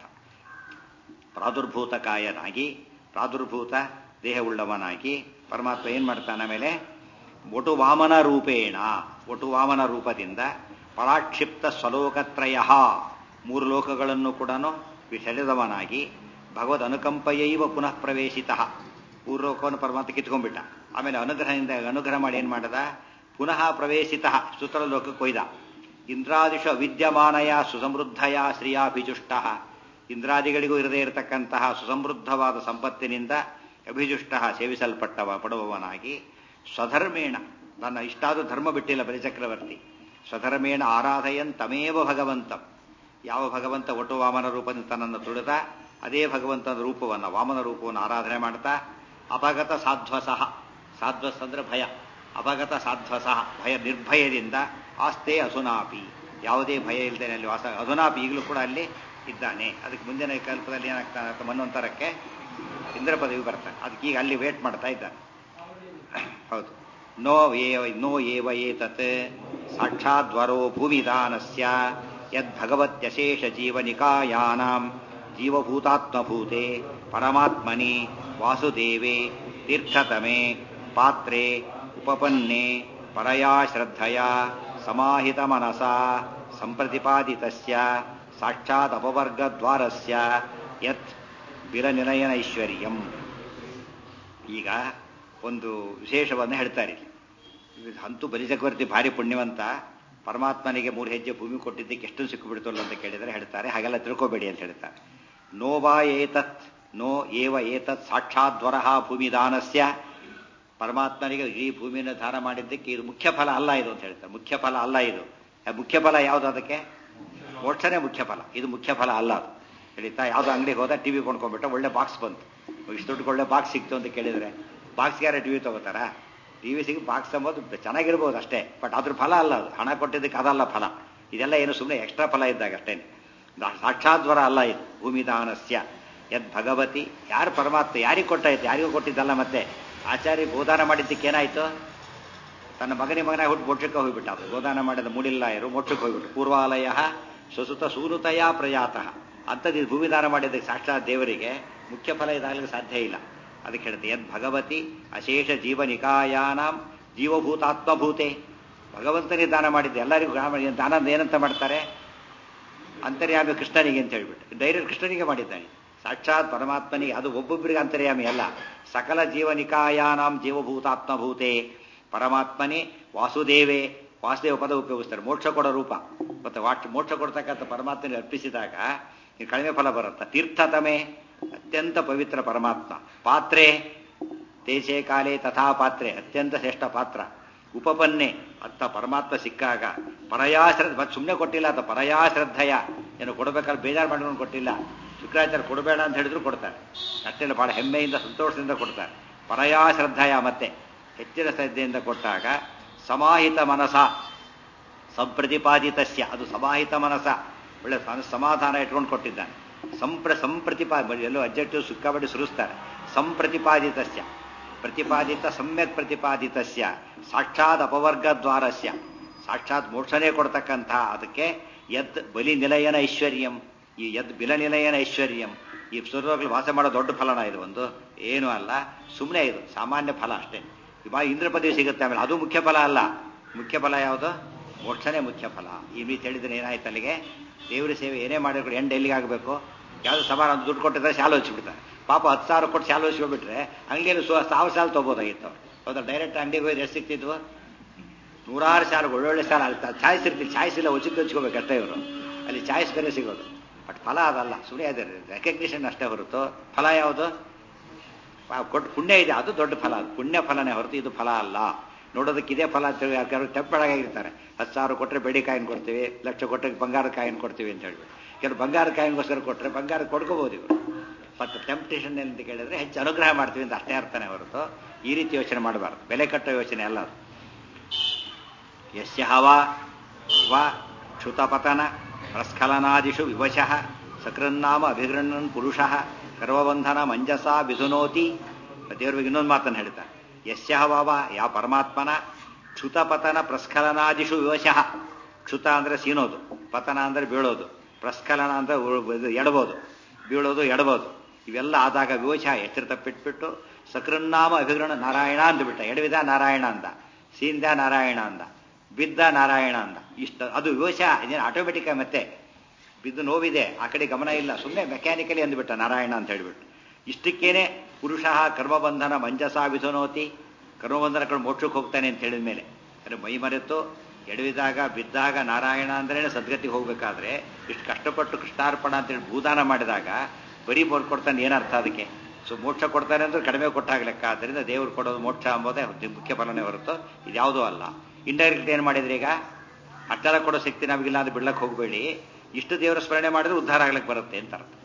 S1: ಪ್ರಾದುರ್ಭೂತ ಕಾಯನಾಗಿ ಪ್ರಾದುರ್ಭೂತ ದೇಹವುಳ್ಳವನಾಗಿ ಪರಮಾತ್ಮ ಏನ್ ಮಾಡ್ತಾನೆ ಆಮೇಲೆ ಒಟು ವಾಮನ ರೂಪೇಣ ಒಟು ವಾಮನ ರೂಪದಿಂದ ಪರಾಕ್ಷಿಪ್ತ ಸ್ವಲೋಕತ್ರಯ ಮೂರು ಲೋಕಗಳನ್ನು ಕೂಡ ಸೆಳೆದವನಾಗಿ ಭಗವದ್ ಅನುಕಂಪಯೈವ ಪುನಃ ಪ್ರವೇಶಿತ ಪೂರ್ವಕವನ್ನು ಪರಮಾತ್ಮ ಕಿತ್ಕೊಂಡ್ಬಿಟ್ಟ ಆಮೇಲೆ ಅನುಗ್ರಹದಿಂದ ಅನುಗ್ರಹ ಮಾಡಿ ಏನ್ ಮಾಡದ ಪುನಃ ಪ್ರವೇಶಿತ ಸುತರ ಲೋಕಕ್ಕೆ ಕೊಯ್ದ ಇಂದ್ರಾದಿಷು ಅವಿದ್ಯಮಾನಯ ಸುಸಮೃದ್ಧಯ ಶ್ರೀಯಾಭಿಜುಷ್ಟ ಇಂದ್ರಾದಿಗಳಿಗೂ ಇರದೇ ಇರತಕ್ಕಂತಹ ಸುಸಮೃದ್ಧವಾದ ಸಂಪತ್ತಿನಿಂದ ಅಭಿಜುಷ್ಟ ಸೇವಿಸಲ್ಪಟ್ಟವ ಪಡುವವನಾಗಿ ಸ್ವಧರ್ಮೇಣ ನನ್ನ ಇಷ್ಟಾದ ಧರ್ಮ ಬಿಟ್ಟಿಲ್ಲ ಬಲಿಚಕ್ರವರ್ತಿ ಸ್ವಧರ್ಮೇಣ ಆರಾಧಯನ್ ತಮೇವ ಭಗವಂತಂ ಯಾವ ಭಗವಂತ ಒಟ್ಟು ವಾಮನ ರೂಪದಿಂದ ತನ್ನನ್ನು ತುಳಿದ ಅದೇ ಭಗವಂತನ ರೂಪವನ್ನು ವಾಮನ ರೂಪವನ್ನು ಆರಾಧನೆ ಮಾಡ್ತಾ ಅಪಗತ ಸಾಧ್ವಸಃ ಸಾಧ್ವಸ್ ಅಂದ್ರೆ ಭಯ ಅಪಗತ ಸಾಧ್ವಸಃ ಭಯ ನಿರ್ಭಯದಿಂದ ಆಸ್ತೆ ಅಸುನಾಪಿ ಯಾವುದೇ ಭಯ ಇಲ್ಲದೆ ಅಲ್ಲಿ ವಾಸ ಅಧುನಾಪಿ ಈಗಲೂ ಕೂಡ ಅಲ್ಲಿ ಇದ್ದಾನೆ ಅದಕ್ಕೆ ಮುಂದಿನ ಕಲ್ಪದಲ್ಲಿ ಏನಾಗ್ತಾನೆ ಮನ್ವಂತರಕ್ಕೆ ಇಂದ್ರ ಪದವಿ ಬರ್ತಾನೆ ಅದಕ್ಕೆ ಈಗ ಅಲ್ಲಿ ವೇಟ್ ಮಾಡ್ತಾ ಇದ್ದಾನೆ ಹೌದು ನೋ ಏವ ನೋ ಏವ ಏತತ್ ಸಾಕ್ಷಾದ್ವರೋ ಭೂಮಿದಾನಸ್ಯ ಯದ್ ಭಗವತ್ಯಶೇಷ ಜೀವನಿಕಾಯಾನಾಂ ಜೀವಭೂತಾತ್ಮಭೂತೆ ಪರಮಾತ್ಮನಿ ವಾಸುದೇವೆ ತೀರ್ಥತಮೆ ಪಾತ್ರೆ ಉಪಪನ್ನೆ ಪರಯಾ ಶ್ರದ್ಧಯಾ ಸಮಾಹಿತ ಮನಸ ಸಂಪ್ರತಿಪಾದಿತಸ್ಯ ಸಾಕ್ಷಾತ್ ಅಪವರ್ಗದ್ವಾರಸ್ಯ ಯತ್ ವಿರನಿಲಯನ ಐಶ್ವರ್ಯಂ ಈಗ ಒಂದು ವಿಶೇಷವನ್ನು ಹೇಳ್ತಾರೆ ಇಲ್ಲಿ ಅಂತೂ ಬಲಿಚಕ್ರವರ್ತಿ ಭಾರಿ ಪುಣ್ಯವಂತ ಪರಮಾತ್ಮನಿಗೆ ಮೂರು ಹೆಜ್ಜೆ ಭೂಮಿ ಕೊಟ್ಟಿದ್ದಕ್ಕೆ ಎಷ್ಟು ಸಿಕ್ಕಿಬಿಡ್ತಲ್ಲ ಅಂತ ಕೇಳಿದರೆ ಹೇಳ್ತಾರೆ ಹಾಗೆಲ್ಲ ತಿಳ್ಕೋಬೇಡಿ ಅಂತ ಹೇಳ್ತಾರೆ ನೋವಾ ಏತತ್ ನೋ ಏವ ಏತತ್ ಸಾಕ್ಷಾದ್ವರ ಭೂಮಿದಾನಸ್ಯ ಪರಮಾತ್ಮನಿಗೆ ಈ ಭೂಮಿಯನ್ನು ದಾನ ಮಾಡಿದ್ದಕ್ಕೆ ಇದು ಮುಖ್ಯ ಫಲ ಅಲ್ಲ ಇದು ಅಂತ ಹೇಳ್ತಾರೆ ಮುಖ್ಯ ಫಲ ಅಲ್ಲ ಇದು ಮುಖ್ಯ ಫಲ ಯಾವುದು ಅದಕ್ಕೆ ಮೋಕ್ಷನೇ ಮುಖ್ಯ ಫಲ ಇದು ಮುಖ್ಯ ಫಲ ಅಲ್ಲ ಅದು ಹೇಳಿತಾ ಯಾವುದೋ ಅಂಗಡಿಗೆ ಹೋದ ಟಿವಿ ಕೊಂಡ್ಕೊಂಡ್ಬಿಟ್ಟ ಒಳ್ಳೆ ಬಾಕ್ಸ್ ಬಂತು ಇಷ್ಟು ದುಡ್ಡು ಒಳ್ಳೆ ಬಾಕ್ಸ್ ಸಿಕ್ತು ಅಂತ ಕೇಳಿದ್ರೆ ಬಾಕ್ಸ್ಗೆ ಯಾರು ಟಿವಿ ತಗೋತಾರಾ ಟಿವಿ ಸಿಗಿ ಬಾಕ್ಸ್ ಅಂಬೋದು ಚೆನ್ನಾಗಿರ್ಬೋದು ಅಷ್ಟೇ ಬಟ್ ಅದ್ರ ಫಲ ಅಲ್ಲ ಅದು ಹಣ ಕೊಟ್ಟಿದ್ದಕ್ಕೆ ಅದಲ್ಲ ಫಲ ಇದೆಲ್ಲ ಏನು ಸುಮ್ಮನೆ ಎಕ್ಸ್ಟ್ರಾ ಫಲ ಇದ್ದಾಗ ಅಷ್ಟೇ ಸಾಕ್ಷಾದ್ವರ ಅಲ್ಲ ಇದು ಭೂಮಿದಾನಸ್ಯ ಯದ್ ಭಗವತಿ ಯಾರು ಪರಮಾತ್ಮ ಯಾರಿಗೆ ಕೊಟ್ಟಾಯ್ತು ಯಾರಿಗೂ ಕೊಟ್ಟಿದ್ದಲ್ಲ ಮತ್ತೆ ಆಚಾರ್ಯ ಬೋಧಾನ ಮಾಡಿದ್ದಕ್ಕೆ ಏನಾಯ್ತು ತನ್ನ ಮಗನಿಗೆ ಮಗನಾಗಿ ಹುಟ್ಟು ಮೋಕ್ಷಕ್ಕೆ ಹೋಗ್ಬಿಟ್ಟ ಅದು ಬೋಧಾನ ಮಾಡಿದ ಮೂಡಿಲ್ಲಾಯರು ಮೋಕ್ಷಕ್ಕೆ ಹೋಗ್ಬಿಟ್ಟು ಪೂರ್ವಾಲಯ ಸ್ವಸುತ ಸೂನುತಯ ಪ್ರಯಾತಃ ಅಂಥದ್ದು ಇದು ಭೂಮಿದಾನ ಮಾಡಿದ್ದಕ್ಕೆ ಸಾಕ್ಷಾತ್ ದೇವರಿಗೆ ಮುಖ್ಯ ಫಲ ಇದಾಗಲಿಕ್ಕೆ ಸಾಧ್ಯ ಇಲ್ಲ ಅದಕ್ಕೆ ಹೇಳ್ತೆ ಯದ್ ಭಗವತಿ ಅಶೇಷ ಜೀವನಿಕಾಯಾನಾಂ ಜೀವಭೂತಾತ್ಮಭೂತೆ ಭಗವಂತನಿಗೆ ದಾನ ಮಾಡಿದ್ದೆ ಎಲ್ಲರಿಗೂ ದಾನ ಏನಂತ ಮಾಡ್ತಾರೆ ಅಂತರ್ಯಾಮಿ ಕೃಷ್ಣನಿಗೆ ಅಂತ ಹೇಳ್ಬಿಟ್ಟು ಡೈರೆಕ್ಟ್ ಕೃಷ್ಣನಿಗೆ ಮಾಡಿದ್ದಾನೆ ಸಾಕ್ಷಾತ್ ಪರಮಾತ್ಮನಿಗೆ ಅದು ಒಬ್ಬೊಬ್ಬರಿಗೆ ಅಂತರ್ಯಾಮಿ ಅಲ್ಲ ಸಕಲ ಜೀವನಿಕಾಯಾನಾಂ ಜೀವಭೂತಾತ್ಮಭೂತೆ ಪರಮಾತ್ಮನೇ ವಾಸುದೇವೇ ವಾಸುದೇವ ಪದ ಉಪಯೋಗಿಸ್ತಾರೆ ಮೋಕ್ಷ ಕೊಡೋ ರೂಪ ಮತ್ತೆ ವಾಟ್ ಮೋಕ್ಷ ಕೊಡ್ತಕ್ಕಂಥ ಪರಮಾತ್ಮನಿಗೆ ಅರ್ಪಿಸಿದಾಗ ಕಡಿಮೆ ಫಲ ಬರುತ್ತೆ ತೀರ್ಥತಮೆ ಅತ್ಯಂತ ಪವಿತ್ರ ಪರಮಾತ್ಮ ಪಾತ್ರೆ ದೇಶೇ ಕಾಲೇ ತಥಾ ಪಾತ್ರೆ ಅತ್ಯಂತ ಶ್ರೇಷ್ಠ ಪಾತ್ರ ಉಪಪನ್ನೆ ಅತ್ತ ಪರಮಾತ್ಮ ಸಿಕ್ಕಾಗ ಪರಯಾಶ್ರದ್ಧ ಮತ್ತೆ ಸುಮ್ಮನೆ ಕೊಟ್ಟಿಲ್ಲ ಅಂತ ಪರಯಾಶ್ರದ್ಧಯ ಏನು ಕೊಡಬೇಕಾದ್ರೆ ಬೇಜಾರು ಮಾಡ್ಕೊಂಡು ಕೊಟ್ಟಿಲ್ಲ ಶುಕ್ರಾಚಾರ್ಯ ಕೊಡಬೇಡ ಅಂತ ಹೇಳಿದ್ರು ಕೊಡ್ತಾರೆ ಅಷ್ಟೆಲ್ಲ ಬಹಳ ಹೆಮ್ಮೆಯಿಂದ ಸಂತೋಷದಿಂದ ಕೊಡ್ತಾರೆ ಪರಯಾಶ್ರದ್ಧಯ ಮತ್ತೆ ಹೆಚ್ಚಿನ ಶ್ರದ್ಧೆಯಿಂದ ಕೊಟ್ಟಾಗ ಸಮಾಹಿತ ಮನಸ ಸಂಪ್ರತಿಪಾದಿತಸ್ಯ ಅದು ಸಮಾಹಿತ ಮನಸ ಒಳ್ಳೆ ಸಮಾಧಾನ ಇಟ್ಕೊಂಡು ಕೊಟ್ಟಿದ್ದಾನೆ ಸಂಪ್ರ ಸಂಪ್ರತಿಪಾ ಎಲ್ಲೋ ಅಜ್ಜೆಕ್ಟಿವ್ ಸುಕ್ಕಾಬಡಿ ಸುರಿಸ್ತಾರೆ ಸಂಪ್ರತಿಪಾದಿತಸ್ಯ ಪ್ರತಿಪಾದಿತ ಸಮ್ಯಕ್ ಪ್ರತಿಪಾದಿತಸ್ಯ ಸಾಕ್ಷಾತ್ ಅಪವರ್ಗದ್ವಾರಸ್ಯ ಸಾಕ್ಷಾತ್ ಮೋಕ್ಷನೇ ಕೊಡ್ತಕ್ಕಂಥ ಅದಕ್ಕೆ ಯದ್ ಬಲಿ ನಿಲಯನ ಐಶ್ವರ್ಯಂ ಈ ಯದ್ ಬಿಲ ನಿಲಯನ ಐಶ್ವರ್ಯಂ ಈ ಸ್ವರ್ಗಗಳು ವಾಸ ಮಾಡೋ ದೊಡ್ಡ ಫಲನ ಇದು ಒಂದು ಏನೂ ಅಲ್ಲ ಸುಮ್ಮನೆ ಇದು ಸಾಮಾನ್ಯ ಫಲ ಅಷ್ಟೇ ಇವಾಗ ಇಂದ್ರ ಪದವಿ ಸಿಗುತ್ತೆ ಆಮೇಲೆ ಅದು ಮುಖ್ಯ ಫಲ ಅಲ್ಲ ಮುಖ್ಯ ಫಲ ಯಾವುದು ಮೋಕ್ಷನೇ ಮುಖ್ಯ ಫಲ ಈ ರೀತಿ ಹೇಳಿದ್ರೆ ಏನಾಯ್ತು ಅಲ್ಲಿಗೆ ದೇವರ ಸೇವೆ ಏನೇ ಮಾಡಿದ್ರು ಎಂಡ್ ಎಲ್ಲಿಗೆ ಆಗಬೇಕು ಯಾವುದು ಸಮಾನ ದುಡ್ಡು ಕೊಟ್ಟಿದ್ರೆ ಶಾಲು ಹಚ್ಚಿಬಿಡ್ತಾರೆ ಪಾಪ ಹತ್ತು ಸಾವಿರ ಕೊಟ್ಟು ಶಾಲು ಹಚ್ಚಿಬಿಟ್ರೆ ಅಂಗಡಿಯಲ್ಲಿ ಸು ಸಾವಿರ ಸಾಲು ತೊಗೋಬೋದಾಗಿತ್ತು ಹೌದಾ ಡೈರೆಕ್ಟ್ ಅಂಗಡಿಗೆ ಹೋಗಿ ಎಷ್ಟು ಸಿಕ್ತಿದ್ವು ನೂರಾರು ಶಾಲು ಒಳ್ಳೊಳ್ಳೆ ಶಾಲ ಅಲ್ಲಿ ಚಾಯ್ಸ್ ಇರ್ತಿಲ್ಲ ಚಾಯ್ಸ್ ಇಲ್ಲ ಉಚಿತ ಹಚ್ಕೋಬೇಕು ಅಷ್ಟೇ ಇವರು ಅಲ್ಲಿ ಚಾಯ್ಸ್ ಬೇರೆ ಸಿಗೋದು ಬಟ್ ಫಲ ಅದಲ್ಲ ಸುಮ್ಮನೆ ಅದೇ ರೆಕಗ್ನಿಷನ್ ಅಷ್ಟೇ ಹೊರತು ಫಲ ಯಾವುದು ಕೊಟ್ಟು ಪುಣ್ಯ ಇದೆ ಅದು ದೊಡ್ಡ ಫಲ ಅದು ಪುಣ್ಯ ಫಲನೇ ಹೊರತು ಇದು ಫಲ ಅಲ್ಲ ನೋಡೋದಕ್ಕೆ ಇದೇ ಫಲ ಅಂತ ಹೇಳಿ ಯಾರು ತೆಪ್ಪಳಾಗಿರ್ತಾರೆ ಹತ್ತು ಸಾವಿರ ಕೊಟ್ಟರೆ ಬೆಡಿ ಕಾಯಿನ್ ಕೊಡ್ತೀವಿ ಲಕ್ಷ ಕೊಟ್ಟರೆ ಬಂಗಾರ ಕಾಯಿನ್ ಕೊಡ್ತೀವಿ ಅಂತ ಹೇಳ್ಬಿಟ್ಟು ಕೆಲವು ಬಂಗಾರ ಕಾಯಿನ್ಗೋಸ್ಕರ ಕೊಟ್ಟರೆ ಬಂಗಾರ ಕೊಡ್ಕೋಬೋದು ಇವರು ಮತ್ತು ಟೆಂಪ್ಟೇಷನ್ ಅಂತ ಕೇಳಿದ್ರೆ ಹೆಚ್ಚು ಅನುಗ್ರಹ ಮಾಡ್ತೀವಿ ಅಂತ ಅಷ್ಟೇ ಅರ್ಥನೇ ಹೊರತು ಈ ರೀತಿ ಯೋಚನೆ ಮಾಡಬಾರ್ದು ಬೆಲೆ ಕಟ್ಟೋ ಯೋಚನೆ ಅಲ್ಲ ಅದು ಯಸ್ಯ ಹವ ವ ಕ್ಷುತಪತನ ಪ್ರಸ್ಖಲನಾದಿಷು ವಿವಶಃ ಸಕೃನ್ನಾಮ ಅಭಿಗೃಹನ್ ಪುರುಷ ಕರ್ವಬಂಧನ ಮಂಜಸ ವಿಧುನೋತಿ ದೇವ್ರ ಬಗ್ಗೆ ಇನ್ನೊಂದು ಮಾತನ್ನು ಹೇಳ್ತಾರೆ ಯಸ್ಯ ಹವ ಯಾವ ಪರಮಾತ್ಮನ ಕ್ಷುತಪತನ ಪ್ರಸ್ಖಲನಾದಿಷು ವಿವಶಃ ಕ್ಷುತ ಅಂದರೆ ಸೀನೋದು ಪತನ ಅಂದರೆ ಬೀಳೋದು ಪ್ರಸ್ಖಲನ ಅಂದರೆ ಎಡಬೋದು ಬೀಳೋದು ಎಡಬೋದು ಇವೆಲ್ಲ ಆದಾಗ ವಿವಶ ಎಚ್ಚರ ತಪ್ಪಿಟ್ಬಿಟ್ಟು ಸಕೃನ್ನಾಮ ಅಭಿಗ್ರಹಣ ನಾರಾಯಣ ಅಂದ್ಬಿಟ್ಟ ಎಡವಿದ ನಾರಾಯಣ ಅಂದ ಸೀಂದ ನಾರಾಯಣ ಅಂದ ಬಿದ್ದ ನಾರಾಯಣ ಅಂದ ಇಷ್ಟ ಅದು ವಿವಶ ಇದೇನು ಆಟೋಮೆಟಿಕ್ ಮತ್ತೆ ಬಿದ್ದು ನೋವಿದೆ ಆ ಕಡೆ ಗಮನ ಇಲ್ಲ ಸುಮ್ಮನೆ ಮೆಕ್ಯಾನಿಕಲಿ ಅಂದ್ಬಿಟ್ಟ ನಾರಾಯಣ ಅಂತ ಹೇಳ್ಬಿಟ್ಟು ಇಷ್ಟಕ್ಕೇನೆ ಪುರುಷ ಕರ್ಮಬಂಧನ ಮಂಜಸ ವಿಧುನೋತಿ ಕರ್ಮಬಂಧನ ಕಡೆ ಮೋಕ್ಷಕ್ಕೆ ಹೋಗ್ತಾನೆ ಅಂತ ಹೇಳಿದ ಮೇಲೆ ಅಂದರೆ ಮೈ ಮರೆತು ಎಡವಿದಾಗ ಬಿದ್ದಾಗ ನಾರಾಯಣ ಅಂದ್ರೆ ಸದ್ಗತಿಗೆ ಹೋಗ್ಬೇಕಾದ್ರೆ ಇಷ್ಟು ಕಷ್ಟಪಟ್ಟು ಕೃಷ್ಣಾರ್ಪಣ ಅಂತೇಳಿ ಭೂದಾನ ಮಾಡಿದಾಗ ಬರೀ ಬೋರ್ ಕೊಡ್ತಾನೆ ಏನರ್ಥ ಅದಕ್ಕೆ ಸೊ ಮೋಕ್ಷ ಕೊಡ್ತಾನೆ ಅಂದ್ರೆ ಕಡಿಮೆ ಕೊಟ್ಟಾಗ ಲೆಕ್ಕ ಆದ್ದರಿಂದ ದೇವ್ರು ಕೊಡೋದು ಮೋಕ್ಷ ಅಂಬೋದೇ ಮುಖ್ಯ ಫಲನೇ ಹೊರತು ಇದ್ಯಾವುದೂ ಅಲ್ಲ ಇಂಡೈರೆಕ್ಟ್ ಏನು ಮಾಡಿದ್ರಿ ಈಗ ಅಷ್ಟೆಲ್ಲ ಕೊಡೋ ಶಕ್ತಿ ನಮಗಿಲ್ಲ ಅದು ಬಿಡ್ಲಕ್ಕೆ ಹೋಗಬೇಡಿ ಇಷ್ಟು ದೇವರ ಸ್ಮರಣೆ ಮಾಡಿದ್ರೆ ಉದ್ಧಾರ ಆಗ್ಲಿಕ್ಕೆ ಬರುತ್ತೆ ಅಂತ ಅರ್ಥ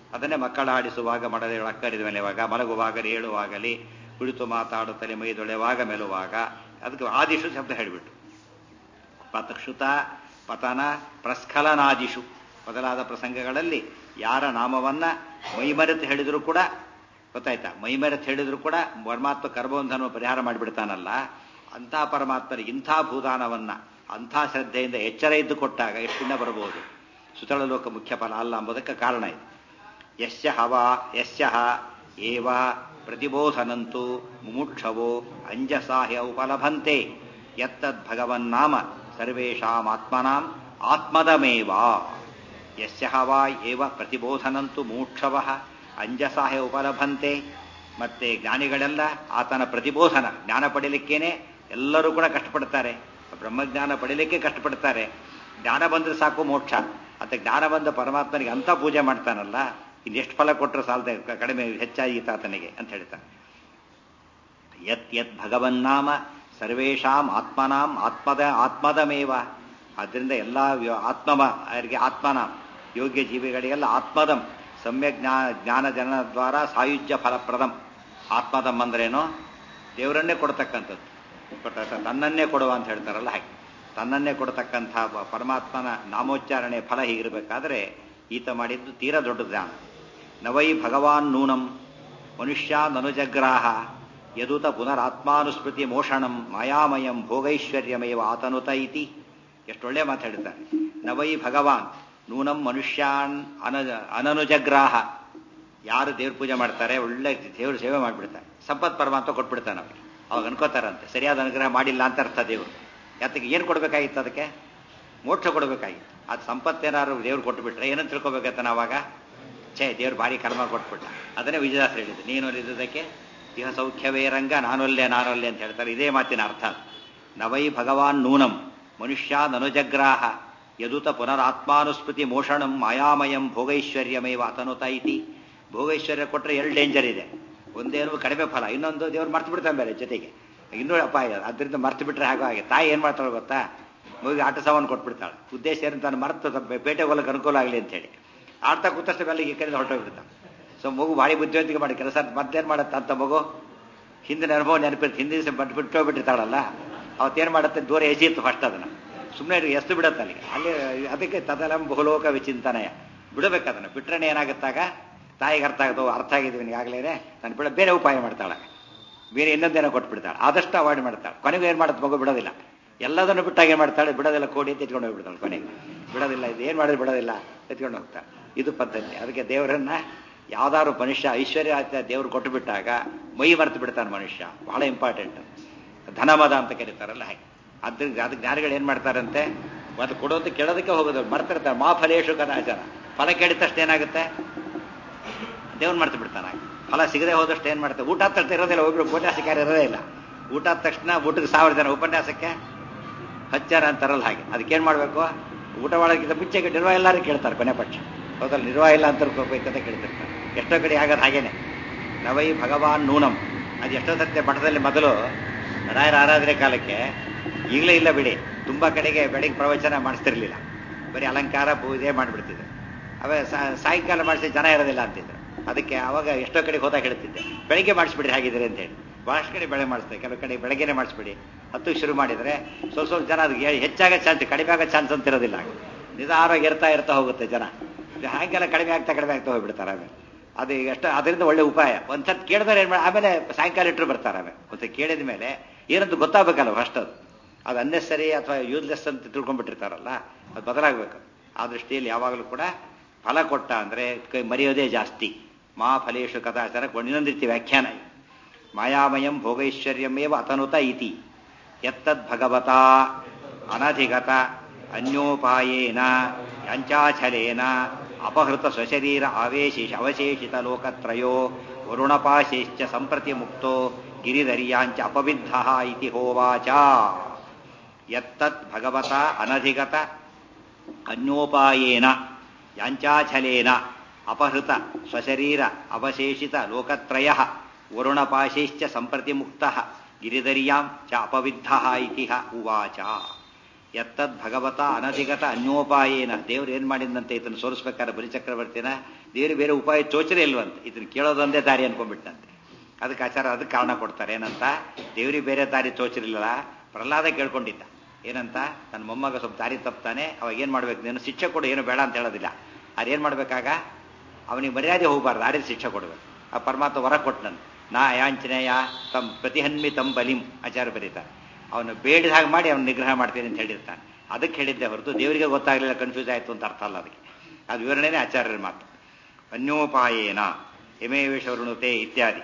S1: ಅದನ್ನೇ ಮಕ್ಕಳ ಆಡಿಸುವಾಗ ಮಡದೆ ಅಕ್ಕರಿದ ಮೇಲೆವಾಗ ಮಲಗುವಾಗಲಿ ಏಳುವಾಗಲಿ ಕುಳಿತು ಮಾತಾಡುತ್ತಲೇ ಮೈದೊಳೆವಾಗ ಮೆಲುವಾಗ ಅದಕ್ಕೆ ಆದಿಶು ಶಬ್ದ ಹೇಳಿಬಿಟ್ಟು ಪತಕ್ಷುತ ಪತನ ಪ್ರಸ್ಖಲನಾದಿಶು ಮೊದಲಾದ ಪ್ರಸಂಗಗಳಲ್ಲಿ ಯಾರ ನಾಮವನ್ನ ಮೈಮರೆತು ಹೇಳಿದ್ರು ಕೂಡ ಗೊತ್ತಾಯ್ತಾ ಮೈಮರೆತು ಹೇಳಿದ್ರು ಕೂಡ ಪರಮಾತ್ಮ ಕರ್ಮಬಂಧನ ಪರಿಹಾರ ಮಾಡಿಬಿಡ್ತಾನಲ್ಲ ಅಂಥ ಪರಮಾತ್ಮರಿಗೆ ಇಂಥ ಭೂದಾನವನ್ನ ಅಂಥ ಶ್ರದ್ಧೆಯಿಂದ ಎಚ್ಚರ ಇದ್ದು ಕೊಟ್ಟಾಗ ಎಷ್ಟಿಂದ ಬರಬಹುದು ಸುತಳ ಲೋಕ ಮುಖ್ಯ ಫಲ ಅಲ್ಲ ಎಂಬುದಕ್ಕೆ ಕಾರಣ ಇದೆ ಯಶ್ಯ ಹವ ಯಶ್ಯ ಏವ ಪ್ರತಿಬೋಧನಂತೂ ಮುಮುಕ್ಷವೋ ಅಂಜಸಾಹ್ಯ ಉಪಲಭಂತೆ ಯತ್ತದ್ ಭಗವನ್ನಾಮ ಸರ್ವೇಷಾಂ ಆತ್ಮನಾಂ ಆತ್ಮದಮೇವ ಯಸ್ಯ ವಾ ಏವ ಪ್ರತಿಬೋಧನಂತು ಮೋಕ್ಷವ ಅಂಜಸಾಹ್ಯ ಉಪಲಭಂತೆ ಮತ್ತೆ ಜ್ಞಾನಿಗಳೆಲ್ಲ ಆತನ ಪ್ರತಿಬೋಧನ ಜ್ಞಾನ ಪಡೀಲಿಕ್ಕೇನೆ ಎಲ್ಲರೂ ಕೂಡ ಕಷ್ಟಪಡ್ತಾರೆ ಬ್ರಹ್ಮಜ್ಞಾನ ಪಡೀಲಿಕ್ಕೆ ಕಷ್ಟಪಡ್ತಾರೆ ಜ್ಞಾನ ಬಂದ್ರೆ ಸಾಕು ಮೋಕ್ಷ ಅಂತ ಜ್ಞಾನ ಬಂದ ಪರಮಾತ್ಮನಿಗೆ ಅಂತ ಪೂಜೆ ಮಾಡ್ತಾನಲ್ಲ ಇನ್ನೆಷ್ಟು ಫಲ ಕೊಟ್ಟರು ಸಾಲದೆ ಕಡಿಮೆ ಹೆಚ್ಚಾಗಿ ಆತನಿಗೆ ಅಂತ ಹೇಳ್ತಾನೆ ಯತ್ ಯತ್ ಭಗವನ್ನಾಮ ಸರ್ವೇಷಾಂ ಆತ್ಮನಾಂ ಆತ್ಮದ ಆತ್ಮದಮೇವ ಆದ್ದರಿಂದ ಎಲ್ಲ ಆತ್ಮಮ ಅವರಿಗೆ ಆತ್ಮನಾಂ ಯೋಗ್ಯ ಜೀವಿಗಳಿಗೆಲ್ಲ ಆತ್ಮದಂ ಸಮ್ಯಕ್ ಜ್ಞಾನ ಜ್ಞಾನ ಜನ ದ್ವಾರ ಸಾಯುಜ್ಯ ಫಲಪ್ರದಂ ಆತ್ಮದಂ ಅಂದ್ರೇನು ದೇವರನ್ನೇ ಕೊಡ್ತಕ್ಕಂಥದ್ದು ತನ್ನನ್ನೇ ಕೊಡುವ ಅಂತ ಹೇಳ್ತಾರಲ್ಲ ಹಾಗೆ ತನ್ನನ್ನೇ ಕೊಡತಕ್ಕಂಥ ಪರಮಾತ್ಮನ ನಾಮೋಚ್ಚಾರಣೆ ಫಲ ಹೀಗಿರಬೇಕಾದ್ರೆ ಈತ ಮಾಡಿದ್ದು ತೀರಾ ದೊಡ್ಡ ಜ್ಞಾನ ನವೈ ಭಗವಾನ್ ನೂನಂ ಮನುಷ್ಯ ನನುಜಗ್ರಾಹ ಯದುತ ಪುನರಾತ್ಮಾನುಸ್ಮೃತಿ ಮೋಷಣಂ ಮಾಯಾಮಯಂ ಭೋಗೈಶ್ವರ್ಯಮೇವ ಆತನುತ ಇತಿ ಎಷ್ಟೊಳ್ಳೆ ಮಾತಾಡಿದ್ದಾರೆ ನವೈ ಭಗವಾನ್ ನೂನಂ ಮನುಷ್ಯಾನ್ ಅನ ಅನನುಜಗ್ರಾಹ ಯಾರು ದೇವ್ರ ಪೂಜೆ ಮಾಡ್ತಾರೆ ಒಳ್ಳೆ ದೇವ್ರ ಸೇವೆ ಮಾಡಿಬಿಡ್ತಾರೆ ಸಂಪತ್ ಪರಮಾತ್ಮ ಕೊಟ್ಬಿಡ್ತಾನೆ ಅವ್ರಿಗೆ ಅವಾಗ ಅನ್ಕೋತಾರಂತೆ ಸರಿಯಾದ ಅನುಗ್ರಹ ಮಾಡಿಲ್ಲ ಅಂತ ಅರ್ಥ ದೇವರು ಯಾತಕ್ಕೆ ಏನು ಕೊಡಬೇಕಾಗಿತ್ತು ಅದಕ್ಕೆ ಮೋಕ್ಷ ಕೊಡಬೇಕಾಗಿತ್ತು ಅದು ಸಂಪತ್ತೇನಾದ್ರು ದೇವ್ರು ಕೊಟ್ಟುಬಿಟ್ರೆ ಏನಂತ ತಿಳ್ಕೊಬೇಕತ್ತ ನಾವಾಗ ಛೇ ದೇವ್ರು ಭಾರಿ ಕರ್ಮ ಕೊಟ್ಬಿಟ್ಟ ಅದನ್ನೇ ವಿಜಯದಾಸ್ ಹೇಳಿದ್ದು ನೀನು ಇದ್ದದಕ್ಕೆ ಇಹ ಸೌಖ್ಯವೇ ರಂಗ ನಾನೊಲ್ಲೆ ನಾನೊಲ್ಲೆ ಅಂತ ಹೇಳ್ತಾರೆ ಇದೇ ಮಾತಿನ ಅರ್ಥ ನವೈ ಭಗವಾನ್ ನೂನಂ ಮನುಷ್ಯ ನನುಜಗ್ರಾಹ ಯದುತ ಪುನರಾತ್ಮಾನುಸ್ಮೃತಿ ಮೋಷಣಂ ಮಾಯಾಮಯಂ ಭೋಗೈಶ್ವರ್ಯಮೇವ ಅತನುತ ಇತಿ ಭೋಗೈಶ್ವರ್ಯ ಕೊಟ್ಟರೆ ಎರಡು ಡೇಂಜರ್ ಇದೆ ಒಂದೇನು ಕಡಿಮೆ ಫಲ ಇನ್ನೊಂದು ದೇವ್ರು ಮರ್ತು ಬಿಡ್ತಾನೆ ಬೇರೆ ಜೊತೆಗೆ ಇನ್ನೂ ಅಪಾಯ ಅದರಿಂದ ಮರ್ತು ಬಿಟ್ರೆ ಹಾಗೆ ಹಾಗೆ ತಾಯಿ ಏನು ಮಾಡ್ತಾಳೆ ಗೊತ್ತಾ ಮಗುಗೆ ಆಟ ಸಾಮಾನು ಕೊಟ್ಬಿಡ್ತಾಳೆ ಉದ್ದೇಶ ಏನು ತಾನು ಮರ್ತು ಪೇಟೆ ಹೋಗಲಿಕ್ಕೆ ಅನುಕೂಲ ಆಗಲಿ ಅಂತೇಳಿ ಆಡ್ತಾ ಕೂತಷ್ಟು ಬೆಲ್ಲಿಗೆ ಕರೆದು ಹೊರಟೋಗ್ಬಿಡ್ತಾನೆ ಸೊ ಮಗು ಭಾರಿ ಬುದ್ಧಿವಂತಿಕೆ ಮಾಡಿ ಕೆಲಸ ಮತ್ತೇನು ಮಾಡುತ್ತೆ ಅಂತ ಮಗು ಹಿಂದಿನ ಅನುಭವ ನೆನಪಿರ್ತು ಹಿಂದಿನ ದಿವಸ ಬಟ್ ಬಿಟ್ಟೋಗ್ಬಿಟ್ಟಿರ್ತಾಳಲ್ಲ ಅವತ್ತೇನು ಮಾಡುತ್ತೆ ದೂರ ಎಸೆಯಿತ್ತು ಫಸ್ಟ್ ಅದನ್ನು ಸುಮ್ಮನೆ ಎಷ್ಟು ಬಿಡುತ್ತೆ ಅಲ್ಲಿಗೆ ಅಲ್ಲಿ ಅದಕ್ಕೆ ತದಲಂ ಬಹುಲೋಕ ವಿಚಿಂತನಯ ಬಿಡಬೇಕು ಅದನ್ನು ಬಿಟ್ರೆ ಏನಾಗುತ್ತಾಗ ತಾಯಿಗೆ ಅರ್ಥ ಆಗುತ್ತೋ ಅರ್ಥ ಆಗಿದ್ದೀವಿ ಈಗಾಗಲೇ ನಾನು ಬಿಡ ಬೇರೆ ಉಪಾಯ ಮಾಡ್ತಾಳೆ ಬೇರೆ ಇನ್ನೊಂದೇನೋ ಕೊಟ್ಬಿಡ್ತಾಳೆ ಆದಷ್ಟು ಅವಾಯ್ಡ್ ಮಾಡ್ತಾಳೆ ಕೊನೆಗೂ ಏನು ಮಾಡುತ್ತೆ ಮಗು ಬಿಡೋದಿಲ್ಲ ಎಲ್ಲದನ್ನು ಬಿಟ್ಟಾಗ ಏನು ಮಾಡ್ತಾಳೆ ಬಿಡೋದಿಲ್ಲ ಕೋಡಿ ಅಂತ ಎತ್ಕೊಂಡು ಹೋಗ್ಬಿಡ್ತಾಳೆ ಕೊನೆಗೆ ಬಿಡೋದಿಲ್ಲ ಇದು ಏನು ಮಾಡಿದ್ರೆ ಬಿಡೋದಿಲ್ಲ ಎತ್ಕೊಂಡು ಹೋಗ್ತಾಳೆ ಇದು ಪದ್ಧತಿ ಅದಕ್ಕೆ ದೇವರನ್ನ ಯಾವ್ದಾದ್ರು ಮನುಷ್ಯ ಐಶ್ವರ್ಯ ದೇವ್ರು ಕೊಟ್ಟು ಬಿಟ್ಟಾಗ ಮೈ ಮರೆತು ಬಿಡ್ತಾನೆ ಮನುಷ್ಯ ಬಹಳ ಇಂಪಾರ್ಟೆಂಟ್ ಧನಮದ ಅಂತ ಕರೀತಾರಲ್ಲ ಹಾಗೆ ಅದ್ರಿಂದ ಅದಕ್ಕೆ ಜ್ಞಾನಿಗಳು ಏನು ಮಾಡ್ತಾರಂತೆ ಅದು ಕೊಡೋದು ಕೇಳೋದಕ್ಕೆ ಹೋಗೋದು ಮರ್ತಿರ್ತಾರೆ ಮಾ ಫಲೇಶು ಕದಾಚಾರ ಫಲ ಕೇಳಿದ ತಕ್ಷಣ ಏನಾಗುತ್ತೆ ದೇವ್ರು ಮರ್ತು ಬಿಡ್ತಾನೆ ಫಲ ಸಿಗದೆ ಹೋದಷ್ಟು ಏನು ಮಾಡ್ತಾರೆ ಊಟ ತರ್ತಾ ಇರೋದಿಲ್ಲ ಒಬ್ಬರು ಉಪನ್ಯಾಸಕಾರ ಇರೋದೇ ಇಲ್ಲ ಊಟ ಆದ ತಕ್ಷಣ ಊಟಕ್ಕೆ ಸಾವಿರ ಜನ ಉಪನ್ಯಾಸಕ್ಕೆ ಹತ್ತು ಜನ ಅಂತಾರಲ್ಲ ಹಾಗೆ ಅದಕ್ಕೇನು ಮಾಡಬೇಕು ಊಟ ಮಾಡೋಕ್ಕಿಂತ ಮುಂಚೆಗೆ ನಿರ್ವಾಹ ಎಲ್ಲರೂ ಕೇಳ್ತಾರೆ ಕೊನೆ ಪಕ್ಷ ಹೌದಲ್ಲ ನಿರ್ವಾಹ ಇಲ್ಲ ಅಂತ ಬೇಕಂತ ಕೇಳ್ತಿರ್ತಾರೆ ಎಷ್ಟೋ ಕಡೆ ಆಗೋದು ಹಾಗೇನೆ ನವೈ ಭಗವಾನ್ ನೂನಂ ಅದು ಎಷ್ಟೋ ಸತ್ಯ ಮಠದಲ್ಲಿ ಮೊದಲು ರಾಯರ ಆರಾಧನೆ ಕಾಲಕ್ಕೆ ಈಗಲೇ ಇಲ್ಲ ಬಿಡಿ ತುಂಬ ಕಡೆಗೆ ಬೆಳಗ್ಗೆ ಪ್ರವಚನ ಮಾಡಿಸ್ತಿರ್ಲಿಲ್ಲ ಬರೀ ಅಲಂಕಾರ ಪೂಜೆ ಮಾಡಿಬಿಡ್ತಿದ್ರು ಅವೇ ಸಾಯಂಕಾಲ ಮಾಡಿಸಿ ಜನ ಇರೋದಿಲ್ಲ ಅಂತಿದ್ರು ಅದಕ್ಕೆ ಅವಾಗ ಎಷ್ಟೋ ಕಡೆಗೆ ಹೋದಾಗ ಹೇಳ್ತಿದ್ದೆ ಬೆಳಿಗ್ಗೆ ಮಾಡಿಸ್ಬಿಡ್ರಿ ಹಾಗಿದ್ರೆ ಅಂತ ಹೇಳಿ ಭಾಳಷ್ಟು ಕಡೆ ಬೆಳೆ ಮಾಡಿಸ್ತಾರೆ ಕೆಲವು ಕಡೆ ಬೆಳಗ್ಗೆನೆ ಮಾಡಿಸ್ಬಿಡಿ ಹತ್ತು ಶುರು ಮಾಡಿದರೆ ಸ್ವಲ್ಪ ಸ್ವಲ್ಪ ಜನ ಅದಕ್ಕೆ ಹೆಚ್ಚಾಗ ಚಾನ್ಸ್ ಕಡಿಮೆ ಆಗೋ ಚಾನ್ಸ್ ಅಂತ ಇರೋದಿಲ್ಲ ನಿಧಾನವಾಗಿ ಇರ್ತಾ ಇರ್ತಾ ಹೋಗುತ್ತೆ ಜನ ಹಾಗೆಲ್ಲ ಕಡಿಮೆ ಆಗ್ತಾ ಕಡಿಮೆ ಆಗ್ತಾ ಹೋಗ್ಬಿಡ್ತಾರೆ ಆಮೇಲೆ ಅದು ಎಷ್ಟು ಅದರಿಂದ ಒಳ್ಳೆ ಉಪಾಯ ಒಂದ್ಸತ್ ಕೇಳಿದ್ರೆ ಏನು ಮಾಡಿ ಆಮೇಲೆ ಸಾಯಂಕಾಲ ಇಟ್ಟರು ಬರ್ತಾರೆ ಆಮೇಲೆ ಒಂದು ಕೇಳಿದ ಮೇಲೆ ಏನಂತ ಗೊತ್ತಾಗಬೇಕಲ್ಲ ಫಸ್ಟ್ ಅದು ಅದು ಅನ್ನೆಸರಿ ಅಥವಾ ಯೂಸ್ಲೆಸ್ ಅಂತ ತಿಳ್ಕೊಂಡ್ಬಿಟ್ಟಿರ್ತಾರಲ್ಲ ಅದು ಬದಲಾಗಬೇಕು ಆ ದೃಷ್ಟಿಯಲ್ಲಿ ಯಾವಾಗಲೂ ಕೂಡ ಫಲ ಕೊಟ್ಟ ಅಂದರೆ ಕೈ ಮರೆಯೋದೇ ಜಾಸ್ತಿ ಮಾ ಫಲೇಶು ಕದಾಚಾರ ಇನ್ನೊಂದು ರೀತಿ ವ್ಯಾಖ್ಯಾನ ಮಾಯಾಮಯಂ ಭೋಗೈಶ್ವರ್ಯಮೇವ ಅತನುತ ಇತಿ ಎತ್ತದ್ ಭಗವತ ಅನಧಿಗತ ಅನ್ಯೋಪಾಯೇನ ಯಂಚಾಚಲೇನ ಅಪಹೃತ ಸ್ವಶರೀರ ಆವೇಶೇಷ ಅವಶೇಷಿತ ಲೋಕತ್ರಯೋ ವರುಣಪಾಶೇಶ್ಚ ಸಂಪ್ರತಿ ಮುಕ್ತೋ ಗಿರಿಧರ್ಯಾಂಚ ಅಪವಿದ್ಧ ಇತಿ ಹೋವಾಚ ಯತ್ತತ್ ಭಗವತ ಅನಧಿಗತ ಅನ್ಯೋಪಾಯೇನ ಯಾಂಚಾಚಲೇನ ಅಪಹೃತ ಸ್ವಶರೀರ ಅವಶೇಷಿತ ಲೋಕತ್ರಯ ವರುಣಪಾಶೈಶ್ಚ ಸಂಪ್ರತಿ ಮುಕ್ತ ಗಿರಿಧರ್ಯಾಂ ಚ ಅಪವಿದ್ಧ ಇತಿ ಉವಾಚ ಎತ್ತದ್ ಭಗವತ ಅನಧಿಗತ ಅನ್ಯೋಪಾಯೇನ ದೇವ್ರು ಏನ್ ಮಾಡಿದಂತೆ ಇದನ್ನು ಸೋರಿಸ್ಬೇಕಾದ್ರೆ ಬಲಿಚಕ್ರವರ್ತಿನ ದೇವ್ರು ಬೇರೆ ಉಪಾಯ ಚೋಚನೆ ಇಲ್ವಂತೆ ಇದನ್ನ ಕೇಳೋದೊಂದೇ ದಾರಿ ಅನ್ಕೊಂಡ್ಬಿಟ್ಟಂತೆ ಅದಕ್ಕೆ ಆಚಾರ ಅದಕ್ಕೆ ಕಾರಣ ಕೊಡ್ತಾರೆ ಏನಂತ ದೇವ್ರಿಗೆ ಬೇರೆ ದಾರಿ ತೋಚಿರಲಿಲ್ಲ ಪ್ರಹ್ಲಾದ ಕೇಳ್ಕೊಂಡಿದ್ದ ಏನಂತ ನನ್ನ ಮೊಮ್ಮಗ ಸ್ವಲ್ಪ ದಾರಿ ತಪ್ತಾನೆ ಅವಾಗ ಏನ್ ಮಾಡ್ಬೇಕು ನೀನು ಶಿಕ್ಷೆ ಕೊಡು ಏನು ಬೇಡ ಅಂತ ಹೇಳೋದಿಲ್ಲ ಅದೇನ್ ಮಾಡ್ಬೇಕಾಗ ಅವನಿಗೆ ಮರ್ಯಾದೆ ಹೋಗಬಾರ್ದು ಆಡಿದ ಶಿಕ್ಷೆ ಕೊಡ್ಬೇಕು ಆ ಪರಮಾತ್ಮ ವರ ಕೊಟ್ಟನಂತ ನಾ ಯಾಂಚನೆಯ ತಮ್ ಪ್ರತಿಹನ್ಮಿ ತಮ್ ಬಲಿಂ ಆಚಾರ್ಯ ಬರೀತಾರೆ ಅವನು ಬೇಡಿದ ಹಾಗೆ ಮಾಡಿ ಅವನು ನಿಗ್ರಹ ಮಾಡ್ತೀನಿ ಅಂತ ಹೇಳಿರ್ತಾನೆ ಅದಕ್ಕೆ ಹೇಳಿದ್ದೆ ಹೊರತು ದೇವರಿಗೆ ಗೊತ್ತಾಗಲಿಲ್ಲ ಕನ್ಫ್ಯೂಸ್ ಆಯಿತು ಅಂತ ಅರ್ಥ ಅಲ್ಲ ಅದಕ್ಕೆ ಅದು ವಿವರಣೆನೇ ಆಚಾರ್ಯರ ಮಾತು ಅನ್ಯೋಪಾಯೇನ ಯಮೇವೇಶವರುಣತೆ ಇತ್ಯಾದಿ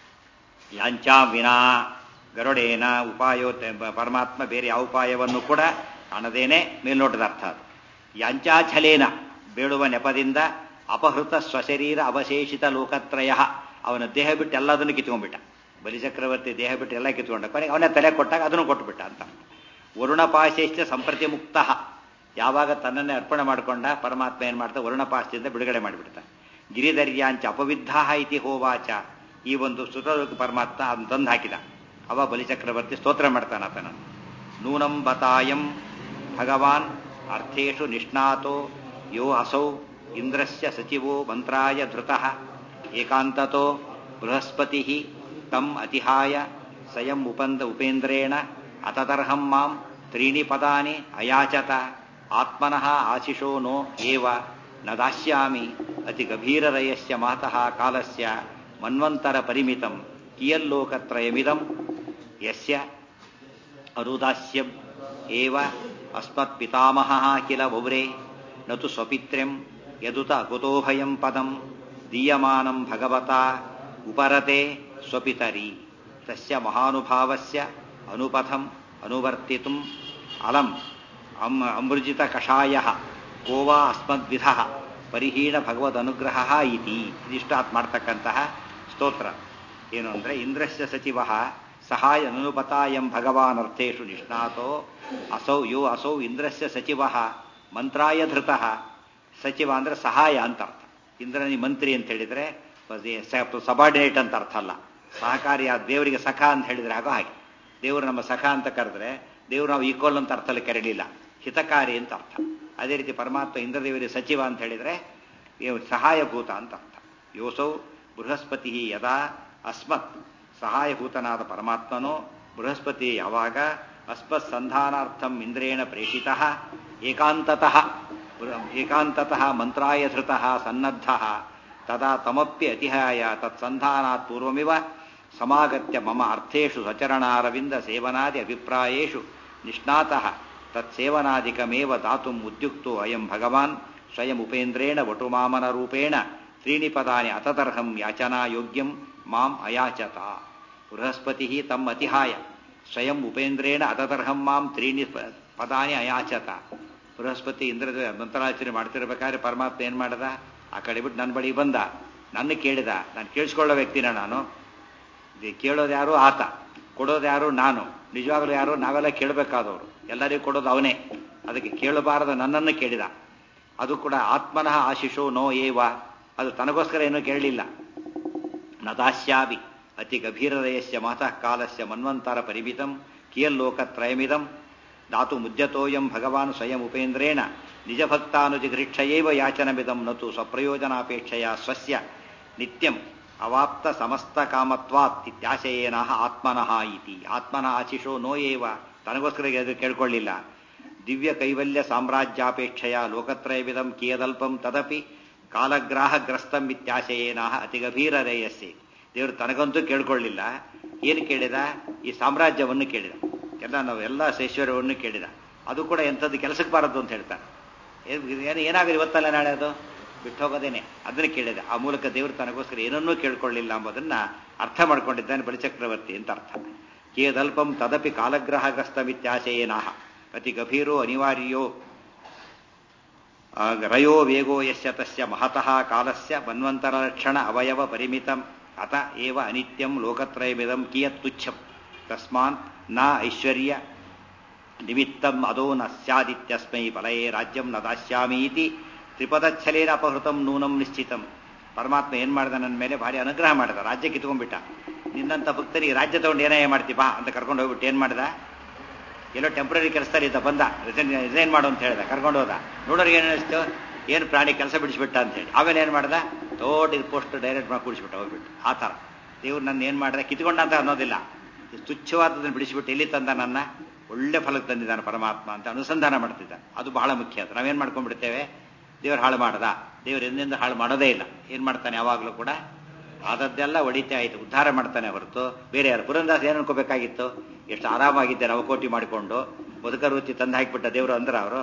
S1: ಯಾಂಚಾ ವಿನಾ ಗರುಡೇನ ಉಪಾಯೋ ಪರಮಾತ್ಮ ಬೇರೆ ಯಾವ ಉಪಾಯವನ್ನು ಕೂಡ ಕಾಣದೇನೆ ಮೇಲ್ನೋಟದ ಅರ್ಥ ಅದು ಯಾಂಚಾಛಲೇನ ಬೇಡುವ ನೆಪದಿಂದ ಅಪಹೃತ ಸ್ವಶರೀರ ಅವಶೇಷಿತ ಲೋಕತ್ರಯ ಅವನ ದೇಹ ಬಿಟ್ಟು ಎಲ್ಲದನ್ನು ಕಿತ್ಕೊಂಡ್ಬಿಟ್ಟ ಬಲಿಚಕ್ರವರ್ತಿ ದೇಹ ಬಿಟ್ಟು ಎಲ್ಲ ಕಿತ್ಕೊಂಡ ಕೊನೆಗೆ ಅವನೇ ತಲೆ ಕೊಟ್ಟಾಗ ಅದನ್ನು ಕೊಟ್ಟುಬಿಟ್ಟ ಅಂತ ವರುಣಪಾಶೇಶ್ಚ ಸಂಪ್ರತಿ ಮುಕ್ತ ಯಾವಾಗ ತನ್ನನ್ನೇ ಅರ್ಪಣೆ ಮಾಡಿಕೊಂಡ ಪರಮಾತ್ಮ ಏನ್ ಮಾಡ್ತಾ ವರುಣಪಾಶದಿಂದ ಬಿಡುಗಡೆ ಮಾಡಿಬಿಡ್ತ ಗಿರಿಧರ್ಯಾಂಚ ಅಪವಿದ್ಧ ಇತಿ ಹೋವಾಚ ಈ ಒಂದು ಸುತಲೋಕ ಪರಮಾತ್ಮ ಅದನ್ನು ತಂದು ಹಾಕಿದ ಅವ ಬಲಿಚಕ್ರವರ್ತಿ ಸ್ತೋತ್ರ ಮಾಡ್ತಾನ ಆತನ ನೂನಂ ಬತಾಯಂ ಭಗವಾನ್ ಅರ್ಥೇಶು ನಿಷ್ಣಾತೋ ಯೋ ಅಸೌ ಇಂದ್ರಸ್ಯ ಸಚಿವೋ ಮಂತ್ರಾಯ ಧೃತಃ ಏಕಾಂತತೋ ಬೃಹಸ್ಪತಿ ತಂ ಅತಿಹಾಯ ಸಯಂ ಉಪಂದ ಉಪೇಂದ್ರೇಣ ಅತತರ್ಹಂ ಮಾಂ ತ್ರೀಣಿ ಪದಾನಿ ಅಯಾಚತ ಆತ್ಮನಃ ಆಶಿಷೋ ನೋ ಏವ ನ ದಾಸ್ಯಾಮಿ ಅತಿ ಗಭೀರರಯಸ್ಯ ಮಾತಃ ಕಾಲಸ್ಯ ಮನ್ವಂತರ ಪರಿಮಿತಂ ಕಿಯಲ್ಲೋಕತ್ರಯಮಿದಂ ಯಸ್ಯ ಅರುದಾಸ್ಯಂ ಏವ ಅಸ್ಮತ್ ಪಿತಾಮಹಃ ಕಿಲ ವೌರೇ ನತು ಸ್ವಪಿತ್ರ್ಯಂ ಯದುತ ಕುತೋಭಯಂ ಪದಂ ದೀಯಮಾನಂ ಭಗವತಾ ಉಪರತೆ ಸ್ವಪಿತರಿ ತಸ್ಯ ಮಹಾನುಭಾವಸ್ಯ ಅನುಪಥಂ ಅನುವರ್ತಿತುಂ ಅಲಂ ಅಮ್ ಅಮೃಜಿತ ಕಷಾಯ ಗೋವಾ ಅಸ್ಮದ್ವಿಧ ಪರಿಹೀಣ ಭಗವದ್ ಅನುಗ್ರಹ ಇತಿ ಇದಿಷ್ಟಾತ್ ಮಾಡ್ತಕ್ಕಂತಹ ಸ್ತೋತ್ರ ಏನು ಅಂದರೆ ಇಂದ್ರಸ್ಯ ಸಚಿವ ಸಹಾಯ ಅನುಪತಾಯಂ ಭಗವಾನ್ ಅರ್ಥೇಶು ನಿಷ್ಣಾತೋ ಅಸೌ ಯೋ ಅಸೌ ಇಂದ್ರಸ್ಯ ಸಚಿವ ಮಂತ್ರಾಯ ಧೃತಃ ಸಚಿವ ಅಂದ್ರೆ ಸಹಾಯ ಅಂತ ಅರ್ಥ ಇಂದ್ರನಿ ಮಂತ್ರಿ ಅಂತ ಹೇಳಿದ್ರೆ ಸಬಾರ್ಡಿನೇಟ್ ಅಂತ ಅರ್ಥ ಅಲ್ಲ ಸಹಕಾರಿಯ ದೇವರಿಗೆ ಸಖ ಅಂತ ಹೇಳಿದ್ರೆ ಆಗೋ ಹಾಗೆ ದೇವರು ನಮ್ಮ ಸಖ ಅಂತ ಕರೆದ್ರೆ ದೇವರು ನಾವು ಈಕ್ವಲ್ ಅಂತ ಅರ್ಥದಲ್ಲಿ ಕರೀಲಿಲ್ಲ ಹಿತಕಾರಿ ಅಂತ ಅರ್ಥ ಅದೇ ರೀತಿ ಪರಮಾತ್ಮ ಇಂದ್ರದೇವರಿಗೆ ಸಚಿವ ಅಂತ ಹೇಳಿದ್ರೆ ಸಹಾಯಭೂತ ಅಂತ ಅರ್ಥ ಯೋಸೌ ಬೃಹಸ್ಪತಿ ಯದಾ ಅಸ್ಮತ್ ಸಹಾಯಭೂತನಾದ ಪರಮಾತ್ಮನು ಬೃಹಸ್ಪತಿ ಯಾವಾಗ ಅಸ್ಮತ್ ಸಂಧಾನಾರ್ಥಂ ಇಂದ್ರೇಣ ಪ್ರೇಷಿತ ಏಕಾಂತತಃ ಏಕಾಂತತಃ ಮಂತ್ರಾಯ ಧೃತಃ ಸನ್ನದ್ಧ ತದಾ ತಮಪ್ಯ ಅತಿಹಾಯ ತತ್ಸಂಧಾನಾತ್ ಪೂರ್ವಮಿವ ಸಮಾಗತ್ಯ ಮಮ ಅರ್ಥೇಷು ಸಚರಣಾರವಿಂದ ಸೇವನಾದಿ ಅಭಿಪ್ರಾಯೇಷು ನಿಷ್ಣಾತಃ ತತ್ಸೇವನಾದಿಕಮೇವ ದಾತುಂ ಉದ್ಯುಕ್ತೋ ಅಯಂ ಭಗವಾನ್ ಸ್ವಯಂ ಉಪೇಂದ್ರೇಣ ವಟುಮಾಮನ ರೂಪೇಣ ತ್ರೀಣಿ ಪದಾನಿ ಅತತರ್ಹಂ ಯಾಚನಾ ಯೋಗ್ಯಂ ಮಾಂ ಅಯಾಚತ ಬೃಹಸ್ಪತಿ ತಮ್ಮ ಅತಿಹಾಯ ಸ್ವಯಂ ಉಪೇಂದ್ರೇಣ ಅತತರ್ಹಂ ಮಾಂ ತ್ರೀಣಿ ಪದಾನಿ ಅಯಾಚತ ಬೃಹಸ್ಪತಿ ಇಂದ್ರ ಮಂತ್ರಾಚರಣೆ ಮಾಡ್ತಿರ್ಬೇಕಾದ್ರೆ ಪರಮಾತ್ಮ ಏನ್ ಮಾಡದ ಆ ಕಡೆ ಬಿಟ್ಟು ನನ್ನ ಬಳಿ ಬಂದ ನನ್ನ ಕೇಳಿದ ನಾನು ಕೇಳಿಸ್ಕೊಳ್ಳೋ ವ್ಯಕ್ತಿನ ನಾನು ಕೇಳೋದು ಯಾರು ಆತ ಕೊಡೋದು ಯಾರು ನಾನು ನಿಜವಾಗ್ಲೂ ಯಾರು ನಾವೆಲ್ಲ ಕೇಳಬೇಕಾದವರು ಎಲ್ಲರಿಗೂ ಕೊಡೋದು ಅವನೇ ಅದಕ್ಕೆ ಕೇಳಬಾರದ ನನ್ನನ್ನು ಕೇಳಿದ ಅದು ಕೂಡ ಆತ್ಮನಃ ಆಶಿಷೋ ನೋ ಏವ ಅದು ತನಗೋಸ್ಕರ ಏನೂ ಕೇಳಲಿಲ್ಲ ನದಾಶ್ಯಾವಿ ಅತಿ ಗಭೀರದಯಸ್ಯ ಮಾತಃ ಕಾಲಸ್ಯ ಮನ್ವಂತರ ಪರಿಮಿತಂ ಕಿಯಲ್ಲೋಕತ್ರಯಮಿದಂ ದಾತು ಮುದ್ಯತೋಯಂ ಭಗವಾನ್ ಸ್ವಯಂ ಉಪೇಂದ್ರೇಣ ನಿಜಭಕ್ತಾನುಜಿಗೃಕ್ಷಯೈವ ಯಾಚನಮಿದಂ ನತು ಸ್ವಪ್ರಯೋಜನಾಪೇಕ್ಷೆಯ ಸ್ವಸ್ಯ ನಿತ್ಯಂ ಅವಾಪ್ತ ಸಮಸ್ತ ಕಾಮತ್ವಾತ್ ಇತ್ಯಾಶಯೇನ ಆತ್ಮನಃ ಇತಿ ಆತ್ಮನಃ ಆಶಿಷೋ ನೋ ಏವ ತನಗೋಸ್ಕರ ಎದು ಕೇಳ್ಕೊಳ್ಳಿಲ್ಲ ದಿವ್ಯ ಕೈವಲ್ಯ ಸಾಮ್ರಾಜ್ಯಾಪೇಕ್ಷೆಯ ಲೋಕತ್ರಯವಿದಂ ಕಿಯದಲ್ಪಂ ತದಪಿ ಕಾಲಗ್ರಾಹಗ್ರಸ್ತಂ ಇತ್ಯಾಶಯೇನ ಅತಿಗಭೀರ ರೇಯಸ್ಸೆ ದೇವರು ತನಗಂತೂ ಕೇಳ್ಕೊಳ್ಳಿಲ್ಲ ಏನು ಕೇಳಿದ ಈ ಸಾಮ್ರಾಜ್ಯವನ್ನು ಕೇಳಿದ ಎಲ್ಲ ನಾವು ಎಲ್ಲ ಐಶ್ವರ್ಯವನ್ನು ಕೇಳಿದ ಅದು ಕೂಡ ಎಂಥದ್ದು ಕೆಲಸಕ್ಕೆ ಬಾರದು ಅಂತ ಹೇಳ್ತಾನೆ ಏನು ಏನಾಗಿದೆ ಇವತ್ತಲ್ಲ ನಾಳೆ ಅದು ಬಿಟ್ಟು ಹೋಗೋದೇನೆ ಅದನ್ನು ಕೇಳಿದೆ ಆ ಮೂಲಕ ದೇವರು ತನಗೋಸ್ಕರ ಏನನ್ನೂ ಕೇಳ್ಕೊಳ್ಳಿಲ್ಲ ಎಂಬುದನ್ನ ಅರ್ಥ ಮಾಡ್ಕೊಂಡಿದ್ದಾನೆ ಬಲಿಚಕ್ರವರ್ತಿ ಅಂತ ಅರ್ಥ ಕೇದಲ್ಪಂ ತದಪಿ ಕಾಲಗ್ರಹಗ್ರಸ್ತಮಿತ್ಯಾಶಯೇನಾಹ ಅತಿ ಗಭೀರೋ ಅನಿವಾರ್ಯೋ ರಯೋ ವೇಗೋ ಯಸ್ಯ ತಸ್ಯ ಮಹತಃ ಕಾಲಸ್ಯ ಮನ್ವಂತರಲಕ್ಷಣ ಅವಯವ ಪರಿಮಿತಂ ಅತ ಏವ ಅನಿತ್ಯಂ ಲೋಕತ್ರಯಮಿದಂ ಕಿಯತ್ ತುಚ್ಛಂ ತಸ್ಮಾನ್ ನ ಐಶ್ವರ್ಯ ನಿಮಿತ್ತಂ ಅದೋ ನ ಸ್ಯಾದಿತ್ಯಸ್ಮೈ ಫಲಯೇ ರಾಜ್ಯಂ ನ ದಾಸ್ಯಾಮೀತಿ ತ್ರಿಪದಚ್ಛಲೇನ ಅಪಹೃತಂ ನೂನಂ ನಿಶ್ಚಿತಂ ಪರಮಾತ್ಮ ಏನ್ ಮಾಡ್ದ ನನ್ನ ಮೇಲೆ ಭಾರಿ ಅನುಗ್ರಹ ಮಾಡಿದ ರಾಜ್ಯ ಕಿತ್ಕೊಂಡ್ಬಿಟ್ಟ ನಿನ್ನಂತ ಭಕ್ತರಿಗೆ ರಾಜ್ಯ ತಗೊಂಡು ಏನೇ ಮಾಡ್ತಿ ಬಾ ಅಂತ ಕರ್ಕೊಂಡು ಹೋಗ್ಬಿಟ್ಟು ಏನ್ ಮಾಡ್ದ ಎಲ್ಲೋ ಟೆಂಪ್ರರಿ ಕೆಲಸದಲ್ಲಿ ಇದ್ದ ಬಂದ ರಿಸೈನ್ ರಿಸೈನ್ ಮಾಡು ಅಂತ ಹೇಳ್ದ ಕರ್ಕೊಂಡು ಹೋದ ನೋಡೋರಿಗೆ ಏನು ಅನಿಸ್ತು ಏನು ಪ್ರಾಣಿ ಕೆಲಸ ಬಿಡಿಸ್ಬಿಟ್ಟ ಅಂತ ಹೇಳಿ ಆಮೇಲೆ ಏನು ಮಾಡ್ದ ತೋಟ ಪೋಸ್ಟ್ ಡೈರೆಕ್ಟ್ ಮಾಡಿ ಕುಡಿಸ್ಬಿಟ್ಟ ಹೋಗ್ಬಿಟ್ಟು ಆ ಥರ ದೇವ್ರು ನನ್ನ ಏನು ಮಾಡಿದ್ರೆ ಕಿತ್ಕೊಂಡ ಅಂತ ಅನ್ನೋದಿಲ್ಲ ತುಚ್ಛವಾದದನ್ನು ಬಿಡಿಸ್ಬಿಟ್ಟು ಎಲ್ಲಿ ತಂದ ನನ್ನ ಒಳ್ಳೆ ಫಲಕ್ಕೆ ತಂದಿದ್ದಾನೆ ಪರಮಾತ್ಮ ಅಂತ ಅನುಸಂಧಾನ ಮಾಡ್ತಿದ್ದ ಅದು ಬಹಳ ಮುಖ್ಯ ಅದು ನಾವೇನು ಮಾಡ್ಕೊಂಡ್ಬಿಡ್ತೇವೆ ದೇವ್ರು ಹಾಳು ಮಾಡದ ದೇವ್ರು ಎಂದೆಂದು ಹಾಳು ಮಾಡೋದೇ ಇಲ್ಲ ಏನು ಮಾಡ್ತಾನೆ ಯಾವಾಗಲೂ ಕೂಡ ಆದದ್ದೆಲ್ಲ ಒಡಿತೆ ಆಯಿತು ಉದ್ಧಾರ ಮಾಡ್ತಾನೆ ಹೊರತು ಬೇರೆ ಯಾರು ಪುರಂದಾಸ್ ಏನು ಅನ್ಕೋಬೇಕಾಗಿತ್ತು ಎಷ್ಟು ಆರಾಮಾಗಿದ್ದೆ ನವಕೋಟಿ ಮಾಡಿಕೊಂಡು ಬದುಕರ ವೃತ್ತಿ ತಂದು ಹಾಕಿಬಿಟ್ಟ ದೇವರು ಅಂದ್ರೆ ಅವರು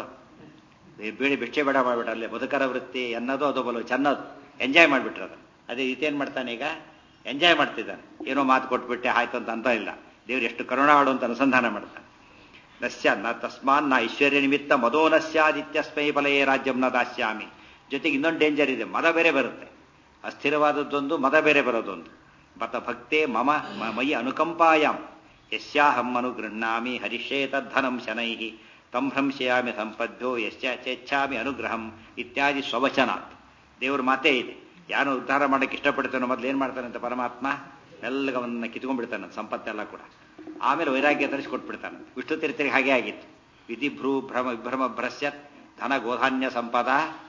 S1: ಬೇಡಿ ಭಿಕ್ಷೆ ಬೇಡ ಮಾಡ್ಬಿಟ್ಟ ಅಲ್ಲೇ ಬದುಕರ ವೃತ್ತಿ ಅನ್ನೋದು ಅದು ಬಲು ಚೆನ್ನದು ಎಂಜಾಯ್ ಮಾಡಿಬಿಟ್ರು ಅದು ಅದೇ ಈತೇನು ಮಾಡ್ತಾನೆ ಈಗ ಎಂಜಾಯ್ ಮಾಡ್ತಿದ್ದಾನೆ ಏನೋ ಮಾತು ಕೊಟ್ಬಿಟ್ಟೆ ಆಯ್ತು ಅಂತ ಅಂತ ಇಲ್ಲ ದೇವ್ರು ಎಷ್ಟು ಕರುಣಾಡು ಅಂತ ಅನುಸಂಧಾನ ಮಾಡ್ತಾನೆ ನಸ್ಯ ನ ತಸ್ಮಾನ್ ನ ಐಶ್ವರ್ಯ ನಿಮಿತ್ತ ಮದೋ ನಸ್ಯಾದಿತ್ಯಸ್ಮೈ ಫಲಯೇ ರಾಜ್ಯಂ ನ ದಾಸ್ಯಾಮಿ ಜೊತೆಗೆ ಇನ್ನೊಂದು ಡೇಂಜರ್ ಇದೆ ಮದ ಬೇರೆ ಬರುತ್ತೆ ಅಸ್ಥಿರವಾದದ್ದೊಂದು ಮದ ಬೇರೆ ಬರೋದೊಂದು ಬತ ಭಕ್ತೆ ಮಮ ಮ- ಮಯಿ ಅನುಕಂಪಾಯಾಮ್ ಯಸ್ಯಾಹಂ ಅನುಗೃಹ್ಣಾಮಿ ಹರಿಷೇ ತದ್ಧನಂ ಶನೈಹಿ ತಂ ಭ್ರಂಶಯಾಮಿ ಸಂಪದ್ಯೋ ಯಶ್ಚ ಚೇಚ್ಛಾಮಿ ಅನುಗ್ರಹಂ ಇತ್ಯಾದಿ ಸ್ವವಚನಾತ್ ದೇವ್ರ ಮಾತೇ ಇದೆ ಯಾರು ಉದ್ಧಾರ ಮಾಡಕ್ಕೆ ಇಷ್ಟಪಡ್ತಾನೋ ಮೊದಲು ಏನು ಮಾಡ್ತಾನೆ ಅಂತ ಪರಮಾತ್ಮ ಮೆಲ್ಲಗ ಅವನ್ನ ಕಿತ್ಕೊಂಡ್ಬಿಡ್ತಾನೆ ಸಂಪತ್ತೆಲ್ಲ ಕೂಡ ಆಮೇಲೆ ವೈರಾಗ್ಯ ತರಿಸ್ಕೊಟ್ಬಿಡ್ತಾನೆ ವಿಷ್ಣು ತೀರ್ಥರಿಗೆ ಹಾಗೆ ಆಗಿತ್ತು ವಿಧಿಭ್ರೂ ಭ್ರಮ ವಿಭ್ರಮ ಭ್ರಸ್ಯತ್ ಧನ ಗೋಧಾನ್ಯ ಸಂಪದ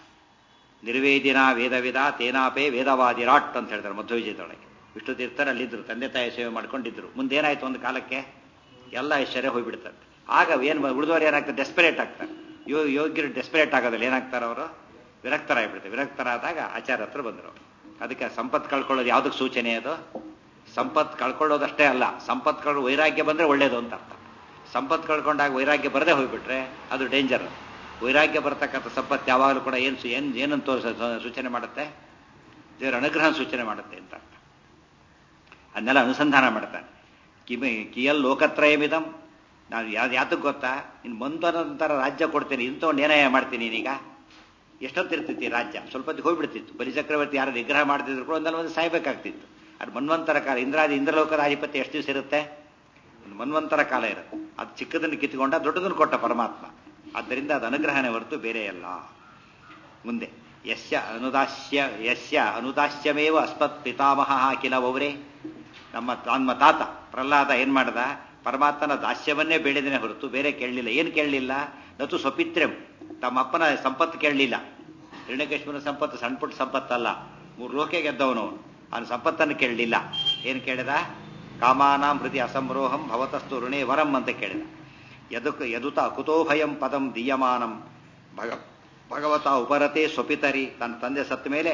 S1: ನಿರ್ವೇದಿನ ವೇದವಿದ ತೇನಾಪೇ ವೇದವಾದಿರಾಟ್ ಅಂತ ಹೇಳ್ತಾರೆ ಮಧ್ವವಿಜಯದೊಳಗೆ ವಿಷ್ಣು ತೀರ್ಥರು ಅಲ್ಲಿದ್ದರು ತಂದೆ ತಾಯಿ ಸೇವೆ ಮಾಡ್ಕೊಂಡಿದ್ರು ಮುಂದೇನಾಯ್ತು ಒಂದು ಕಾಲಕ್ಕೆ ಎಲ್ಲ ಐಶ್ವರ್ಯ ಹೋಗ್ಬಿಡ್ತಾರೆ ಆಗ ಏನು ಉಳಿದವರು ಏನಾಗ್ತಾರೆ ಡೆಸ್ಪರೇಟ್ ಆಗ್ತಾರೆ ಯೋ ಯೋಗ್ಯರು ಡೆಸ್ಪರೇಟ್ ಆಗೋದಿಲ್ಲ ಏನಾಗ್ತಾರೆ ಅವರು ವಿರಕ್ತರಾಗ್ಬಿಡ್ತಾರೆ ವಿರಕ್ತರಾದಾಗ ಆಚಾರ ಹತ್ರ ಬಂದರು ಅದಕ್ಕೆ ಸಂಪತ್ತು ಕಳ್ಕೊಳ್ಳೋದು ಯಾವುದಕ್ಕೆ ಸೂಚನೆ ಅದು ಸಂಪತ್ತು ಕಳ್ಕೊಳ್ಳೋದಷ್ಟೇ ಅಲ್ಲ ಸಂಪತ್ತು ಕಳ್ಕೊ ವೈರಾಗ್ಯ ಬಂದರೆ ಒಳ್ಳೇದು ಅಂತ ಅರ್ಥ ಸಂಪತ್ತು ಕಳ್ಕೊಂಡಾಗ ವೈರಾಗ್ಯ ಬರದೇ ಹೋಗ್ಬಿಟ್ರೆ ಅದು ಡೇಂಜರ್ ವೈರಾಗ್ಯ ಬರ್ತಕ್ಕಂಥ ಸಂಪತ್ತು ಯಾವಾಗಲೂ ಕೂಡ ಏನು ಸು- ಏನು ಏನಂತ ಸೂಚನೆ ಮಾಡುತ್ತೆ ದೇವರ ಅನುಗ್ರಹ ಸೂಚನೆ ಮಾಡುತ್ತೆ ಅಂತ ಅರ್ಥ ಅದನ್ನೆಲ್ಲ ಅನುಸಂಧಾನ ಮಾಡ್ತಾನೆ ಕಿಮಿ ಕಿಯಲ್ ಲೋಕತ್ರಯಮಿದಂ ನಾನು ಯಾವ್ದು ಯಾತಕ್ಕೆ ಗೊತ್ತಾ ಇನ್ನು ಮಂತರ ರಾಜ್ಯ ಕೊಡ್ತೀನಿ ಇಂಥವ್ನು ಏನಾಯ ಮಾಡ್ತೀನಿ ನೀನೀಗ ಎಷ್ಟೊತ್ತಿರ್ತಿತ್ತು ಈ ರಾಜ್ಯ ಸ್ವಲ್ಪ ಹೊತ್ತಿಗೆ ಹೋಗ್ಬಿಡ್ತಿತ್ತು ಬಲಿಚಕ್ರವರ್ತಿ ಯಾರು ನಿಗ್ರಹ ಮಾಡ್ತಿದ್ರು ಕೂಡ ಒಂದಲ್ಲ ಒಂದು ಸಾಯ್ಬೇಕಾಗ್ತಿತ್ತು ಅದು ಮನ್ವಂತರ ಕಾಲ ಇಂದ್ರಾದಿ ಇಂದ್ರಲೋಕದ ಅಧಿಪತಿ ಎಷ್ಟು ದಿವಸ ಇರುತ್ತೆ ಒಂದು ಮನ್ವಂತರ ಕಾಲ ಇರುತ್ತೆ ಅದು ಚಿಕ್ಕದನ್ನು ಕಿತ್ಕೊಂಡ ದೊಡ್ಡದನ್ನು ಕೊಟ್ಟ ಪರಮಾತ್ಮ ಆದ್ದರಿಂದ ಅದು ಅನುಗ್ರಹನೇ ಹೊರತು ಬೇರೆ ಅಲ್ಲ ಮುಂದೆ ಯಸ್ಯ ಅನುದಾಸ್ಯ ಯಸ್ಯ ಅನುದಾಸ್ಯಮೇವ ಅಸ್ಮತ್ ಪಿತಾಮಹ ಕಿಲ ಒವರೇ ನಮ್ಮ ನಮ್ಮ ತಾತ ಪ್ರಹ್ಲಾದ ಏನ್ ಮಾಡ್ದ ಪರಮಾತ್ಮನ ದಾಸ್ಯವನ್ನೇ ಬೇಡಿದನೆ ಹೊರತು ಬೇರೆ ಕೇಳಲಿಲ್ಲ ಏನು ಕೇಳಲಿಲ್ಲ ನತು ಸ್ವಪಿತ್ರ್ಯಂ ತಮ್ಮ ಅಪ್ಪನ ಸಂಪತ್ತು ಕೇಳಲಿಲ್ಲ ಹಿರಣ್ಯಕೇಶ್ವರನ ಸಂಪತ್ತು ಸಣ್ಣ ಪುಟ್ಟ ಸಂಪತ್ತಲ್ಲ ಮೂರು ಲೋಕೆ ಗೆದ್ದವನು ಅವನು ಅವನ ಸಂಪತ್ತನ್ನು ಕೇಳಲಿಲ್ಲ ಏನು ಕೇಳಿದ ಕಾಮಾನಾಂ ಹೃದಯ ಅಸಂರೋಹಂ ಭವತಸ್ತು ಋಣೇ ವರಂ ಅಂತ ಕೇಳಿದ ಯದುಕ್ ಯದುತ ಕುತೋ ಭಯಂ ಪದಂ ದೀಯಮಾನಂ ಭಗ ಭಗವತ ಉಪರತೆ ಸ್ವಪಿತರಿ ತನ್ನ ತಂದೆ ಸತ್ತ ಮೇಲೆ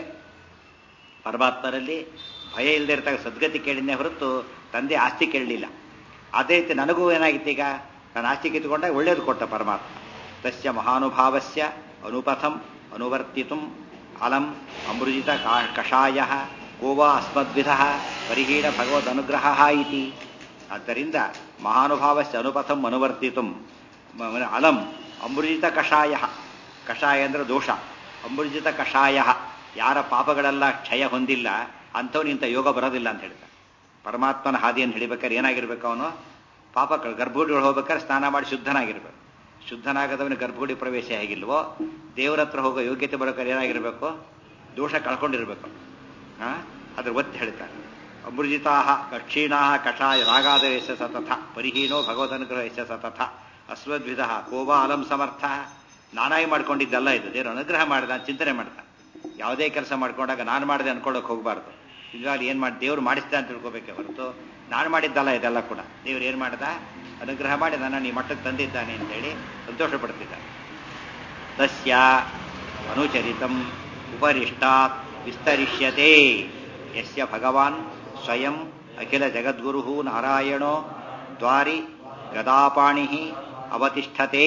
S1: ಪರಮಾತ್ಮರಲ್ಲಿ ಭಯ ಇಲ್ಲದೆ ಇರ್ತಕ್ಕ ಸದ್ಗತಿ ಕೇಳಿದ್ನೇ ಹೊರತು ತಂದೆ ಆಸ್ತಿ ಕೇಳಲಿಲ್ಲ ಅದೇ ರೀತಿ ನನಗೂ ಏನಾಗಿತ್ತು ಈಗ ನಾನು ಆಸ್ತಿ ಕಿತ್ತುಕೊಂಡಾಗ ಒಳ್ಳೇದು ಕೊಟ್ಟ ಪರಮಾತ್ಮ ತಸ್ಯ ಮಹಾನುಭಾವಸ್ಯ ಅನುಪಥಂ ಅನುವರ್ತಿತು ಅಲಂ ಅಮೃಜಿತ ಕಾ- ಕಷಾಯ ಗೋವಾ ಅಸ್ಮದ್ವಿಧ ಪರಿಹೀನ ಭಗವದ್ ಅನುಗ್ರಹ ಇತಿ ಆದ್ದರಿಂದ ಮಹಾನುಭಾವಸ್ಯ ಅನುಪಥಂ ಅನುವರ್ತಿತು ಅಲಂ ಅಮೃಜಿತ ಕಷಾಯ ಕಷಾಯ ಅಂದ್ರೆ ದೋಷ ಅಮೃಜಿತ ಕಷಾಯ ಯಾರ ಪಾಪಗಳೆಲ್ಲ ಕ್ಷಯ ಹೊಂದಿಲ್ಲ ಅಂಥವ್ನು ಇಂಥ ಯೋಗ ಬರೋದಿಲ್ಲ ಅಂತ ಹೇಳ್ತಾರೆ ಪರಮಾತ್ಮನ ಹಾದಿಯನ್ನು ಹಿಡಿಬೇಕಾದ್ರೆ ಏನಾಗಿರ್ಬೇಕು ಅವನು ಪಾಪಗಳು ಗರ್ಭಗುಡಿಗಳು ಹೋಗ್ಬೇಕಾದ್ರೆ ಸ್ನಾನ ಮಾಡಿ ಶುದ್ಧನಾಗಿರ್ಬೇಕು ಶುದ್ಧನಾಗದವನ ಗರ್ಭಗುಡಿ ಪ್ರವೇಶ ಹೇಗಿಲ್ವೋ ದೇವರ ಹತ್ರ ಹೋಗೋ ಯೋಗ್ಯತೆ ಬರೋಕಾರೆ ಏನಾಗಿರ್ಬೇಕು ದೋಷ ಕಳ್ಕೊಂಡಿರ್ಬೇಕು ಹಾ ಅದ್ರ ಒತ್ತಿ ಹೇಳ್ತಾರೆ ಅಮೃಜಿತಾ ಕ್ಷೀಣಾ ಕಷಾಯ ರಾಗಾದ ಯಶ ಸತಥ ಪರಿಹೀನೋ ಭಗವದನುಗ್ರಹ ಯಶ ಸತಥ ಅಸ್ವದ್ವಿಧ ಕೋಬಾ ಅಲಂ ಸಮರ್ಥ ನಾನಾಗಿ ಮಾಡ್ಕೊಂಡಿದ್ದಲ್ಲ ಇದು ದೇವರು ಅನುಗ್ರಹ ಮಾಡಿದ ಚಿಂತನೆ ಮಾಡ್ತಾನೆ ಯಾವುದೇ ಕೆಲಸ ಮಾಡ್ಕೊಂಡಾಗ ನಾನು ಮಾಡಿದೆ ಅನ್ಕೊಳ್ಳೋಕೆ ಹೋಗಬಾರ್ದು ನಿಜವಾಗಿ ಏನು ಮಾಡಿ ದೇವ್ರು ಮಾಡಿಸ್ದೆ ಅಂತ ತಿಳ್ಕೊಬೇಕೆ ಹೊರತು ನಾನು ಮಾಡಿದ್ದಲ್ಲ ಇದೆಲ್ಲ ಕೂಡ ದೇವ್ರು ಏನು ಮಾಡ್ದ ಅನುಗ್ರಹ ಮಾಡಿ ನನ್ನ ಈ ಮಟ್ಟಕ್ಕೆ ತಂದಿದ್ದಾನೆ ಅಂತೇಳಿ ಸಂತೋಷ ಪಡ್ತಿದ್ದಾನೆ ತಸ್ಯ ಅನುಚರಿತಂ ಉಪರಿಷ್ಟಾತ್ ವಿಸ್ತರಿಷ್ಯತೆ ಯಸ್ಯ ಭಗವಾನ್ ಸ್ವಯಂ ಅಖಿಲ ಜಗದ್ಗುರು ನಾರಾಯಣೋ ದ್ವಾರಿ ಗದಾಪಾಣಿ ಅವತಿಷ್ಠತೆ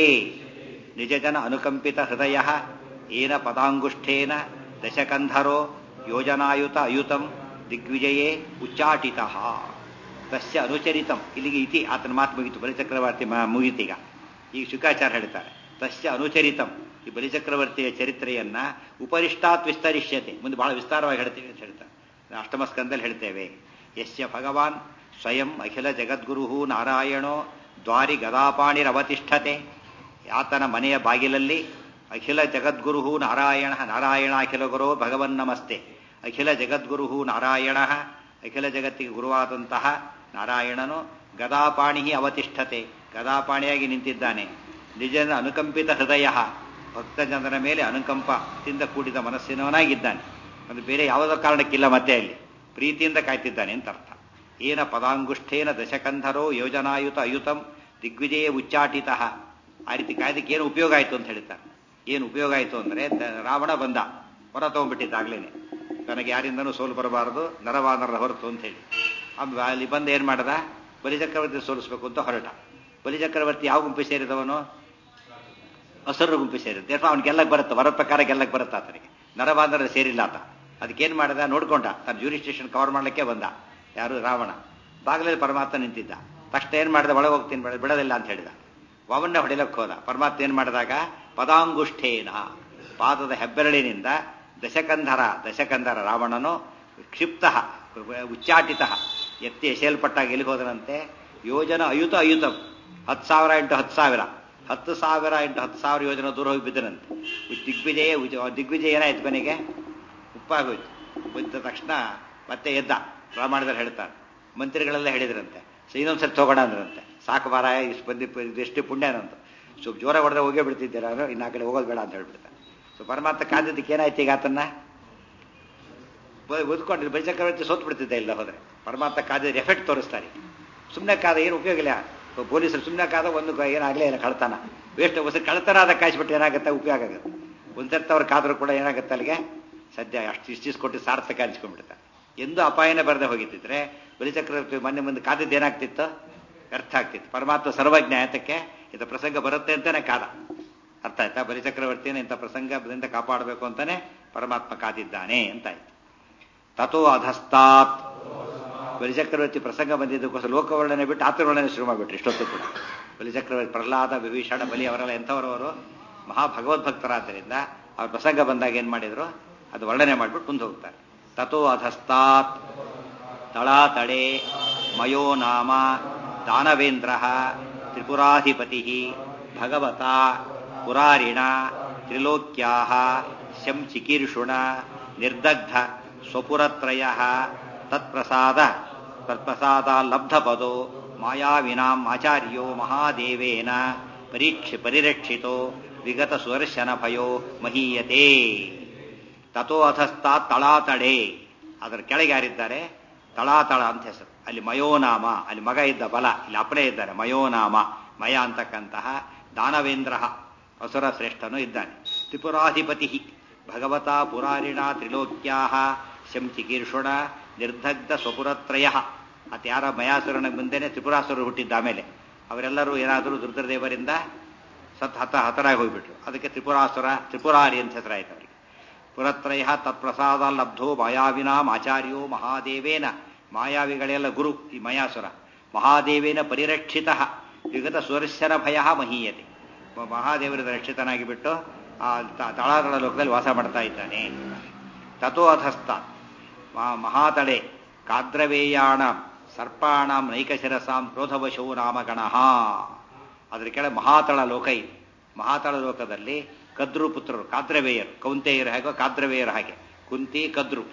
S1: ನಿಜಜನ ಅನುಕಂಪಿತ ಹೃದಯ ಏನ ಪದಾಂಗುಷ್ಠೇನ ದಶಕಂಧರೋ ಯೋಜನಾಯುತ ಅಯುತಂ ದಿಗ್ವಿಜಯೇ ಉಚ್ಚಾಟಿತಃ ತಸ್ಯ ಅನುಚರಿತಂ ಇಲ್ಲಿಗೆ ಇತಿ ಆತನ ಮಾತು ಮುಗಿತು ಬಲಿಚಕ್ರವರ್ತಿ ಮಾ- ಮುಗಿತೀಗ ಈಗ ಶುಕಾಚಾರ್ಯ ಹೇಳ್ತಾರೆ ತಸ್ಯ ಅನುಚರಿತಂ ಈ ಬಲಿಚಕ್ರವರ್ತಿಯ ಚರಿತ್ರೆಯನ್ನ ಉಪರಿಷ್ಟಾತ್ ವಿಸ್ತರಿಷ್ಯತೆ ಮುಂದೆ ಬಹಳ ವಿಸ್ತಾರವಾಗಿ ಹೇಳ್ತೇವೆ ಅಂತ ಹೇಳ್ತಾರೆ ಅಷ್ಟಮ ಸ್ಕಂದಲ್ಲಿ ಹೇಳ್ತೇವೆ ಯಸ್ಯ ಭಗವಾನ್ ಸ್ವಯಂ ಅಖಿಲ ಜಗದ್ಗುರು ನಾರಾಯಣೋ ದ್ವಾರಿ ಗದಾಪಾಣಿರವತಿಷ್ಠತೆ ಆತನ ಮನೆಯ ಬಾಗಿಲಲ್ಲಿ ಅಖಿಲ ಜಗದ್ಗುರು ನಾರಾಯಣ ನಾರಾಯಣ ಅಖಿಲ ಗುರು ಭಗವನ್ ನಮಸ್ತೆ ಅಖಿಲ ಜಗದ್ಗುರು ನಾರಾಯಣ ಅಖಿಲ ಜಗತ್ತಿಗೆ ಗುರುವಾದಂತಹ ನಾರಾಯಣನು ಗದಾಪಾಣಿ ಅವತಿಷ್ಠತೆ ಗದಾಪಾಣಿಯಾಗಿ ನಿಂತಿದ್ದಾನೆ ನಿಜನ ಅನುಕಂಪಿತ ಹೃದಯ ಭಕ್ತಜನರ ಮೇಲೆ ಅನುಕಂಪದಿಂದ ಕೂಡಿದ ಮನಸ್ಸಿನವನಾಗಿದ್ದಾನೆ ಅದು ಬೇರೆ ಯಾವುದೋ ಕಾರಣಕ್ಕಿಲ್ಲ ಮತ್ತೆ ಅಲ್ಲಿ ಪ್ರೀತಿಯಿಂದ ಕಾಯ್ತಿದ್ದಾನೆ ಅಂತ ಅರ್ಥ ಏನ ಪದಾಂಗುಷ್ಠೇನ ದಶಕಂಧರೋ ಯೋಜನಾಯುತ ಅಯುತಂ ದಿಗ್ವಿಜಯ ಉಚ್ಚಾಟಿತ ಆ ರೀತಿ ಕಾಯ್ದಕ್ಕೆ ಏನು ಉಪಯೋಗ ಆಯಿತು ಅಂತ ಹೇಳ್ತಾರೆ ಏನು ಉಪಯೋಗ ಆಯಿತು ಅಂದರೆ ರಾವಣ ಬಂದ ಹೊರ ತಗೊಂಡ್ಬಿಟ್ಟಿದ್ದಾಗ್ಲೇನೆ ನನಗೆ ಯಾರಿಂದನೂ ಸೋಲು ಬರಬಾರದು ನರವಾನರ ಹೊರತು ಅಂತ ಹೇಳಿ ಆಮೇಲೆ ಅಲ್ಲಿ ಬಂದು ಏನು ಮಾಡ್ದ ಬಲಿಚಕ್ರವರ್ತಿ ಸೋಲಿಸ್ಬೇಕು ಅಂತ ಹೊರಟ ಬಲಿಚಕ್ರವರ್ತಿ ಯಾವ ಗುಂಪಿ ಸೇರಿದವನು ಹಸರು ಗುಂಪಿ ಸೇರಿದ್ದೆ ಅವ್ನು ಗೆಲ್ಲಕ್ಕೆ ಬರುತ್ತೆ ವರ ಪ್ರಕಾರ ಗೆಲ್ಲಕ್ಕೆ ಬರುತ್ತೆ ಆತನಿಗೆ ನರವಾನರ ಸೇರಿಲ್ಲ ಆತ ಅದಕ್ಕೇನು ಮಾಡಿದ ನೋಡ್ಕೊಂಡ ತನ್ನ ಜೂರಿ ಸ್ಟೇಷನ್ ಕವರ್ ಮಾಡಲಿಕ್ಕೆ ಬಂದ ಯಾರು ರಾವಣ ಬಾಗಿಲಲ್ಲಿ ಪರಮಾತ್ಮ ನಿಂತಿದ್ದ ತಕ್ಷಣ ಏನು ಮಾಡಿದ ಒಳಗೆ ಹೋಗ್ತೀನಿ ಬೇಡ ಬಿಡೋದಿಲ್ಲ ಅಂತ ಹೇಳಿದ ವಾಮಣ್ಣ ಹೊಡಿಲಕ್ಕೆ ಹೋದ ಪರಮಾತ್ಮ ಏನು ಮಾಡಿದಾಗ ಪದಾಂಗುಷ್ಠೇನ ಪಾದದ ಹೆಬ್ಬೆರಳಿನಿಂದ ದಶಕಂಧರ ದಶಕಂಧರ ರಾವಣನು ಕ್ಷಿಪ್ತ ಉಚ್ಚಾಟಿತ ಎತ್ತಿ ಎಸೆಯಲ್ಪಟ್ಟಾಗ ಎಲ್ಲಿಗೆ ಹೋದನಂತೆ ಯೋಜನ ಅಯುತ ಅಯುತ ಹತ್ತು ಸಾವಿರ ಇಂಟು ಹತ್ತು ಸಾವಿರ ಹತ್ತು ಸಾವಿರ ಇಂಟು ಹತ್ತು ಸಾವಿರ ಯೋಜನೆ ದೂರ ಹೋಗಿ ಬಿದ್ದನಂತೆ ದಿಗ್ವಿಜಯ ದಿಗ್ವಿಜಯ ಏನಾಯ್ತು ಕೊನೆಗೆ ಉಪ್ಪಾಗೋಯ್ತು ಬಿದ್ದ ತಕ್ಷಣ ಮತ್ತೆ ಎದ್ದ ರಾಮಾಯಣದಲ್ಲಿ ಹೇಳ್ತಾರೆ ಮಂತ್ರಿಗಳೆಲ್ಲ ಹೇಳಿದ್ರಂತೆ ಸೊ ಇನ್ನೊಂದ್ಸರಿ ತಗೋಣ ಅಂದ್ರಂತೆ ಸಾಕು ಮಾರ ಇಷ್ಟು ಬಂದಿ ಎಷ್ಟು ಪುಣ್ಯನಂತ ಸ್ವಲ್ಪ ಜೋರ ಹೊಡೆದ್ರೆ ಹೋಗೇ ಬಿಡ್ತಿದ್ದೀರ ಇನ್ನು ಆ ಕಡೆ ಹೋಗೋದು ಬೇಡ ಅಂತ ಹೇಳ್ಬಿಡ್ತಾರೆ ಸೊ ಪರಮಾತ್ಮ ಕಾದಿದ್ದಕ್ಕೆ ಏನಾಯ್ತು ಈಗ ಆತನ್ನ ಓದ್ಕೊಂಡು ಬಲಿಚಕ್ರವರ್ತಿ ಸೋತ್ ಬಿಡ್ತಿದ್ದೆ ಇಲ್ಲ ಹೋದ್ರೆ ಪರಮಾತ್ಮ ಕಾದಿದ್ರೆ ಎಫೆಕ್ಟ್ ತೋರಿಸ್ತಾರೆ ಸುಮ್ಮನೆ ಕಾದ ಏನು ಉಪಯೋಗ ಇಲ್ಲ ಪೊಲೀಸರು ಸುಮ್ಮನೆ ಕಾದ ಒಂದು ಏನಾಗಲೇ ಇಲ್ಲ ಕಳ್ತಾನ ವೇಸ್ಟ್ ಹೊಸ ಕಳ್ತನ ಆದ ಕಾಯಿಸ್ಬಿಟ್ಟು ಏನಾಗುತ್ತೆ ಉಪಯೋಗ ಆಗುತ್ತೆ ಒಂದ್ಸರ್ತ ಅವ್ರು ಕಾದ್ರೂ ಕೂಡ ಏನಾಗುತ್ತೆ ಅಲ್ಲಿಗೆ ಸದ್ಯ ಅಷ್ಟು ಇಷ್ಟಿಸ್ ಕೊಟ್ಟು ಸಾರ್ಥಕ ಅನ್ಸ್ಕೊಂಡ್ಬಿಡ್ತಾರೆ ಎಂದು ಅಪಾಯನೇ ಬರದೆ ಹೋಗಿದ್ದಿದ್ರೆ ಬಲಿಚಕ್ರವರ್ತಿ ಮೊನ್ನೆ ಮುಂದೆ ಕಾದಿದ್ದು ಏನಾಗ್ತಿತ್ತು ವ್ಯರ್ಥ ಆಗ್ತಿತ್ತು ಪರಮಾತ್ಮ ಸರ್ವಜ್ಞ ಆತಕ್ಕೆ ಇಂಥ ಪ್ರಸಂಗ ಬರುತ್ತೆ ಅಂತಾನೆ ಕಾದ ಅರ್ಥ ಆಯ್ತಾ ಬಲಿಚಕ್ರವರ್ತಿನ ಇಂಥ ಪ್ರಸಂಗದಿಂದ ಕಾಪಾಡಬೇಕು ಅಂತಾನೆ ಪರಮಾತ್ಮ ಕಾದಿದ್ದಾನೆ ಅಂತಾಯ್ತು ತಥೋ ಅಧಸ್ತಾತ್ ಬಲಿಚಕ್ರವರ್ತಿ ಪ್ರಸಂಗ ಬಂದಿದ್ದಕ್ಕೋಸ್ಕರ ಲೋಕವರ್ಣನೆ ಬಿಟ್ಟು ಆತೃವರ್ಣನೆ ಶುರು ಮಾಡಿಬಿಟ್ರು ಇಷ್ಟೊತ್ತು ಕೂಡ ಬಲಿಚಕ್ರವರ್ತಿ ಪ್ರಹ್ಲಾದ ವಿಭೀಷಣ ಬಲಿ ಅವರೆಲ್ಲ ಎಂಥವರವರು ಮಹಾ ಭಗವದ್ಭಕ್ತರಾದ್ದರಿಂದ ಅವ್ರ ಪ್ರಸಂಗ ಬಂದಾಗ ಏನು ಮಾಡಿದ್ರು ಅದು ವರ್ಣನೆ ಮಾಡಿಬಿಟ್ಟು ಮುಂದೆ ಹೋಗ್ತಾರೆ ತಥೋ ಅಧಸ್ತಾತ್ ತಳಾತಳೆ ಮಯೋ ನಾಮ ದಾನವೇಂದ್ರ ತ್ರಿಪುರಾಧಿಪತಿ ಭಗವತ ಪುರಾರಿಣ ತ್ರಿಲೋಕ್ಯಾ ಶಂ ಚಿಕೀರ್ಷುಣ ನಿರ್ದಗ್ಧ ಸ್ವಪುರತ್ರಯ ತತ್ಪ್ರಸಾದ ತತ್ಪ್ರಸಾದ ಲಬ್ಧಪದೋ ಮಾಯಾವಿನಾಂ ಆಚಾರ್ಯೋ ಮಹಾದೇವೇನ ಪರೀಕ್ಷೆ ಪರಿರಕ್ಷಿತೋ ವಿಗತ ಸುದರ್ಶನ ಭಯೋ ಮಹೀಯತೆ ತಥೋ ಅಧಸ್ತಾ ತಳಾತಡೆ ಅದರ ಕೆಳಗೆ ಯಾರಿದ್ದಾರೆ ತಳಾತಳ ಅಂತ ಹೆಸರು ಅಲ್ಲಿ ಮಯೋನಾಮ ಅಲ್ಲಿ ಮಗ ಇದ್ದ ಬಲ ಇಲ್ಲಿ ಅಪನೇ ಇದ್ದಾರೆ ಮಯೋನಾಮ ಮಯ ಅಂತಕ್ಕಂತಹ ದಾನವೇಂದ್ರ ಅಸುರ ಶ್ರೇಷ್ಠನು ಇದ್ದಾನೆ ತ್ರಿಪುರಾಧಿಪತಿ ಭಗವತ ಪುರಾರಿಣ ತ್ರಿಲೋಕ್ಯಾ ಶಂಚಿಕೀರ್ಷುಣ ನಿರ್ದಗ್ಧ ಸ್ವಪುರತ್ರಯ ಅತ ಯಾರ ಮಯಾಸುರನ ಮುಂದೆನೆ ತ್ರಿಪುರಾಸುರರು ಹುಟ್ಟಿದ್ದ ಆಮೇಲೆ ಅವರೆಲ್ಲರೂ ಏನಾದರೂ ರುದ್ರದೇವರಿಂದ ಸತ್ ಹತ ಹತರಾಗಿ ಹೋಗ್ಬಿಟ್ರು ಅದಕ್ಕೆ ತ್ರಿಪುರಾಸುರ ತ್ರಿಪುರಾರಿ ಅಂತ ಹೆಸರಾಯ್ತು ಅವರಿಗೆ ಪುರತ್ರಯ ತತ್ಪ್ರಸಾದ ಲಬ್ಧೋ ಮಾಯಾವಿನಾಂ ಆಚಾರ್ಯೋ ಮಹಾದೇವೇನ ಮಾಯಾವಿಗಳೆಲ್ಲ ಗುರು ಈ ಮಯಾಸುರ ಮಹಾದೇವೇನ ಪರಿರಕ್ಷಿತ ವಿಗತ ಸುದರ್ಶನ ಭಯ ಮಹೀಯತೆ ಮಹಾದೇವರದ ರಕ್ಷಿತನಾಗಿ ಬಿಟ್ಟು ಆ ತಳಾತಳ ಲೋಕದಲ್ಲಿ ವಾಸ ಮಾಡ್ತಾ ಇದ್ದಾನೆ ತಥೋ ಅಧಸ್ತ ಮಹಾತಳೆ ಕಾದ್ರವೇಯಾಣ ಸರ್ಪಾಣಂ ನೈಕಶಿರಸಾಂ ಕ್ರೋಧವಶೋ ನಾಮಗಣಃ ಅದರ ಕೆಳಗೆ ಮಹಾತಳ ಲೋಕ ಇದೆ ಮಹಾತಳ ಲೋಕದಲ್ಲಿ ಕದ್ರು ಪುತ್ರರು ಕಾದ್ರವೇಯರು ಕೌಂತೆಯರು ಹೇಗೋ ಕಾದ್ರವೇಯರು ಹಾಗೆ ಕುಂತಿ ಕದ್ರು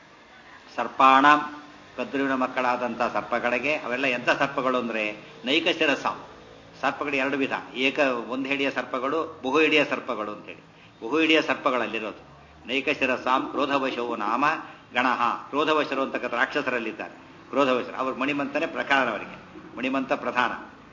S1: ಸರ್ಪಾಣ ಕದ್ರುವಿನ ಮಕ್ಕಳಾದಂಥ ಸರ್ಪಗಳಿಗೆ ಅವೆಲ್ಲ ಎಂಥ ಸರ್ಪಗಳು ಅಂದರೆ ನೈಕ ಶಿರಸಾಂ ಸರ್ಪಗಳು ಎರಡು ವಿಧ ಏಕ ಒಂದು ಹಿಡಿಯ ಸರ್ಪಗಳು ಬಹು ಹಿಡಿಯ ಸರ್ಪಗಳು ಅಂತೇಳಿ ಬಹು ಹಿಡಿಯ ಸರ್ಪಗಳಲ್ಲಿರೋದು ನೈಕ ಶಿರಸಾಂ ಕ್ರೋಧವಶವು ನಾಮ ಗಣಃ ಕ್ರೋಧವಶರು ಅಂತಕ್ಕಂಥ ರಾಕ್ಷಸರಲ್ಲಿದ್ದಾರೆ ಕ್ರೋಧವಶರು ಅವರು ಮಣಿಮಂತನೇ ಪ್ರಕಾರ ಅವರಿಗೆ ಮಣಿಮಂತ ಪ್ರಧಾನ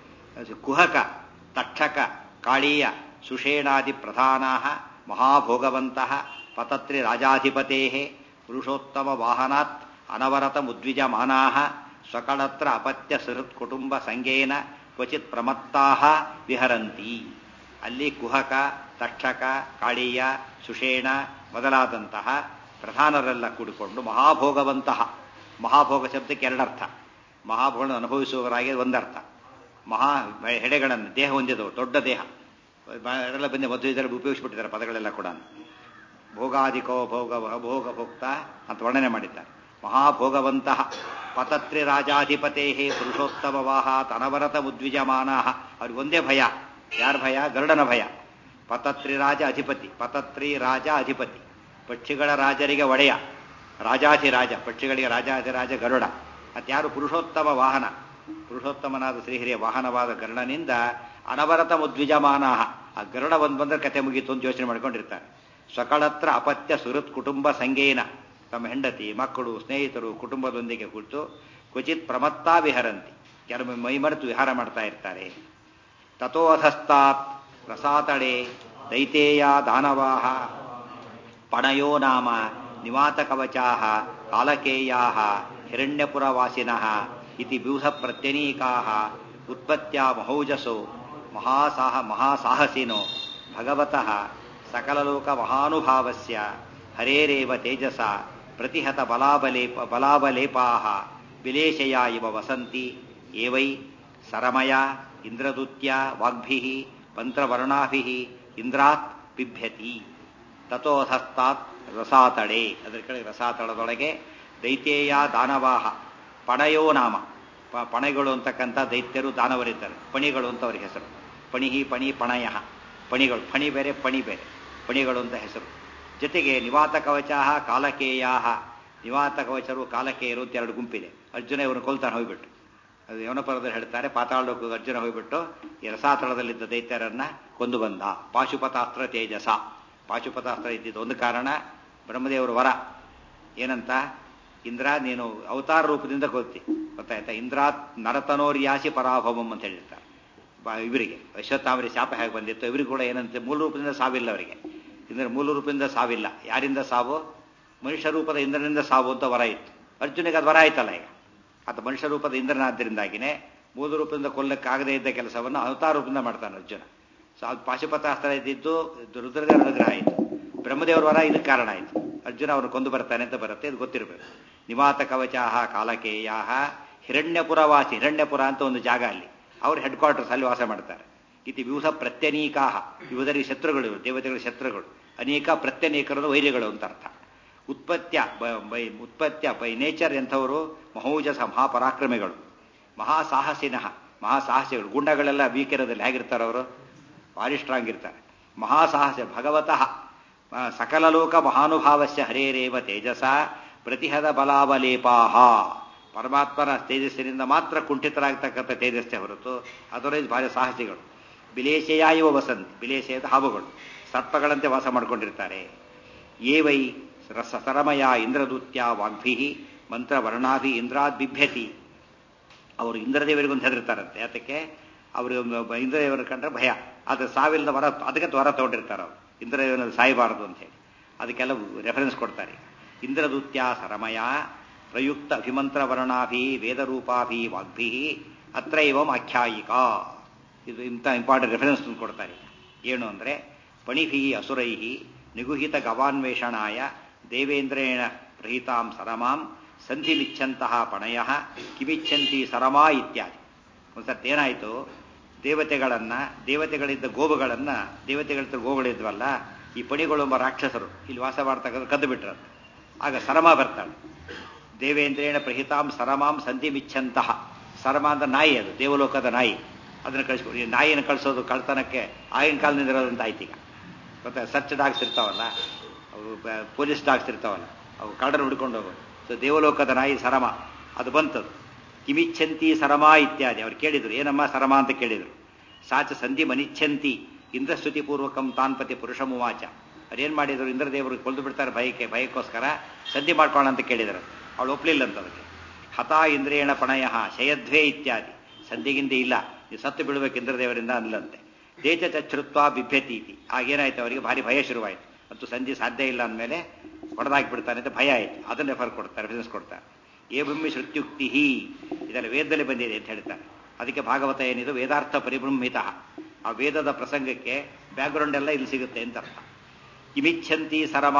S1: ಕುಹಕ ತಕ್ಷಕ ಕಾಳೀಯ ಸುಷೇಣಾದಿ ಪ್ರಧಾನಾ ಮಹಾಭೋಗವಂತಹ ಪತತ್ರಿ ರಾಜಾಧಿಪತೆ ಪುರುಷೋತ್ತಮ ವಾಹನಾತ್ ಅನವರತ ಮುದ್ವಿಜಮಾನಾ ಸ್ವಕಳತ್ರ ಅಪತ್ಯ ಸುಹೃತ್ ಕುಟುಂಬ ಸಂಗೇನ ಕ್ವಚಿತ್ ಪ್ರಮತ್ತಾ ವಿಹರಂತಿ ಅಲ್ಲಿ ಕುಹಕ ತಕ್ಷಕ ಕಾಳೀಯ ಸುಷೇಣ ಮೊದಲಾದಂತಹ ಪ್ರಧಾನರೆಲ್ಲ ಕೂಡಿಕೊಂಡು ಮಹಾಭೋಗವಂತಹ ಮಹಾಭೋಗ ಶಬ್ದಕ್ಕೆ ಎರಡರ್ಥ ಮಹಾಭೋಗ ಅನುಭವಿಸುವವರಾಗಿ ಒಂದರ್ಥ ಮಹಾ ಹೆಡೆಗಳನ್ನು ದೇಹ ಹೊಂದಿದವರು ದೊಡ್ಡ ದೇಹ ಎಲ್ಲ ಬಂದು ಮದುವೆದಲ್ಲಿ ಉಪಯೋಗಿಸ್ಬಿಟ್ಟಿದ್ದಾರೆ ಪದಗಳೆಲ್ಲ ಕೂಡ ಭೋಗಾದಿಕೋ ಭೋಗ ಭೋಗ ಭೋಕ್ತ ಅಂತ ವರ್ಣನೆ ಮಾಡಿದ್ದಾರೆ ಮಹಾಭೋಗವಂತಹ ಪತತ್ರಿ ರಾಜಾಧಿಪತೇ ಪುರುಷೋತ್ತಮ ವಾಹಾತ್ ಅನವರತ ಉದ್ವಿಜಮಾನ ಅವ್ರಿಗೆ ಒಂದೇ ಭಯ ಯಾರ ಭಯ ಗರುಡನ ಭಯ ಪತತ್ರಿ ರಾಜ ಅಧಿಪತಿ ಪತತ್ರಿ ರಾಜ ಅಧಿಪತಿ ಪಕ್ಷಿಗಳ ರಾಜರಿಗೆ ಒಡೆಯ ರಾಜಾಧಿರಾಜ ಪಕ್ಷಿಗಳಿಗೆ ರಾಜಾಧಿರಾಜ ಗರುಡ ಅತ್ಯಾರು ಪುರುಷೋತ್ತಮ ವಾಹನ ಪುರುಷೋತ್ತಮನಾದ ಶ್ರೀಹರಿಯ ವಾಹನವಾದ ಗರುಡನಿಂದ ಅನವರತ ಮುದ್ವಿಜಮಾನ ಆ ಗರುಡ ಬಂದು ಬಂದ್ರೆ ಕತೆ ಮುಗೀತು ಅಂತ ಯೋಚನೆ ಮಾಡ್ಕೊಂಡಿರ್ತಾರೆ ಸ್ವಕಳತ್ರ ಅಪತ್ಯ ಸುಹೃತ್ ಕುಟುಂಬ ಸಂಗೇನ ತಮ್ಮ ಹೆಂಡತಿ ಮಕ್ಕಳು ಸ್ನೇಹಿತರು ಕುಟುಂಬದೊಂದಿಗೆ ಕುಳಿತು ಕ್ವಚಿತ್ ಪ್ರಮತ್ತಾ ವಿಹರಂತಿ ಕೆಲವೊಮ್ಮೆ ಮೈಮರೆತು ವಿಹಾರ ಮಾಡ್ತಾ ಇರ್ತಾರೆ ತಥೋಧಸ್ತಾತ್ ರಸಾತಡೆ ದೈತೇಯ ದಾನವಾಹ ಪಣಯೋ ನಾಮ ನಿವಾತಕವಚಾ ಕಾಲಕೇಯಾ ಹಿರಣ್ಯಪುರವಾಸಿನಃ ಇತಿ ಬ್ಯೂಹ ಪ್ರತ್ಯನೀಕಾ ಉತ್ಪತ್ತ್ಯಾ ಮಹೌಜಸೋ ಮಹಾಸಾಹ ಮಹಾಸಾಹಸಿನೋ ಭಗವತಃ ಸಕಲಲೋಕ ಮಹಾನುಭಾವಸ್ಯ ಹರೇರೇವ ತೇಜಸ ಪ್ರತಿಹತ ಬಲಾಬಲೇಪ ಬಲಾಬಲೇಪಾ ವಿಲೇಶಯ ಇವ ವಸಂತಿ ಏವೈ ಸರಮಯ ಇಂದ್ರದೂತ್ಯ ವಾಗ್ಭಿ ಮಂತ್ರವರ್ಣಾಭಿ ಇಂದ್ರಾತ್ ಬಿಭ್ಯತಿ ತಥೋಧಸ್ತಾತ್ ರಸಾತಡೆ ಅದರ ಕೆಳಗೆ ರಸಾತಳದೊಳಗೆ ದೈತ್ಯೇಯ ದಾನವಾಹ ಪಣಯೋ ನಾಮ ಪ- ಪಣೆಗಳು ಅಂತಕ್ಕಂಥ ದೈತ್ಯರು ದಾನವರಿದ್ದಾರೆ ಪಣಿಗಳು ಅಂತ ಅವ್ರಿಗೆ ಹೆಸರು ಪಣಿಹಿ ಪಣಿ ಪಣಯ ಪಣಿಗಳು ಫಣಿ ಬೇರೆ ಪಣಿ ಬೇರೆ ಪಣಿಗಳು ಅಂತ ಹೆಸರು ಜೊತೆಗೆ ನಿವಾತ ಕವಚ ಕಾಲಕೇಯ ನಿವಾತ ಕವಚರು ಕಾಲಕೇಯರು ಅಂತ ಎರಡು ಗುಂಪಿದೆ ಅರ್ಜುನ ಇವ್ರನ್ನ ಕೊಲ್ತಾನೆ ಹೋಗ್ಬಿಟ್ಟು ಅದು ಯವನಪರದಲ್ಲಿ ಹೇಳ್ತಾರೆ ಪಾತಾಳಕ್ಕೂ ಅರ್ಜುನ ಹೋಗ್ಬಿಟ್ಟು ಈ ರಸಾತಳದಲ್ಲಿದ್ದ ದೈತ್ಯರನ್ನ ಕೊಂದು ಬಂದ ಪಾಶುಪತಾಸ್ತ್ರ ತೇಜಸ ಪಾಶುಪತಾಸ್ತ್ರ ಇದ್ದಿದ್ದು ಒಂದು ಕಾರಣ ಬ್ರಹ್ಮದೇವರ ವರ ಏನಂತ ಇಂದ್ರ ನೀನು ಅವತಾರ ರೂಪದಿಂದ ಕೊಲ್ತಿ ಗೊತ್ತಾಯ್ತಾ ಇಂದ್ರಾತ್ ನರತನೋರ್ಯಾಸಿ ಪರಾಭವಂ ಅಂತ ಹೇಳಿರ್ತಾರೆ ಬ- ಇವರಿಗೆ ಅಶ್ವತ್ಥಾಮರಿ ಶಾಪ ಹೇಗೆ ಬಂದಿತ್ತು ಇವರಿಗೂ ಕೂಡ ಏನಂತೆ ಮೂಲ ರೂಪದಿಂದ ಸಾವಿಲ್ಲ ಅವರಿಗೆ ಇಂದ್ರ ಮೂಲ ರೂಪದಿಂದ ಸಾವಿಲ್ಲ ಯಾರಿಂದ ಸಾವು ಮನುಷ್ಯ ರೂಪದ ಇಂದ್ರನಿಂದ ಸಾವು ಅಂತ ವರ ಇತ್ತು ಅರ್ಜುನಿಗೆ ಅದು ವರ ಆಯ್ತಲ್ಲ ಈಗ ಆತ ಮನುಷ್ಯ ರೂಪದ ಇಂದ್ರನಾದ್ದರಿಂದಾಗಿನೇ ಮೂಲ ರೂಪದಿಂದ ಕೊಲ್ಲಕ್ಕಾಗದೇ ಇದ್ದ ಕೆಲಸವನ್ನು ಅವತಾರ ರೂಪದಿಂದ ಮಾಡ್ತಾನೆ ಅರ್ಜುನ ಸೊ ಅದು ಪಾಶುಪತಾಸ್ತ್ರ ಇದ್ದಿದ್ದು ಇದು ರುದ್ರದೇವರ ಅನುಗ್ರಹ ಆಯಿತು ಬ್ರಹ್ಮದೇವರ ವರ ಇದಕ್ಕೆ ಕಾರಣ ಆಯಿತು ಅರ್ಜುನ ಅವನು ಕೊಂದು ಬರ್ತಾನೆ ಅಂತ ಬರುತ್ತೆ ಇದು ಗೊತ್ತಿರಬೇಕು ನಿವಾತ ಕವಚಾಹ ಕಾಲಕೇಯಾಹ ಹಿರಣ್ಯಪುರವಾಸಿ ಹಿರಣ್ಯಪುರ ಅಂತ ಒಂದು ಜಾಗ ಅಲ್ಲಿ ಅವ್ರ ಹೆಡ್ ಕ್ವಾರ್ಟರ್ಸ್ ಅಲ್ಲಿ ವಾಸ ಮಾಡ್ತಾರೆ ಇತಿ ವಿವಿಧ ಪ್ರತ್ಯನೀಕಾಹ ವಿವಿಧರಿಗೆ ಶತ್ರುಗಳು ಇವರು, ದೇವತೆಗಳ ಶತ್ರುಗಳು ಅನೇಕ ಪ್ರತ್ಯನೀಕರದ ವೈರ್ಯಗಳು ಅಂತ ಅರ್ಥ ಉತ್ಪತ್ತ್ಯ ಬ- ಬೈ ಉತ್ಪತ್ತ್ಯ ಬೈ ನೇಚರ್ ಎಂಥವರು ಮಹೋಜಸ ಮಹಾಪರಾಕ್ರಮಿಗಳು ಮಹಾಸಾಹಸಿನಃ ಮಹಾಸಾಹಸಿಗಳು ಗುಂಡಗಳೆಲ್ಲ ವೀಕಿರದಲ್ಲಿ ಹೇಗಿರ್ತಾರೆ ಅವರು ಭಾರಿ ಸ್ಟ್ರಾಂಗ್ ಇರ್ತಾರೆ ಮಹಾಸಾಹಸ ಭಗವತಃ ಆ, ಸಕಲ ಲೋಕ ಮಹಾನುಭಾವಸ್ಯ ಹರೇರೇವ ತೇಜಸ ಪ್ರತಿಹದ ಬಲಾಬಲೇಪಾಹ ಪರಮಾತ್ಮನ ತೇಜಸ್ಸಿನಿಂದ ಮಾತ್ರ ಕುಂಠಿತರಾಗ್ತಕ್ಕಂಥ ತೇಜಸ್ಸೇ ಹೊರತು ಅದರೈಸ್ ಭಾರಿ ಸಾಹಸಿಗಳು ಬಿಲೇಶೆಯ ಇವ ವಸಂತಿ ಬಿಲೇಶೆಯದ ಹಾವುಗಳು ಸರ್ಪಗಳಂತೆ ವಾಸ ಮಾಡ್ಕೊಂಡಿರ್ತಾರೆ ಏವೈ ರಸ ಸರಮಯ ಇಂದ್ರದೂತ್ಯ ವಾಗ್ಭಿ ಮಂತ್ರವರ್ಣಾಭಿ ಇಂದ್ರಾದ್ ಬಿಭ್ಯತಿ ಅವರು ಇಂದ್ರದೇವರಿಗೊಂದು ಹೆದರ್ತಾರಂತೆ ಯಾತಕ್ಕೆ ಅವರು ಇಂದ್ರದೇವರ ಕಂಡ್ರೆ ಭಯ ಅದು ಸಾವಿಲ್ಲದ ವರ ಅದಕ್ಕೆ ವರ ತಗೊಂಡಿರ್ತಾರೆ ಅವರು ಇಂದ್ರದೇವನ ಸಾಯಬಾರದು ಅಂತ ಹೇಳಿ ಅದಕ್ಕೆಲ್ಲ ರೆಫರೆನ್ಸ್ ಕೊಡ್ತಾರೆ ಇಂದ್ರದೂತ್ಯ ಸರಮಯ ಪ್ರಯುಕ್ತ ಅಭಿಮಂತ್ರವರ್ಣಾಭಿ ವೇದರೂಪಾಭಿ ವಾಗ್ಭಿ ಅತ್ರ ಇವಂ ಆಖ್ಯಾಯಿಕಾ ಇದು ಇಂಥ ಇಂಪಾರ್ಟೆಂಟ್ ರೆಫರೆನ್ಸ್ ಕೊಡ್ತಾರೆ ಏನು ಅಂದರೆ ಪಣಿಭಿ ಅಸುರೈ ನಿಗುಹಿತ ಗವಾನ್ವೇಷಣಾಯ ದೇವೇಂದ್ರೇಣ ಪ್ರಹಿತಾಂ ಸರಮಾಂ ಸಂಧಿಮಿಚ್ಛಂತಹ ಪಣಯ ಕಿಮಿಚ್ಛಂತಿ ಸರಮಾ ಇತ್ಯಾದಿ ಒಂದ್ಸರ್ತಿ ಏನಾಯಿತು ದೇವತೆಗಳನ್ನ ದೇವತೆಗಳಿದ್ದ ಗೋವುಗಳನ್ನ ದೇವತೆಗಳಿದ್ದ ಗೋವುಗಳಿದ್ವಲ್ಲ ಈ ಪಣಿಗಳು ಎಂಬ ರಾಕ್ಷಸರು ಇಲ್ಲಿ ವಾಸ ಮಾಡ್ತಕ್ಕಂಥ ಕದ್ದು ಬಿಟ್ರಂತೆ ಆಗ ಸರಮ ಬರ್ತಾಳೆ ದೇವೇಂದ್ರೇಣ ಪ್ರಹಿತಾಂ ಸರಮಾಂ ಸಂಧಿಮಿಚ್ಛಂತಹ ಸರಮ ಅಂತ ನಾಯಿ ಅದು ದೇವಲೋಕದ ನಾಯಿ ಅದನ್ನು ಕಳಿಸ್ಕೊಡಿ ಈ ನಾಯಿಯನ್ನು ಕಳಿಸೋದು ಕಳ್ತನಕ್ಕೆ ಆಗಿನ ಕಾಲದಿಂದ ಇರೋದಂತ ಆಯ್ತು ಈಗ ಗೊತ್ತಾ ಸರ್ಚ್ ಡಾಗ್ಸ್ ಇರ್ತಾವಲ್ಲ ಅವು ಬ- ಪೊಲೀಸ್ ಡಾಗ್ಸ್ ಇರ್ತಾವಲ್ಲ ಅವು ಕಳ್ಳರು ಹುಡ್ಕೊಂಡು ಹೋಗೋದು ಸೊ ದೇವಲೋಕದ ನಾಯಿ ಸರಮ ಅದು ಬಂತದು ಕಿಮಿಚ್ಛಂತಿ ಸರಮ ಇತ್ಯಾದಿ ಅವ್ರು ಕೇಳಿದ್ರು ಏನಮ್ಮ ಸರಮ ಅಂತ ಕೇಳಿದ್ರು ಸಾಚ ಸಂಧಿ ಮನಿಚ್ಛಂತಿ ಇಂದ್ರಸ್ತುತಿ ಪೂರ್ವಕಂ ತಾನ್ಪತಿ ಪುರುಷಮುವಾಚ ಅವ್ರೇನ್ ಮಾಡಿದ್ರು ಇಂದ್ರದೇವರು ಕೊಲ್ದು ಬಿಡ್ತಾರೆ ಭಯಕ್ಕೆ ಭಯಕ್ಕೋಸ್ಕರ ಸಂಧಿ ಮಾಡ್ಕೊಳ್ಳೋಣ ಅಂತ ಕೇಳಿದ್ರು ಅವಳು ಒಪ್ಲಿಲ್ಲ ಅಂತ ಅದಕ್ಕೆ ಹತಾ ಇಂದ್ರೇಣ ಪಣಯ ಶಯಧ್ವೇ ಇತ್ಯಾದಿ ಸಂಧಿಗಿಂದೆ ಇಲ್ಲ ನೀವು ಸತ್ತು ಬೀಳ್ಬೇಕು ಇಂದ್ರದೇವರಿಂದ ಅನ್ಲಂತೆ ದೇಚ ಚಚ್ಛೃತ್ವ ಬಿಭ್ಯತೀತಿ ಆಗೇನಾಯ್ತು ಅವರಿಗೆ ಭಾರಿ ಭಯ ಶುರುವಾಯಿತು ಮತ್ತು ಸಂಧಿ ಸಾಧ್ಯ ಇಲ್ಲ ಅಂದಮೇಲೆ ಹೊಡೆದಾಕ್ಬಿಡ್ತಾನೆ ಅಂತ ಭಯ ಆಯಿತು ಅದನ್ನ ರೆಫರ್ ಕೊಡ್ತಾರೆ ರೆಫರೆನ್ಸ್ ಕೊಡ್ತಾರೆ ಏಭೂಮಿ ಶ್ರುತ್ಯುಕ್ತಿ ಇದೆಲ್ಲ ವೇದದಲ್ಲಿ ಬಂದಿದೆ ಅಂತ ಹೇಳ್ತಾರೆ ಅದಕ್ಕೆ ಭಾಗವತ ಏನಿದು ವೇದಾರ್ಥ ಪರಿಬ್ರಹ್ಮಿತ ಆ ವೇದದ ಪ್ರಸಂಗಕ್ಕೆ ಬ್ಯಾಕ್ಗ್ರೌಂಡ್ ಎಲ್ಲ ಇಲ್ಲಿ ಸಿಗುತ್ತೆ ಅಂತ ಅರ್ಥ ಇಮಿಚ್ಛಂತಿ ಸರಮ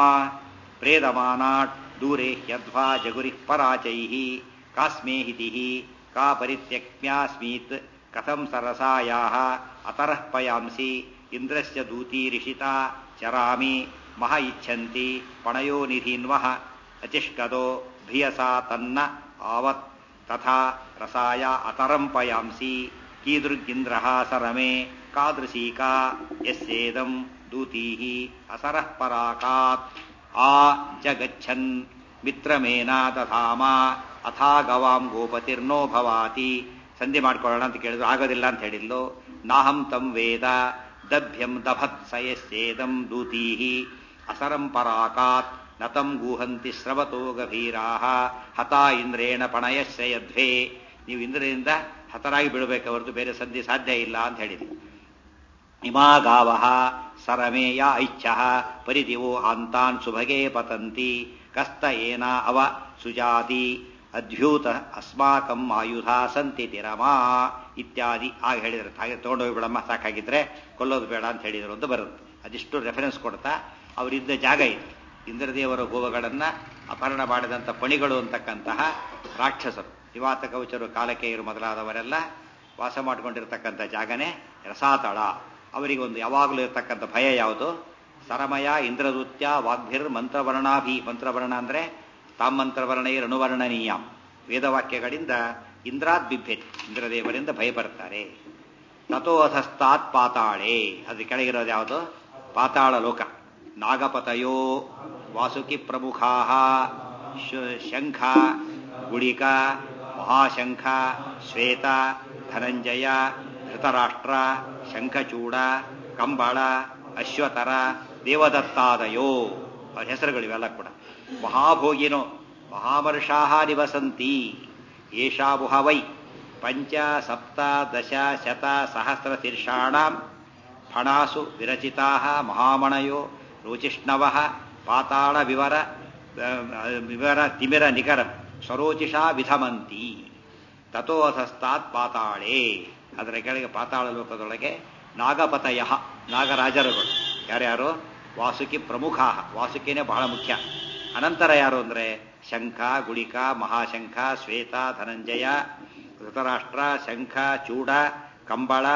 S1: ಪ್ರೇದಮಾನಾಟ್ ದೂರೆ ಯದ್ವಾ ಜಗುರಿ ಪರಾಚೈ ಕಾಸ್ಮೇಹಿತಿ ಕಾ ಪರಿತ್ಯಕ್ಮ್ಯಾಸ್ಮೀತ್ ಕಥಂ ಸರಸಾಯಾ ಅತರಃ ಪಯಾಂಸಿ ಇಂದ್ರಸ್ಯ ದೂತೀರಿಷಿತಾ ಚರಾಮಿ ಮಹ ಇಚ್ಛಂತಿ ಪಣಯೋ ನಿಧೀನ್ವಃ ಅತಿಷ್ಕದೋ ಭಿಯಸಾ ತನ್ನ ಆವತ್ ತಥಾ ರಸಾಯ ಅತರಂ ಪಯಾಂಸಿ ಕೀದೃಗಿಂದ್ರ ಸರಮೆ ಕಾದೃಶೀಕಾ ಯಸ್ಯೇದಂ ದೂತೀ ಅಸರಃ ಪರಾಕಾತ್ ಆ ಚ ಗಚ್ಚನ್ ಮಿತ್ರಮೇನಾ ದಧಾಮ ಅಥಾ ಗವಾಂ ಗೋಪತಿರ್ನೋ ಭವಾತಿ ಸಂಧಿ ಮಾಡ್ಕೊಳ್ಳೋಣ ಅಂತ ಕೇಳಿದ್ರು ಆಗೋದಿಲ್ಲ ಅಂತ ಹೇಳಿದ್ಲು ನಾಹಂ ತಂ ವೇದ ದಭ್ಯಂ ದಭತ್ ಸಯಸ್ಯೇದಂ ದೂತೀಹಿ ಅಸರಂ ಪರಾಕಾತ್ ನತಂ ಗೂಹಂತಿ ಸ್ರವತೋ ಗಭೀರಾ ಹತಾ ಇಂದ್ರೇಣ ಪಣಯಸ್ಯ ಯಧ್ವೇ ನೀವು ಇಂದ್ರನಿಂದ ಹತರಾಗಿ ಬಿಡಬೇಕು ಹೊರತು ಬೇರೆ ಸಂಧಿ ಸಾಧ್ಯ ಇಲ್ಲ ಅಂತ ಹೇಳಿದ್ರು ಇಮಾ ಗಾವ ಸರಮೇಯ ಐಚ್ಛ ಪರಿದಿವೋ ಆಂತಾನ್ ಸುಭಗೆ ಪತಂತಿ ಕಸ್ತ ಏನ ಅವ ಸುಜಾತಿ ಅದ್ಯೂತ ಅಸ್ಮಾಕಂ ಆಯುಧ ಸಂತಿ ತಿರಮಾ ಇತ್ಯಾದಿ ಆಗ ಹೇಳಿದ್ರು ಹಾಗೆ ತೊಗೊಂಡೋಗಿ ಬಿಡಮ್ಮ ಸಾಕಾಗಿದ್ರೆ ಕೊಲ್ಲೋದು ಬೇಡ ಅಂತ ಹೇಳಿದ್ರು ಅಂತ ಬರುತ್ತೆ ಅದಿಷ್ಟು ರೆಫರೆನ್ಸ್ ಕೊಡ್ತಾ ಅವರಿದ್ದ ಜಾಗ ಇತ್ತು ಇಂದ್ರದೇವರ ಗೋವುಗಳನ್ನು ಅಪಹರಣ ಮಾಡಿದಂಥ ಪಣಿಗಳು ಅಂತಕ್ಕಂತಹ ರಾಕ್ಷಸರು ನಿವಾತ ಕವಚರು ಕಾಲಕೇಯರು ಮೊದಲಾದವರೆಲ್ಲ ವಾಸ ಮಾಡಿಕೊಂಡಿರ್ತಕ್ಕಂಥ ಜಾಗನೇ ರಸಾತಳ ಅವರಿಗೊಂದು ಯಾವಾಗಲೂ ಇರತಕ್ಕಂಥ ಭಯ ಯಾವುದು ಸರಮಯ ಇಂದ್ರದೂತ್ಯ ವಾಗ್ಭಿರ್ ಮಂತ್ರವರ್ಣಾಭಿ ಮಂತ್ರವರ್ಣ ಅಂದರೆ ತಾಮಂತ್ರವರ್ಣೈರ್ ಅನುವರ್ಣನೀಯ ವೇದವಾಕ್ಯಗಳಿಂದ ಇಂದ್ರಾತ್ ಬಿಭ್ಯತಿ ಇಂದ್ರದೇವರಿಂದ ಭಯಪಡ್ತಾರೆ ತಥೋ ಅಧಸ್ತಾತ್ ಪಾತಾಳೆ ಅದು ಕೆಳಗಿರೋದು ಯಾವುದು ಪಾತಾಳ ಲೋಕ ನಾಗಪತಯೋ ವಾಸುಕಿ ಪ್ರಮುಖಾ ಶಂಖ ಗುಳಿಕ ಮಹಾಶಂಖ ಶ್ವೇತ ಧನಂಜಯ ಧೃತರಾಷ್ಟ್ರ ಶಂಖಚೂಡ ಕಂಬಳ ಅಶ್ವತರ ದೇವದತ್ತಾದಯೋ ಅವ್ರ ಹೆಸರುಗಳು ಇವೆಲ್ಲ ಕೂಡ ಮಹಾಭೋಗಿನೋ ಮಹಾಮರ್ಷಾಹ ನಿವಸಂತಿ ಏಷಾ ವೈ ಪಂಚ ಸಪ್ತ ದಶ ಶತ ಸಹಸ್ರ ಶೀರ್ಷಾಣಾಂ ಫಣಾಸು ವಿರಚಿತಾ ಮಹಾಮಣಯೋ ರುಚಿಷ್ಣವ ಪಾತಾಳ ವಿವರ ವಿವರ ತಿಮಿರ ನಿಕರ ಸ್ವರೋಚಿಷಾ ವಿಧಮಂತಿ ತಥೋ ಅಧಸ್ತಾತ್ ಪಾತಾಳೆ ಅದರ ಕೆಳಗೆ ಪಾತಾಳ ಲೋಕದೊಳಗೆ ನಾಗಪತಯ ನಾಗರಾಜರುಗಳು ಯಾರ್ಯಾರು ವಾಸುಕಿ ಪ್ರಮುಖ ವಾಸುಕಿನೇ ಬಹಳ ಮುಖ್ಯ ಅನಂತರ ಯಾರು ಅಂದರೆ ಶಂಖ ಗುಳಿಕ ಮಹಾಶಂಖ ಶ್ವೇತ ಧನಂಜಯ ಧೃತರಾಷ್ಟ್ರ ಶಂಖ ಚೂಡ ಕಂಬಳ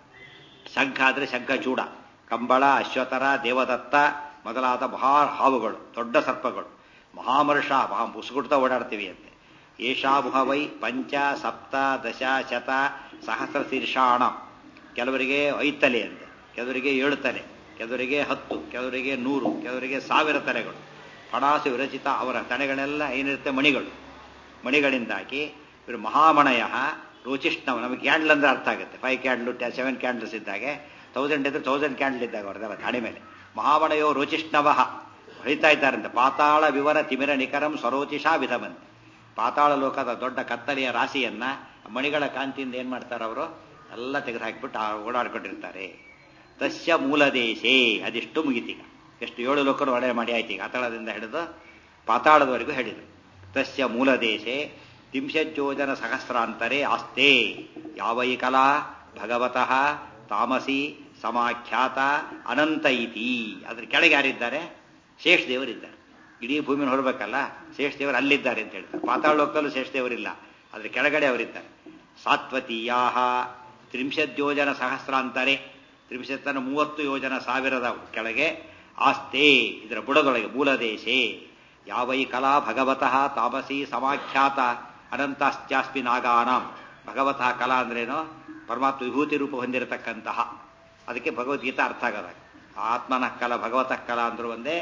S1: ಶಂಖ ಅಂದರೆ ಶಂಖಚೂಡ ಕಂಬಳ ಅಶ್ವತರ ದೇವದತ್ತ ಮೊದಲಾದ ಮಹಾ ಹಾವುಗಳು ದೊಡ್ಡ ಸರ್ಪಗಳು ಮಹಾಮರ್ಷ ಮಹಾ ಮುಸುಗುಡ್ತಾ ಓಡಾಡ್ತೀವಿ ಅಂತೆ ಏಷಾಭುಹ ವೈ ಪಂಚ ಸಪ್ತ ದಶ ಶತ ಸಹಸ್ರ ಶೀರ್ಷಾಣ ಕೆಲವರಿಗೆ ಐದು ತಲೆ ಅಂತೆ ಕೆಲವರಿಗೆ ಏಳು ತಲೆ ಕೆಲವರಿಗೆ ಹತ್ತು ಕೆಲವರಿಗೆ ನೂರು ಕೆಲವರಿಗೆ ಸಾವಿರ ತಲೆಗಳು ಫಣಾಸು ವಿರಚಿತ ಅವರ ತಲೆಗಳೆಲ್ಲ ಏನಿರುತ್ತೆ ಮಣಿಗಳು ಮಣಿಗಳಿಂದಾಗಿ ಇವರು ಮಹಾಮಣಯ ರುಚಿಷ್ಣವ ನಮಗೆ ಕ್ಯಾಂಡಲ್ ಅಂದ್ರೆ ಅರ್ಥ ಆಗುತ್ತೆ ಫೈವ್ ಕ್ಯಾಂಡ್ಲು ಸೆವೆನ್ ಕ್ಯಾಂಡಲ್ಸ್ ಇದ್ದಾಗೆ ತೌಸಂಡ್ ಇದ್ರೆ ತೌಸಂಡ್ ಕ್ಯಾಂಡಲ್ ಇದ್ದಾಗ ಅವ್ರದ್ದೆಲ್ಲ ಗಾಡಿ ಮೇಲೆ ಮಹಾಮಣಯೋ ರುಚಿಷ್ಣವ ಹೊಳಿತಾ ಇದ್ದಾರಂತೆ ಪಾತಾಳ ವಿವರ ತಿಮಿರ ನಿಕರಂ ಸ್ವರೋಚಿಷಾ ವಿಧಮಂತಿ ಪಾತಾಳ ಲೋಕದ ದೊಡ್ಡ ಕತ್ತಲೆಯ ರಾಶಿಯನ್ನ ಮಣಿಗಳ ಕಾಂತಿಯಿಂದ ಏನ್ ಮಾಡ್ತಾರೆ ಅವರು ಎಲ್ಲ ತೆಗೆದು ಹಾಕಿಬಿಟ್ಟು ಓಡಾಡ್ಕೊಂಡಿರ್ತಾರೆ ತಸ್ಯ ಮೂಲದೇಶೇ ಅದಿಷ್ಟು ಮುಗಿತೀಗ ಎಷ್ಟು ಏಳು ಲೋಕರು ಒಡೆ ಮಾಡಿ ಆಯ್ತು ಈಗ ಅತಳದಿಂದ ಹಿಡಿದು ಪಾತಾಳದವರೆಗೂ ಹೇಳಿದರು ತಸ್ಯ ಮೂಲದೇಶೆ ತ್ರಿಂಶಜ್ಯೋಜನ ಸಹಸ್ರಾಂತರೇ ಆಸ್ತೆ ಯಾವೈ ಕಲಾ ಭಗವತಃ ತಾಮಸಿ ಸಮಾಖ್ಯಾತ ಅನಂತ ಇತಿ ಅದ್ರ ಕೆಳಗೆ ಯಾರಿದ್ದಾರೆ ಶೇಷ ದೇವರಿದ್ದಾರೆ ಇಡೀ ಭೂಮಿನ ಹೊರಬೇಕಲ್ಲ ಶೇಷ ದೇವರು ಅಲ್ಲಿದ್ದಾರೆ ಅಂತ ಹೇಳ್ತಾರೆ ಪಾತಾಳ ಲೋಕದಲ್ಲೂ ಶೇಷ ದೇವರಿಲ್ಲ ಅದ್ರ ಕೆಳಗಡೆ ಅವರಿದ್ದಾರೆ ಸಾತ್ವತೀಯಾಹ ತ್ರಿಂಶತ್ ಯೋಜನ ಸಹಸ್ರಾಂತರೆ ತ್ರಿಂಶತ್ತನ ಮೂವತ್ತು ಯೋಜನ ಸಾವಿರದ ಕೆಳಗೆ ಆಸ್ತೆ ಇದರ ಬುಡದೊಳಗೆ ಮೂಲದೇಶೆ ಯಾವೈ ಕಲಾ ಭಗವತಃ ತಾಮಸಿ ಸಮಾಖ್ಯಾತ ಅನಂತಾಸ್ತ್ಯಾಸ್ಮಿ ನಾಗಾನಾಂ ಭಗವತಃ ಕಲಾ ಅಂದ್ರೇನು ಪರಮಾತ್ಮ ವಿಭೂತಿ ರೂಪ ಹೊಂದಿರತಕ್ಕಂತಹ ಅದಕ್ಕೆ ಭಗವದ್ಗೀತಾ ಅರ್ಥ ಆಗದಾಗ ಆತ್ಮನಃ ಕಲ ಭಗವತಃ ಕಲಾ ಅಂದ್ರೂ ಒಂದೇ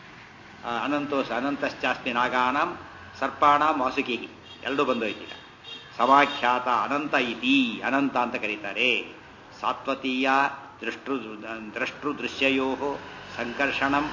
S1: ಅನಂತೋಸ್ ಅನಂತಶ್ಚಾಸ್ಮಿ ನಾಗಾನಾಂ ಸರ್ಪಾಣಾಂ ವಾಸುಕಿ ಎರಡೂ ಬಂದೋಯ್ತು ಈಗ ಸಮಾಖ್ಯಾತ ಅನಂತ ಇತಿ ಅನಂತ ಅಂತ ಕರೀತಾರೆ ಸಾತ್ವತೀಯ ದೃಷ್ಟೃ ದ್ರಷ್ಟೃ ದೃಶ್ಯಯೋ ಸಂಕರ್ಷಣಂ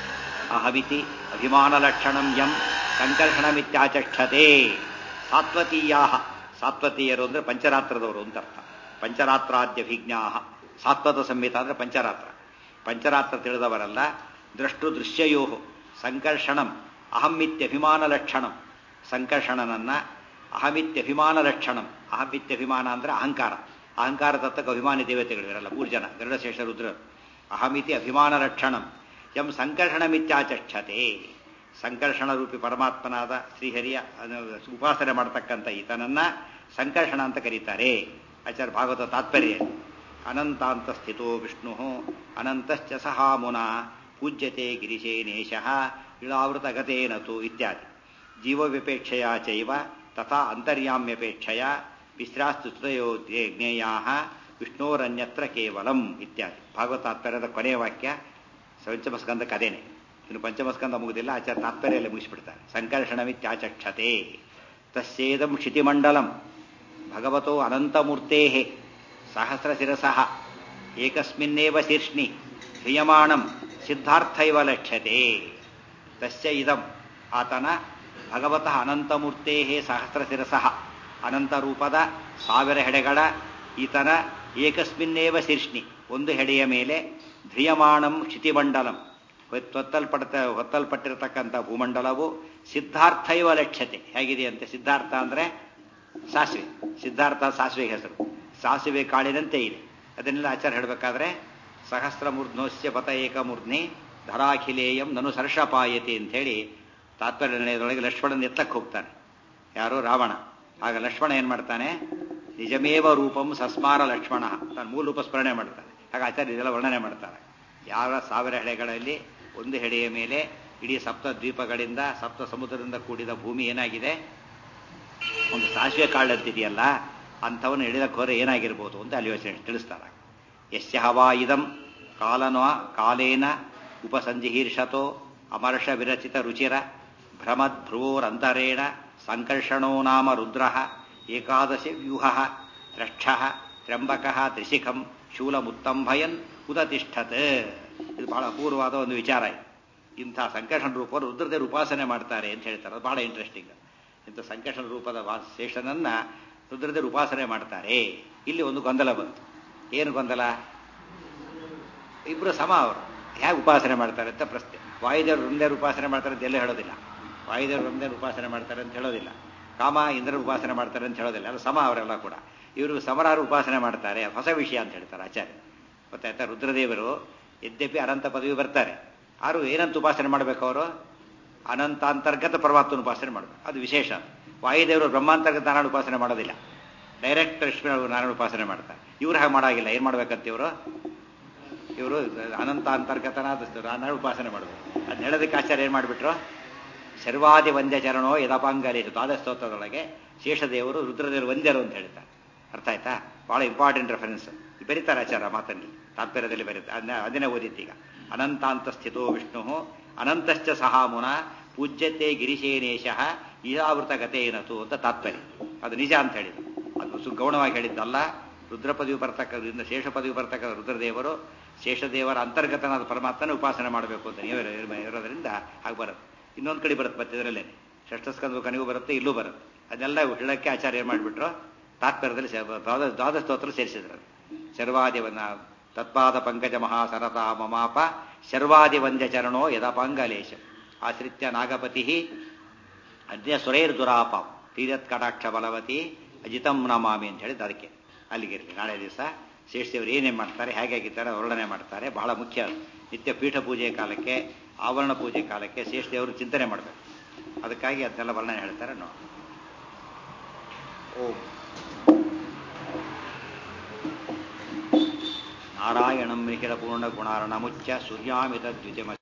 S1: ಅಹವಿತಿ ಅಭಿಮಾನಲಕ್ಷಣಂ ಯಂ ಸಂಕರ್ಷಣಮಿತ್ಯಾಚಕ್ಷತೆ ಸಾತ್ವತೀಯಾ ಸಾತ್ವತೀಯರು ಅಂದ್ರೆ ಪಂಚರಾತ್ರದವರು ಅಂತ ಅರ್ಥ ಪಂಚರಾತ್ರಾದ್ಯಭಿಜ್ಞಾ ಸಾತ್ವತ ಸಂಹಿತ ಅಂದ್ರೆ ಪಂಚರಾತ್ರ ಪಂಚರಾತ್ರ ತಿಳಿದವರಲ್ಲ ದೃಷ್ಟು ದೃಶ್ಯಯೋ ಸಂಕರ್ಷಣಂ ಅಹಮಿತ್ಯಭಿಮಾನ ಲಕ್ಷಣಂ ಸಂಕರ್ಷಣನನ್ನ ಅಹಮಿತ್ಯಭಿಮಾನ ಲಕ್ಷಣಂ ಅಹಮಿತ್ಯಭಿಮಾನ ಅಂದ್ರೆ ಅಹಂಕಾರ ಅಹಂಕಾರ ತತ್ತಕ ಅಭಿಮಾನಿ ದೇವತೆಗಳು ಇವರೆಲ್ಲ ಮೂರು ಜನ ಗರುಡಶೇಷ ರುದ್ರ ಅಹಮಿತಿ ಅಭಿಮಾನ ಲಕ್ಷಣಂ ಎಂ ಸಂಕರ್ಷಣಮಿತ್ಯಾಚಕ್ಷತೆ ಸಂಕರ್ಷಣ ರೂಪಿ ಪರಮಾತ್ಮನಾದ ಶ್ರೀಹರಿಯ ಉಪಾಸನೆ ಮಾಡತಕ್ಕಂಥ ಈತನನ್ನ ಸಂಕರ್ಷಣ ಅಂತ ಕರೀತಾರೆ ಆಚಾರ್ಯ ಭಾಗವತ ತಾತ್ಪರ್ಯ ಅನಂತಾಂತ ಸ್ಥಿತೋ ವಿಷ್ಣು ಅನಂತಶ್ಚ ಸಹ ಮುನ ಪೂಜ್ಯತೆ ಗಿರಿಶೇನೇಶಃ ಇಳಾವೃತಗತೇನತು ಇತ್ಯಾದಿ ಜೀವವ್ಯಪೇಕ್ಷೆಯ ಚೈವ ತಥಾ ಅಂತರ್ಯಾಮ್ಯಪೇಕ್ಷೆಯ ವಿಶ್ರಾಸ್ತು ಸ್ತುತಯೋ ಜ್ಞೇಯಾ ವಿಷ್ಣೋರನ್ಯತ್ರ ಕೇವಲಂ ಇತ್ಯಾದಿ ಭಾಗವತ ತಾತ್ಪರ್ಯದ ಕೊನೆಯ ವಾಕ್ಯ ಪಂಚಮಸ್ಕಂದ ಕದೇನೆ ಇನ್ನು ಪಂಚಮಸ್ಕಂದ ಮುಗುದಿಲ್ಲ ಆಚಾರ್ಯ ತಾತ್ಪರ್ಯಲ್ಲಿ ಮುಗಿಸ್ಬಿಡ್ತಾರೆ ಸಂಕರ್ಷಣಮಿತ್ಯಾಚಕ್ಷತೆ ತಸ್ಯೇದಂ ಕ್ಷಿತಿಮಂಡಲಂ ಭಗವತೋ ಅನಂತಮೂರ್ತೆ ಸಹಸ್ರಶಿರಸಃ ಏಕಸ್ಮಿನ್ನೇವ ಶೀರ್ಷ್ಣಿ ಕ್ರಿಯಮಾಣಂ ಸಿದ್ಧಾರ್ಥೈವ ಲಕ್ಷ್ಯತೆ ತಸ್ಯ ಇದಂ ಆತನ ಭಗವತಃ ಅನಂತಮೂರ್ತೆ ಸಹಸ್ರಶಿರಸಃ ಅನಂತರೂಪದ ಸಾವಿರ ಹೆಡೆಗಳ ಈತನ ಏಕಸ್ಮಿನ್ನೇವ ಶೀರ್ಷ್ಣಿ ಒಂದು ಹೆಡೆಯ ಮೇಲೆ ಧ್ರಿಯಮಾಣಂ ಕ್ಷಿತಿಮಂಡಲಂ ಹೊತ್ತಲ್ಪಡ್ತ ಹೊತ್ತಲ್ಪಟ್ಟಿರತಕ್ಕಂಥ ಭೂಮಂಡಲವು ಸಿದ್ಧಾರ್ಥೈವ ಲಕ್ಷ್ಯತೆ ಹೇಗಿದೆಯಂತೆ ಸಿದ್ಧಾರ್ಥ ಅಂದರೆ ಸಾಸಿವೆ ಸಿದ್ಧಾರ್ಥ ಸಾಸಿವೆಗೆ ಹೆಸರು ಸಾಸಿವೆ ಕಾಳಿನಂತೆ ಇದೆ ಅದನ್ನೆಲ್ಲ ಆಚಾರ ಹೇಳಬೇಕಾದ್ರೆ ಸಹಸ್ರ ಮೂರ್ಧ್ನೋಸ್ಯ ಪತ ಏಕಮೂರ್ಧ್ನಿ ಧರಾಖಿಲೇಯಂ ನನು ಸರ್ಷಪಾಯತಿ ಅಂಥೇಳಿ ತಾತ್ಪರ್ಯ ನಿರ್ಣಯದೊಳಗೆ ಲಕ್ಷ್ಮಣನ ಎತ್ತಕ್ಕೆ ಹೋಗ್ತಾನೆ ಯಾರು ರಾವಣ ಆಗ ಲಕ್ಷ್ಮಣ ಏನು ಮಾಡ್ತಾನೆ ನಿಜಮೇವ ರೂಪಂ ಸಸ್ಮಾರ ಲಕ್ಷ್ಮಣ ತಾನು ಮೂಲ ರೂಪ ಸ್ಮರಣೆ ಮಾಡ್ತಾನೆ ಹಾಗೆ ಆಚಾರ್ಯ ಇದೆಲ್ಲ ವರ್ಣನೆ ಮಾಡ್ತಾರೆ ಯಾವ ಸಾವಿರ ಹೆಡೆಗಳಲ್ಲಿ ಒಂದು ಹೆಡೆಯ ಮೇಲೆ ಇಡೀ ಸಪ್ತ ದ್ವೀಪಗಳಿಂದ ಸಪ್ತ ಸಮುದ್ರದಿಂದ ಕೂಡಿದ ಭೂಮಿ ಏನಾಗಿದೆ ಒಂದು ಸಾಸಿವೆ ಕಾಳಂತಿದೆಯಲ್ಲ ಅಂಥವನ್ನು ಹಿಡಿದ ಕೋರೆ ಏನಾಗಿರ್ಬೋದು ಅಂತ ಅಲ್ಲಿ ಯೋಚನೆ ತಿಳಿಸ್ತಾರೆ ಯಸ್ಯ ಹವಾ ಇದಂ ಕಾಲನ ಕಾಲೇನ ಉಪಸಂಜಿಹೀರ್ಷತೋ ಅಮರ್ಷ ವಿರಚಿತ ರುಚಿರ ಭ್ರಮದ್ ಭ್ರುವೋರಂತರೇಣ ಸಂಕರ್ಷಣೋ ನಾಮ ರುದ್ರ ಏಕಾದಶ ವ್ಯೂಹ ತ್ರಕ್ಷ ತ್ರ್ಯಂಬಕ ತ್ರಿಶಿಖಂ ಶೂಲಮುತ್ತಂಭಯನ್ ಉದತಿಷ್ಠತ್ ಇದು ಬಹಳ ಅಪೂರ್ವವಾದ ಒಂದು ವಿಚಾರ ಇದು ಇಂಥ ಸಂಕರ್ಷಣ ರೂಪವನ್ನು ರುದ್ರದೇವರು ಉಪಾಸನೆ ಮಾಡ್ತಾರೆ ಅಂತ ಹೇಳ್ತಾರೆ ಅದು ಬಹಳ ಇಂಟ್ರೆಸ್ಟಿಂಗ್ ಇಂಥ ಸಂಕರ್ಷಣ ರೂಪದ ಶೇಷನನ್ನ ರುದ್ರದೇವರು ಉಪಾಸನೆ ಮಾಡ್ತಾರೆ ಇಲ್ಲಿ ಒಂದು ಗೊಂದಲ ಬಂತು ಏನು ಗೊಂದಲ ಇಬ್ಬರು ಸಮ ಅವರು ಹೇಗೆ ಉಪಾಸನೆ ಮಾಡ್ತಾರೆ ಅಂತ ಪ್ರಶ್ನೆ ವಾಯುದೇವರು ರುಂದೇವರು ಉಪಾಸನೆ ಮಾಡ್ತಾರೆ ಅಂತ ಎಲ್ಲ ಹೇಳೋದಿಲ್ಲ ವಾಯುದೇವರು ರುಂದೇವರು ಉಪಾಸನೆ ಮಾಡ್ತಾರೆ ಅಂತ ಹೇಳೋದಿಲ್ಲ ಕಾಮ ಇಂದ್ರ ಉಪಾಸನೆ ಮಾಡ್ತಾರೆ ಅಂತ ಹೇಳೋದಿಲ್ಲ ಎಲ್ಲ ಸಮ ಅವರೆಲ್ಲ ಕೂಡ ಇವರು ಸಮರಾರು ಉಪಾಸನೆ ಮಾಡ್ತಾರೆ ಹೊಸ ವಿಷಯ ಅಂತ ಹೇಳ್ತಾರೆ ಆಚಾರ್ಯ ಗೊತ್ತಾಯ್ತಾ ರುದ್ರದೇವರು ಯದ್ಯಪಿ ಅನಂತ ಪದವಿ ಬರ್ತಾರೆ ಆರು ಏನಂತ ಉಪಾಸನೆ ಮಾಡಬೇಕು ಅವರು ಅನಂತ ಅಂತರ್ಗತ ಪರಮಾತ್ಮನ ಉಪಾಸನೆ ಮಾಡಬೇಕು ಅದು ವಿಶೇಷ ವಾಯುದೇವರು ಬ್ರಹ್ಮಾಂತರ್ಗತ ನಾರಾಯಣ ಉಪಾಸನೆ ಮಾಡೋದಿಲ್ಲ ಡೈರೆಕ್ಟ್ ಲಕ್ಷ್ಮೀ ನಾರಾಯಣ ಉಪಾಸನೆ ಮಾಡ್ತಾರೆ ಇವ್ರು ಹಾಗೆ ಮಾಡಾಗಿಲ್ಲ ಏನು ಮಾಡ್ಬೇಕಂತ ಇವರು ಇವರು ಅನಂತ ಅಂತರ್ಗತನಾದ ನಾರಾಯಣ ಉಪಾಸನೆ ಮಾಡಬೇಕು ಅದನ್ನ ಹೇಳೋದಕ್ಕೆ ಆಚಾರ್ಯ ಏನು ಮಾಡಿಬಿಟ್ರು ಸರ್ವಾದಿ ವಂದ್ಯ ಚರಣೋ ಯದಪಾಂಗಲೇಶು ದ್ವಾದಸ್ತೋತ್ರದೊಳಗೆ ಶೇಷದೇವರು ರುದ್ರದೇವರು ವಂದ್ಯರು ಅಂತ ಹೇಳ್ತಾರೆ ಅರ್ಥ ಆಯ್ತಾ ಬಹಳ ಇಂಪಾರ್ಟೆಂಟ್ ರೆಫರೆನ್ಸ್ ಬರೀತಾರೆ ಆಚಾರ ಮಾತಲ್ಲಿ ತಾತ್ಪರ್ಯದಲ್ಲಿ ಬರೀತಾರೆ ಅದನ್ನ ಅದನ್ನೇ ಓದಿತ್ತೀಗ ಅನಂತಾಂತ ಸ್ಥಿತೋ ವಿಷ್ಣು ಅನಂತಶ್ಚ ಸಹಾಮುನ ಪೂಜ್ಯತೆ ಗಿರಿಶೇನೇಶ ಈಶಾವೃತ ಗತೇನತು ಅಂತ ತಾತ್ಪರ್ಯ ಅದು ನಿಜ ಅಂತ ಹೇಳಿದ್ರು ಅದು ಸುಗೌಣವಾಗಿ ಹೇಳಿದ್ದಲ್ಲ ರುದ್ರ ಪದವಿ ಬರ್ತಕ್ಕಂಥ ಶೇಷ ಪದವಿ ಬರ್ತಕ್ಕಂಥ ರುದ್ರದೇವರು ಶೇಷದೇವರ ಅಂತರ್ಗತನಾದ ಪರಮಾತ್ಮನ ಉಪಾಸನೆ ಮಾಡಬೇಕು ಅಂತ ನೀವು ಇರೋದ್ರಿಂದ ಹಾಗೆ ಬರುತ್ತೆ ಇನ್ನೊಂದು ಕಡೆ ಬರುತ್ತೆ ಮತ್ತೆ ಇದರಲ್ಲೇ ಷಷ್ಠಸ್ಕಂದ ಕನಿಗೂ ಬರುತ್ತೆ ಇಲ್ಲೂ ಬರುತ್ತೆ ಅದನ್ನೆಲ್ಲ ಹೇಳಕ್ಕೆ ಆಚಾರ್ಯ ಏನು ಮಾಡಿಬಿಟ್ರು ತಾತ್ಪರ್ಯದಲ್ಲಿ ದ್ವಾದಶ ಸ್ತೋತ್ರ ಸೇರಿಸಿದ್ರು ಶರ್ವಾದಿವನ್ನ ತತ್ಪಾದ ಪಂಕಜ ಮಹಾಸರತಾ ಮಮಾಪ ಶರ್ವಾದಿ ವಂದ್ಯ ಚರಣೋ ಯದಪಾಂಗಲೇಶ ಆಶ್ರಿತ್ಯ ನಾಗಪತಿ ಅದ್ಯ ಸುರೈರ್ ದುರಾಪ ತೀರತ್ ಕಟಾಕ್ಷ ಬಲವತಿ ಅಜಿತಂ ನಮಾಮಿ ಅಂತ ಹೇಳಿದ್ದು ಅದಕ್ಕೆ ಅಲ್ಲಿಗಿರಲಿ ನಾಳೆ ದಿವಸ ಶೇಷದೇವರು ಏನೇನು ಮಾಡ್ತಾರೆ ಹೇಗಾಗಿದ್ದಾರೆ ವರ್ಣನೆ ಮಾಡ್ತಾರೆ ಬಹಳ ಮುಖ್ಯ ನಿತ್ಯ ಪೀಠ ಪೂಜೆ ಕಾಲಕ್ಕೆ ಆವರಣ ಪೂಜೆ ಕಾಲಕ್ಕೆ ಶೇಷದೇವರು ಚಿಂತನೆ ಮಾಡಬೇಕು ಅದಕ್ಕಾಗಿ ಅದನ್ನೆಲ್ಲ ವರ್ಣನೆ ಹೇಳ್ತಾರೆ ನೋ ಓಂ ನಾರಾಯಣಂ ನಿಖಿಲ ಪೂರ್ಣ ಗುಣಾರ್ಣಮುಚ್ಚ ಸೂರ್ಯಾಮಿತ ದ್ವಿಜಮ